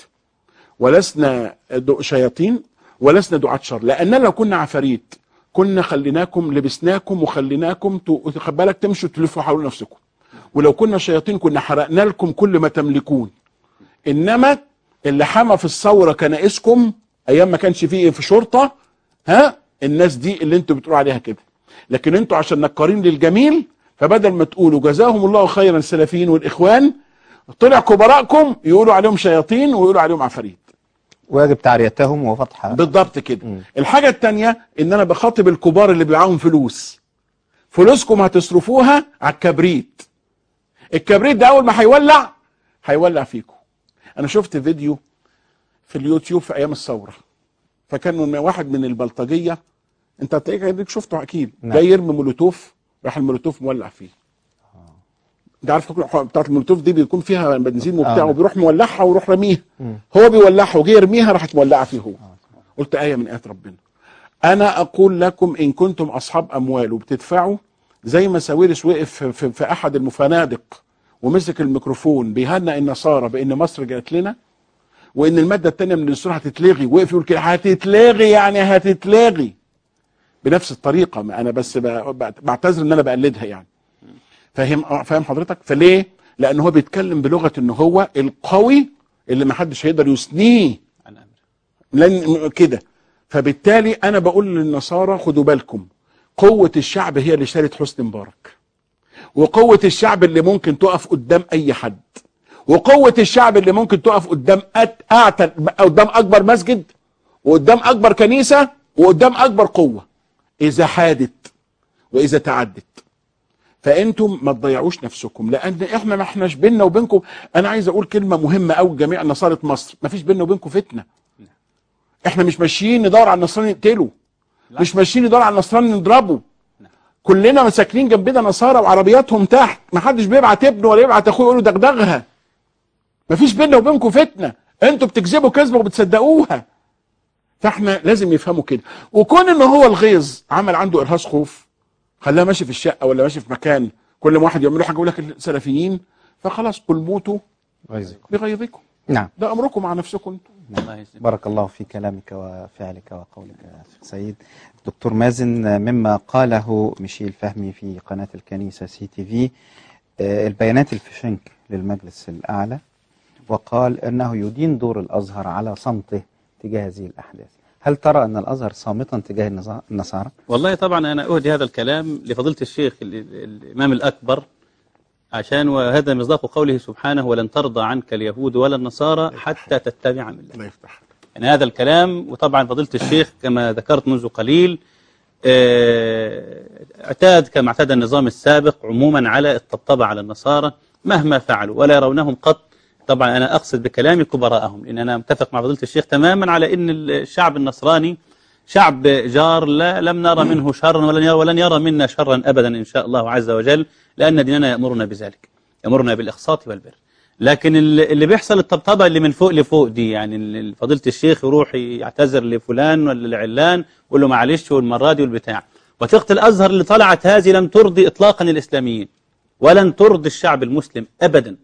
ولسنا دو- شياطين ولسنا دعاة شر لاننا لو كنا عفاريت كنا خليناكم لبسناكم وخليناكم ت- خد بالك تمشوا تلفوا حول نفسكم ولو كنا شياطين كنا حرقنا لكم كل ما تملكون انما اللي حمى في الثوره كنائسكم ايام ما كانش فيه في شرطه ها الناس دي اللي انتوا بتقولوا عليها كده لكن انتوا عشان نكارين للجميل فبدل ما تقولوا جزاهم الله خيرا السلفيين والاخوان طلع كبراءكم يقولوا عليهم شياطين ويقولوا عليهم عفاريت ويجب تعريتهم وفتح بالضبط كده الحاجه الثانيه ان انا بخاطب الكبار اللي معاهم فلوس فلوسكم هتصرفوها على الكبريت الكبريت ده اول ما هيولع هيولع فيكم انا شفت فيديو في اليوتيوب في ايام الثوره فكان من واحد من البلطجيه انت هتلاقيك هتلاقيك شفته اكيد نعم. جاي يرمي مولوتوف راح المولوتوف مولع فيه انت عارف حكم- بتاعت المولوتوف دي بيكون فيها بنزين وبتاع آه. وبيروح مولعها ويروح رميها مم. هو بيولعها وجه يرميها راحت مولعه فيه هو قلت ايه من ايات ربنا انا اقول لكم ان كنتم اصحاب اموال وبتدفعوا زي ما ساويرس وقف في, في, في احد المفانادق ومسك الميكروفون بيهنئ النصارى بان مصر جات لنا وان الماده الثانيه من الدستور هتتلغي وقف يقول كده هتتلغي يعني هتتلغي بنفس الطريقه ما انا بس ب- ب- بعتذر ان انا بقلدها يعني فاهم آه، فاهم حضرتك فليه لان هو بيتكلم بلغه ان هو القوي اللي ما حدش هيقدر يثنيه لن كده فبالتالي انا بقول للنصارى خدوا بالكم قوة الشعب هي اللي شالت حسني مبارك وقوة الشعب اللي ممكن تقف قدام اي حد وقوة الشعب اللي ممكن تقف قدام أت... أعتل... قدام اكبر مسجد وقدام اكبر كنيسة وقدام اكبر قوة اذا حادت واذا تعدت فانتم ما تضيعوش نفسكم لان احنا ما احناش بيننا وبينكم انا عايز اقول كلمه مهمه قوي جميع نصارى مصر ما فيش بيننا وبينكم فتنه احنا مش ماشيين ندور على النصراني نقتله مش ماشيين ندور على النصراني نضربه كلنا ساكنين جنبنا نصارى وعربياتهم تحت ما حدش بيبعت ابنه ولا يبعت اخوه يقول له دغدغها ما فيش بيننا وبينكم فتنه انتوا بتكذبوا كذبه وبتصدقوها فاحنا لازم يفهموا كده وكون ان هو الغيظ عمل عنده ارهاص خوف خلاه ماشي في الشقه ولا ماشي في مكان كل ما واحد يعمل له حاجه يقول لك السلفيين فخلاص قل موتوا غيظكم بغيظكم نعم ده امركم مع نفسكم انتم بارك الله في كلامك وفعلك وقولك يا شيخ سيد دكتور مازن مما قاله ميشيل فهمي في قناة الكنيسة سي تي في آه، البيانات الفشنك للمجلس الأعلى وقال أنه يدين دور الأزهر على صمته تجاه هذه الأحداث هل ترى أن الأزهر صامتا تجاه النصا- النصارى؟ والله طبعا أنا أهدي هذا الكلام لفضيلة الشيخ ال- ال- الإمام الأكبر عشان وهذا مصداق قوله سبحانه ولن ترضى عنك اليهود ولا النصارى حتى تتبع ملة الله يفتح يعني هذا الكلام وطبعا فضيلة الشيخ كما ذكرت منذ قليل آه، اعتاد كما اعتاد النظام السابق عموما على الطبطبة على النصارى مهما فعلوا ولا يرونهم قط طبعا أنا أقصد بكلامي كبراءهم لأن أنا متفق مع فضيلة الشيخ تماما على أن الشعب النصراني شعب جار لا لم نرى منه شرا ولن يرى, ولن يرى منا شرا أبدا إن شاء الله عز وجل لأن ديننا يأمرنا بذلك يأمرنا بالإقساط والبر لكن ال- اللي بيحصل الطبطبة اللي من فوق لفوق دي يعني ال- فضيلة الشيخ يروح يعتذر لفلان ولا لعلان يقول له معلش والمرة دي والبتاع وثيقة الأزهر اللي طلعت هذه لم ترضي إطلاقا الإسلاميين ولن ترضي الشعب المسلم أبدا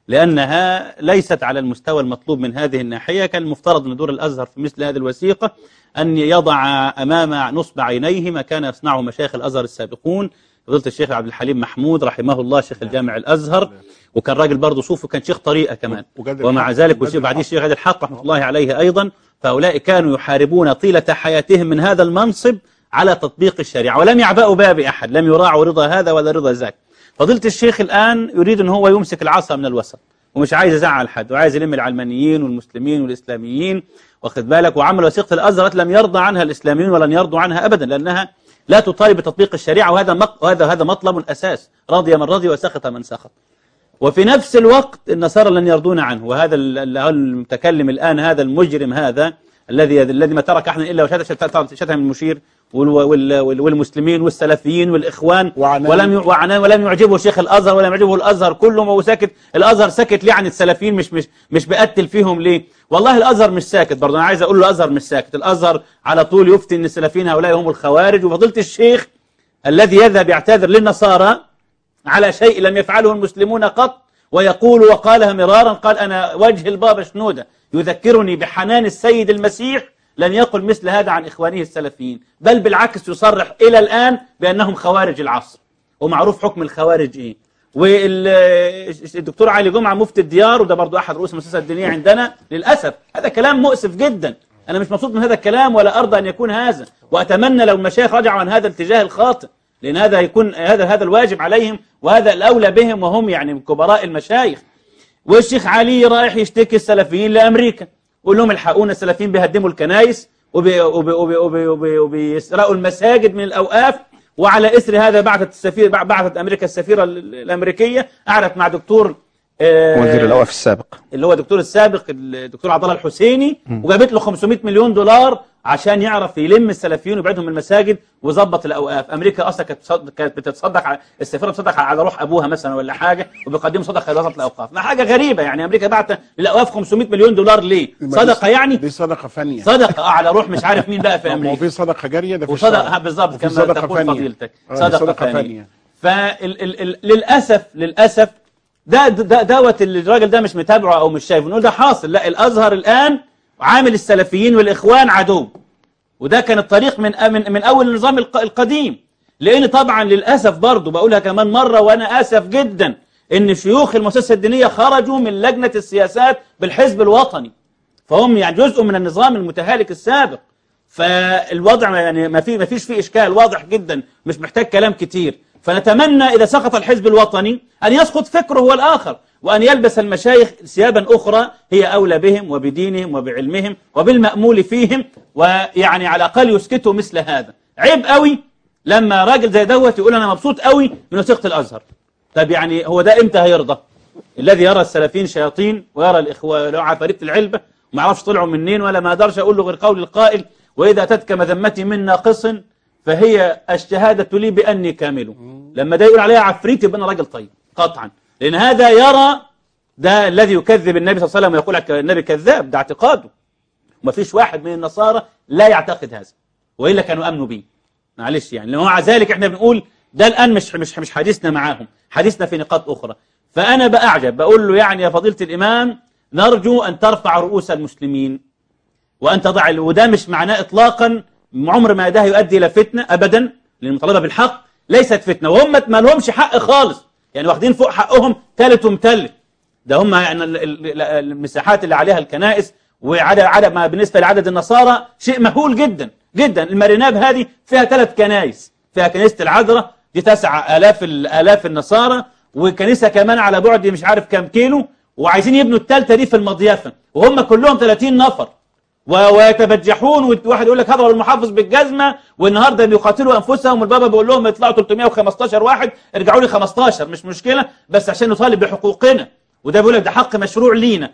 لأنها ليست على المستوى المطلوب من هذه الناحية كان المفترض أن دور الأزهر في مثل هذه الوثيقة أن يضع أمام نصب عينيه ما كان يصنعه مشايخ الأزهر السابقون فضيلة الشيخ عبد الحليم محمود رحمه الله شيخ الجامع الأزهر وكان راجل برضه صوفي وكان شيخ طريقة كمان وجاد ومع الحق- ذلك وجاد وشيخ بعديه الحق. الشيخ هذا الحق رحمة الله عليه أيضا فهؤلاء كانوا يحاربون طيلة حياتهم من هذا المنصب على تطبيق الشريعة ولم يعبأوا بها بأحد لم يراعوا رضا هذا ولا رضا ذاك فضيلة الشيخ الآن يريد أن هو يمسك العصا من الوسط ومش عايز يزعل حد وعايز يلم العلمانيين والمسلمين والإسلاميين واخد بالك وعمل وثيقة الأزهر التي لم يرضى عنها الإسلاميون ولن يرضوا عنها أبدا لأنها لا تطالب بتطبيق الشريعة وهذا مق... وهذا هذا مطلب الأساس رضي من رضي وسخط من سخط وفي نفس الوقت النصارى لن يرضون عنه وهذا ال- ال- المتكلم الآن هذا المجرم هذا الذي الذي ما ترك احنا الا وشتم شتم المشير وال- وال- وال- والمسلمين والسلفيين والاخوان وعنان. ولم ي- وعنان ولم يعجبه شيخ الازهر ولم يعجبه الازهر كله وهو ساكت الازهر ساكت ليه عن السلفيين مش مش مش بقتل فيهم ليه والله الازهر مش ساكت برضه انا عايز اقول له الازهر مش ساكت الازهر على طول يفتي ان السلفيين هؤلاء هم الخوارج وفضيله الشيخ الذي يذهب يعتذر للنصارى على شيء لم يفعله المسلمون قط ويقول وقالها مرارا قال أنا وجه البابا شنودة يذكرني بحنان السيد المسيح لن يقل مثل هذا عن إخوانه السلفيين بل بالعكس يصرح إلى الآن بأنهم خوارج العصر ومعروف حكم الخوارج إيه والدكتور علي جمعة مفتي الديار وده برضو أحد رؤوس المؤسسة الدينية عندنا للأسف هذا كلام مؤسف جدا أنا مش مبسوط من هذا الكلام ولا أرضى أن يكون هذا وأتمنى لو المشايخ رجعوا عن هذا الاتجاه الخاطئ لأن هذا يكون هذا هذا الواجب عليهم وهذا الأولى بهم وهم يعني من كبراء المشايخ والشيخ علي رايح يشتكي السلفيين لأمريكا يقول لهم الحقونا السلفيين بيهدموا الكنائس وبي- وبي- وبي- وبي- وبي- وبيسرقوا المساجد من الأوقاف وعلى إثر هذا بعثت السفير بعثت أمريكا السفيرة ال- الأمريكية قعدت مع دكتور آه، وزير الأوقاف السابق اللي هو الدكتور السابق الدكتور عبد الله الحسيني وجابت له 500 مليون دولار عشان يعرف يلم السلفيين ويبعدهم من المساجد ويظبط الاوقاف امريكا اصلا كانت بتصد- كانت بتصدق على السفيره بتصدق على روح ابوها مثلا ولا حاجه وبيقدموا صدقه لوزاره الاوقاف ما حاجه غريبه يعني امريكا بعت للاوقاف 500 مليون دولار ليه صدقه يعني دي صدقه فانيه صدقه آه، على روح مش عارف مين بقى في ما هو امريكا في صدقه جاريه ده في وصدقه الشرع. بالظبط وفي كما صدقة تقول فانية. فضيلتك آه، دي صدقه, صدقة فانيه فللاسف للاسف ده ده دوت اللي الراجل ده مش متابعه او مش شايفه نقول ده حاصل لا الازهر الان عامل السلفيين والاخوان عدو وده كان الطريق من من من اول النظام الق- القديم لان طبعا للاسف برضه بقولها كمان مره وانا اسف جدا ان شيوخ المؤسسه الدينيه خرجوا من لجنه السياسات بالحزب الوطني فهم يعني جزء من النظام المتهالك السابق فالوضع يعني ما في ما فيش فيه اشكال واضح جدا مش محتاج كلام كتير فنتمنى اذا سقط الحزب الوطني ان يسقط فكره هو الاخر وان يلبس المشايخ ثيابا اخرى هي اولى بهم وبدينهم وبعلمهم وبالمامول فيهم ويعني على الاقل يسكتوا مثل هذا عيب قوي لما راجل زي دوت يقول انا مبسوط قوي من وثيقه الازهر طب يعني هو ده امتى هيرضى الذي يرى السلفيين شياطين ويرى الاخوه لو عفاريت العلبه وما يعرفش طلعوا منين ولا ما اقدرش اقول له غير قول القائل واذا اتتك مذمتي من ناقص فهي الشهاده لي باني كامل لما ده يقول عليها عفريت يبقى انا راجل طيب قطعا لان هذا يرى ده الذي يكذب النبي صلى الله عليه وسلم ويقول لك النبي كذاب ده اعتقاده وما فيش واحد من النصارى لا يعتقد هذا والا كانوا امنوا به معلش يعني لو مع ذلك احنا بنقول ده الان مش مش مش حديثنا معاهم حديثنا في نقاط اخرى فانا باعجب بقول له يعني يا فضيله الامام نرجو ان ترفع رؤوس المسلمين وان تضع وده مش معناه اطلاقا عمر ما ده يؤدي الى فتنه ابدا للمطالبه بالحق ليست فتنه وهم ما لهمش حق خالص يعني واخدين فوق حقهم ثالث ومثلث ده هم يعني ال- ال- المساحات اللي عليها الكنائس وعدد عدد ما بالنسبه لعدد النصارى شيء مهول جدا جدا الماريناب هذه فيها ثلاث كنائس فيها كنيسه العذراء دي تسع الاف الالاف النصارى وكنيسه كمان على بعد مش عارف كام كيلو وعايزين يبنوا الثالثه دي في المضيافه وهم كلهم 30 نفر و- ويتبجحون وواحد يقول لك هضرب المحافظ بالجزمه والنهارده بيقاتلوا انفسهم والبابا بيقول لهم يطلعوا 315 واحد ارجعوا لي 15 مش مشكله بس عشان نطالب بحقوقنا وده بيقول لك ده حق مشروع لينا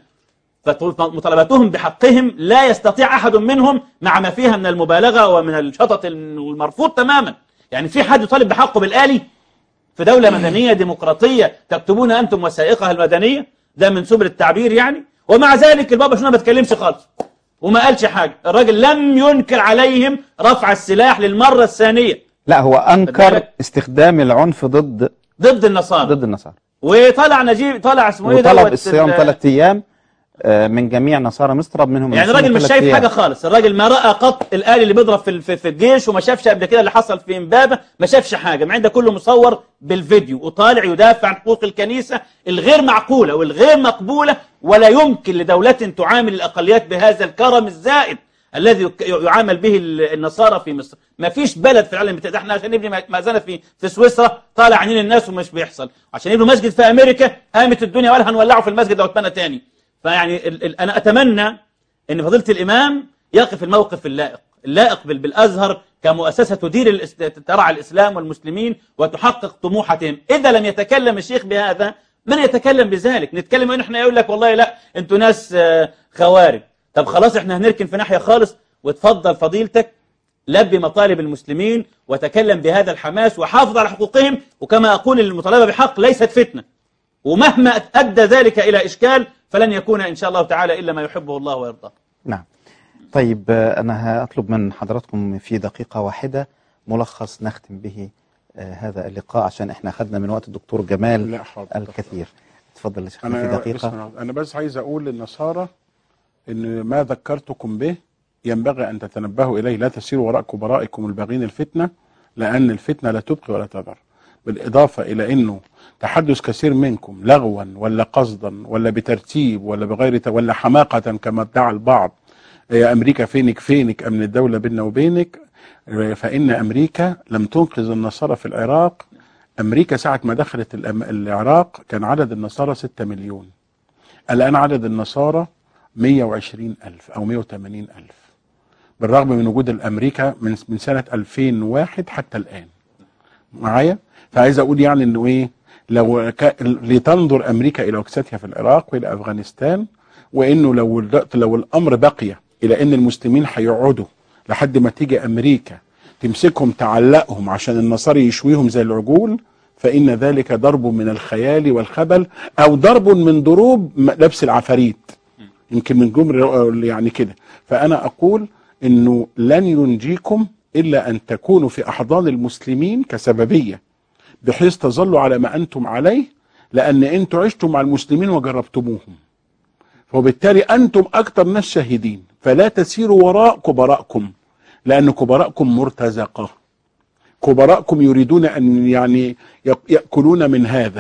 فمطالبتهم بحقهم لا يستطيع احد منهم مع ما فيها من المبالغه ومن الشطط المرفوض تماما يعني في حد يطالب بحقه بالآلي في دولة مدنية ديمقراطية تكتبون أنتم وثائقها المدنية ده من سبل التعبير يعني ومع ذلك البابا شنو ما بتكلمش خالص وما قالش حاجة الراجل لم ينكر عليهم رفع السلاح للمرة الثانية لا هو أنكر بالك؟ استخدام العنف ضد ضد النصارى ضد النصارى وطلع نجيب طلع اسمه ايه وطلب دوت الصيام ال- ثلاث أيام آه، من جميع نصارى مصر طلب منهم يعني يصوموا الراجل مش ثلاث شايف أيام. حاجة خالص الراجل ما رأى قط الآلي اللي بيضرب في ال- في في الجيش وما شافش قبل كده اللي حصل في امبابة ما شافش حاجة مع إن ده كله مصور بالفيديو وطالع يدافع عن حقوق الكنيسة الغير معقولة والغير مقبولة ولا يمكن لدولة تعامل الأقليات بهذا الكرم الزائد الذي يك- يعامل به ال- النصارى في مصر ما فيش بلد في العالم بتاع ده احنا عشان نبني مأذنة في في سويسرا طالع عينين الناس ومش بيحصل عشان يبنوا مسجد في أمريكا قامت الدنيا ولا هنولعه في المسجد ده واتبنى تاني فيعني ال ال أنا أتمنى أن فضيلة الإمام يقف الموقف اللائق اللائق بال- بالأزهر كمؤسسة تدير الاس- ترعى الإسلام والمسلمين وتحقق طموحاتهم إذا لم يتكلم الشيخ بهذا من يتكلم بذلك نتكلم ان احنا يقول لك والله لا انتوا ناس آه، خوارج طب خلاص احنا هنركن في ناحية خالص وتفضل فضيلتك لبي مطالب المسلمين وتكلم بهذا الحماس وحافظ على حقوقهم وكما أقول المطالبة بحق ليست فتنة ومهما أدى ذلك إلى إشكال فلن يكون إن شاء الله تعالى إلا ما يحبه الله ويرضاه نعم طيب آه، أنا هطلب من حضراتكم في دقيقة واحدة ملخص نختم به آه، هذا اللقاء عشان احنا أخذنا من وقت الدكتور جمال لا حاضر. الكثير تفضل يا شيخنا في أنا دقيقة بسم الله. أنا بس عايز أقول للنصارى إن ما ذكرتكم به ينبغي أن تتنبهوا إليه لا تسيروا وراء كبرائكم الباغين الفتنة لأن الفتنة لا تبقي ولا تذر بالإضافة إلى أنه تحدث كثير منكم لغوا ولا قصدا ولا بترتيب ولا بغير ت- ولا حماقة كما ادعى البعض يا أمريكا فينك فينك أمن الدولة بيننا وبينك فإن أمريكا لم تنقذ النصارى في العراق أمريكا ساعة ما دخلت الأم- العراق كان عدد النصارى 6 مليون الآن عدد النصارى 120 ألف أو 180 ألف بالرغم من وجود الأمريكا من من سنة 2001 حتى الآن معايا فعايز أقول يعني إنه إيه لو ك... لتنظر أمريكا إلى وكستها في العراق وإلى أفغانستان وإنه لو ال- لو الأمر بقي إلى إن المسلمين هيقعدوا لحد ما تيجي أمريكا تمسكهم تعلقهم عشان النصارى يشويهم زي العجول فإن ذلك ضرب من الخيال والخبل أو ضرب من ضروب م- لبس العفاريت يمكن من جمر يعني كده فأنا أقول إنه لن ينجيكم إلا أن تكونوا في أحضان المسلمين كسببية بحيث تظلوا على ما أنتم عليه لأن أنتم عشتم مع المسلمين وجربتموهم وبالتالي أنتم أكثر ناس شاهدين فلا تسيروا وراء كبرائكم لأن كبرائكم مرتزقة كبرائكم يريدون أن يعني يق- يأكلون من هذا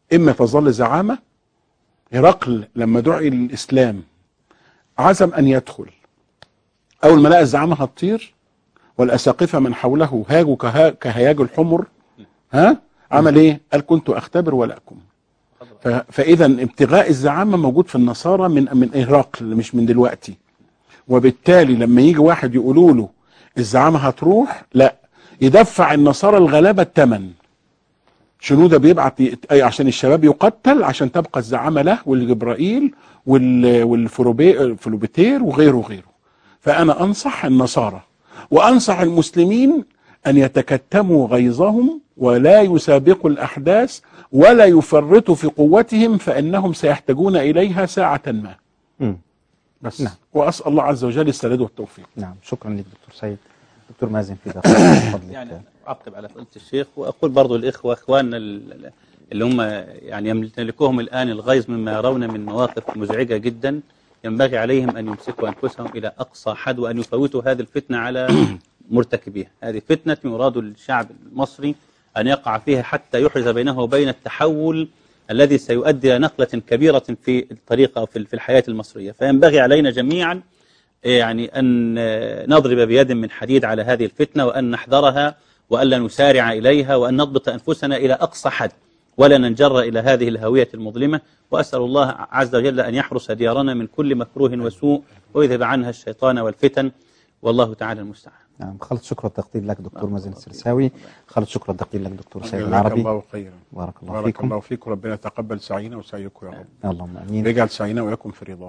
اما تظل زعامه هرقل لما دعي للاسلام عزم ان يدخل اول ما لقى الزعامه هتطير والاساقفه من حوله هاجوا كها- كهياج الحمر ها عمل ايه؟ قال كنت اختبر ولكم ف- فاذا ابتغاء الزعامه موجود في النصارى من من هرقل مش من دلوقتي وبالتالي لما يجي واحد يقولوا له الزعامه هتروح لا يدفع النصارى الغلابه الثمن شنودة بيبعت ي- أي عشان الشباب يقتل عشان تبقى الزعامه له والجبرائيل وال- والفروبي- الفلوبيتير وغيره وغيره فانا انصح النصارى وانصح المسلمين ان يتكتموا غيظهم ولا يسابقوا الاحداث ولا يفرطوا في قوتهم فانهم سيحتاجون اليها ساعه ما مم. بس نعم. واسال الله عز وجل السداد والتوفيق نعم شكرا لك دكتور سيد دكتور مازن في دقيقة من فضلك يعني اعقب على فضيله الشيخ واقول برضو الاخوه اخواننا ال- اللي هم يعني يمتلكوهم الان الغيظ مما يرون من مواقف مزعجه جدا ينبغي عليهم ان يمسكوا انفسهم الى اقصى حد وان يفوتوا هذه الفتنه على مرتكبيها، هذه فتنه يراد الشعب المصري ان يقع فيها حتى يحرز بينه وبين التحول الذي سيؤدي الى نقله كبيره في الطريقه او في في الحياه المصريه، فينبغي علينا جميعا يعني أن نضرب بيد من حديد على هذه الفتنة وأن نحذرها وألا نسارع إليها وأن نضبط أنفسنا إلى أقصى حد ولا ننجر إلى هذه الهوية المظلمة وأسأل الله عز وجل أن يحرس ديارنا من كل مكروه وسوء ويذهب عنها الشيطان والفتن والله تعالى المستعان نعم خالد شكر التقدير لك دكتور مازن السرساوي خالد شكر التقدير لك دكتور سيد جزاك العربي الله خيرا بارك الله بارك فيكم الله فيكم ربنا يتقبل سعينا وسعيكم يا رب اللهم امين ويجعل سعينا وياكم في رضاه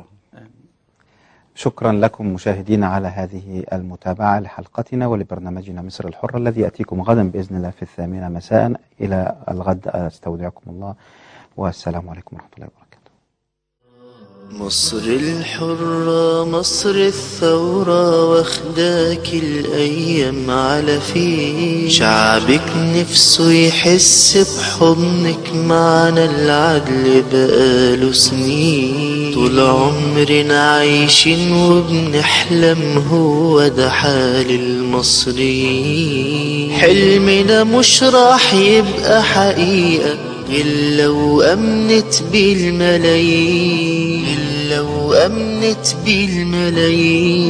شكرا لكم مشاهدينا على هذه المتابعة لحلقتنا ولبرنامجنا مصر الحرة الذي يأتيكم غدا بإذن الله في الثامنة مساء إلى الغد أستودعكم الله والسلام عليكم ورحمة الله وبركاته مصر الحرة مصر الثورة واخداك الأيام على فيه شعبك نفسه يحس بحضنك معنا العدل بقاله سنين طول عمرنا عايشين وبنحلم هو ده حال المصريين حلمنا مش راح يبقى حقيقة غير لو أمنت بالملايين غير لو أمنت بالملايين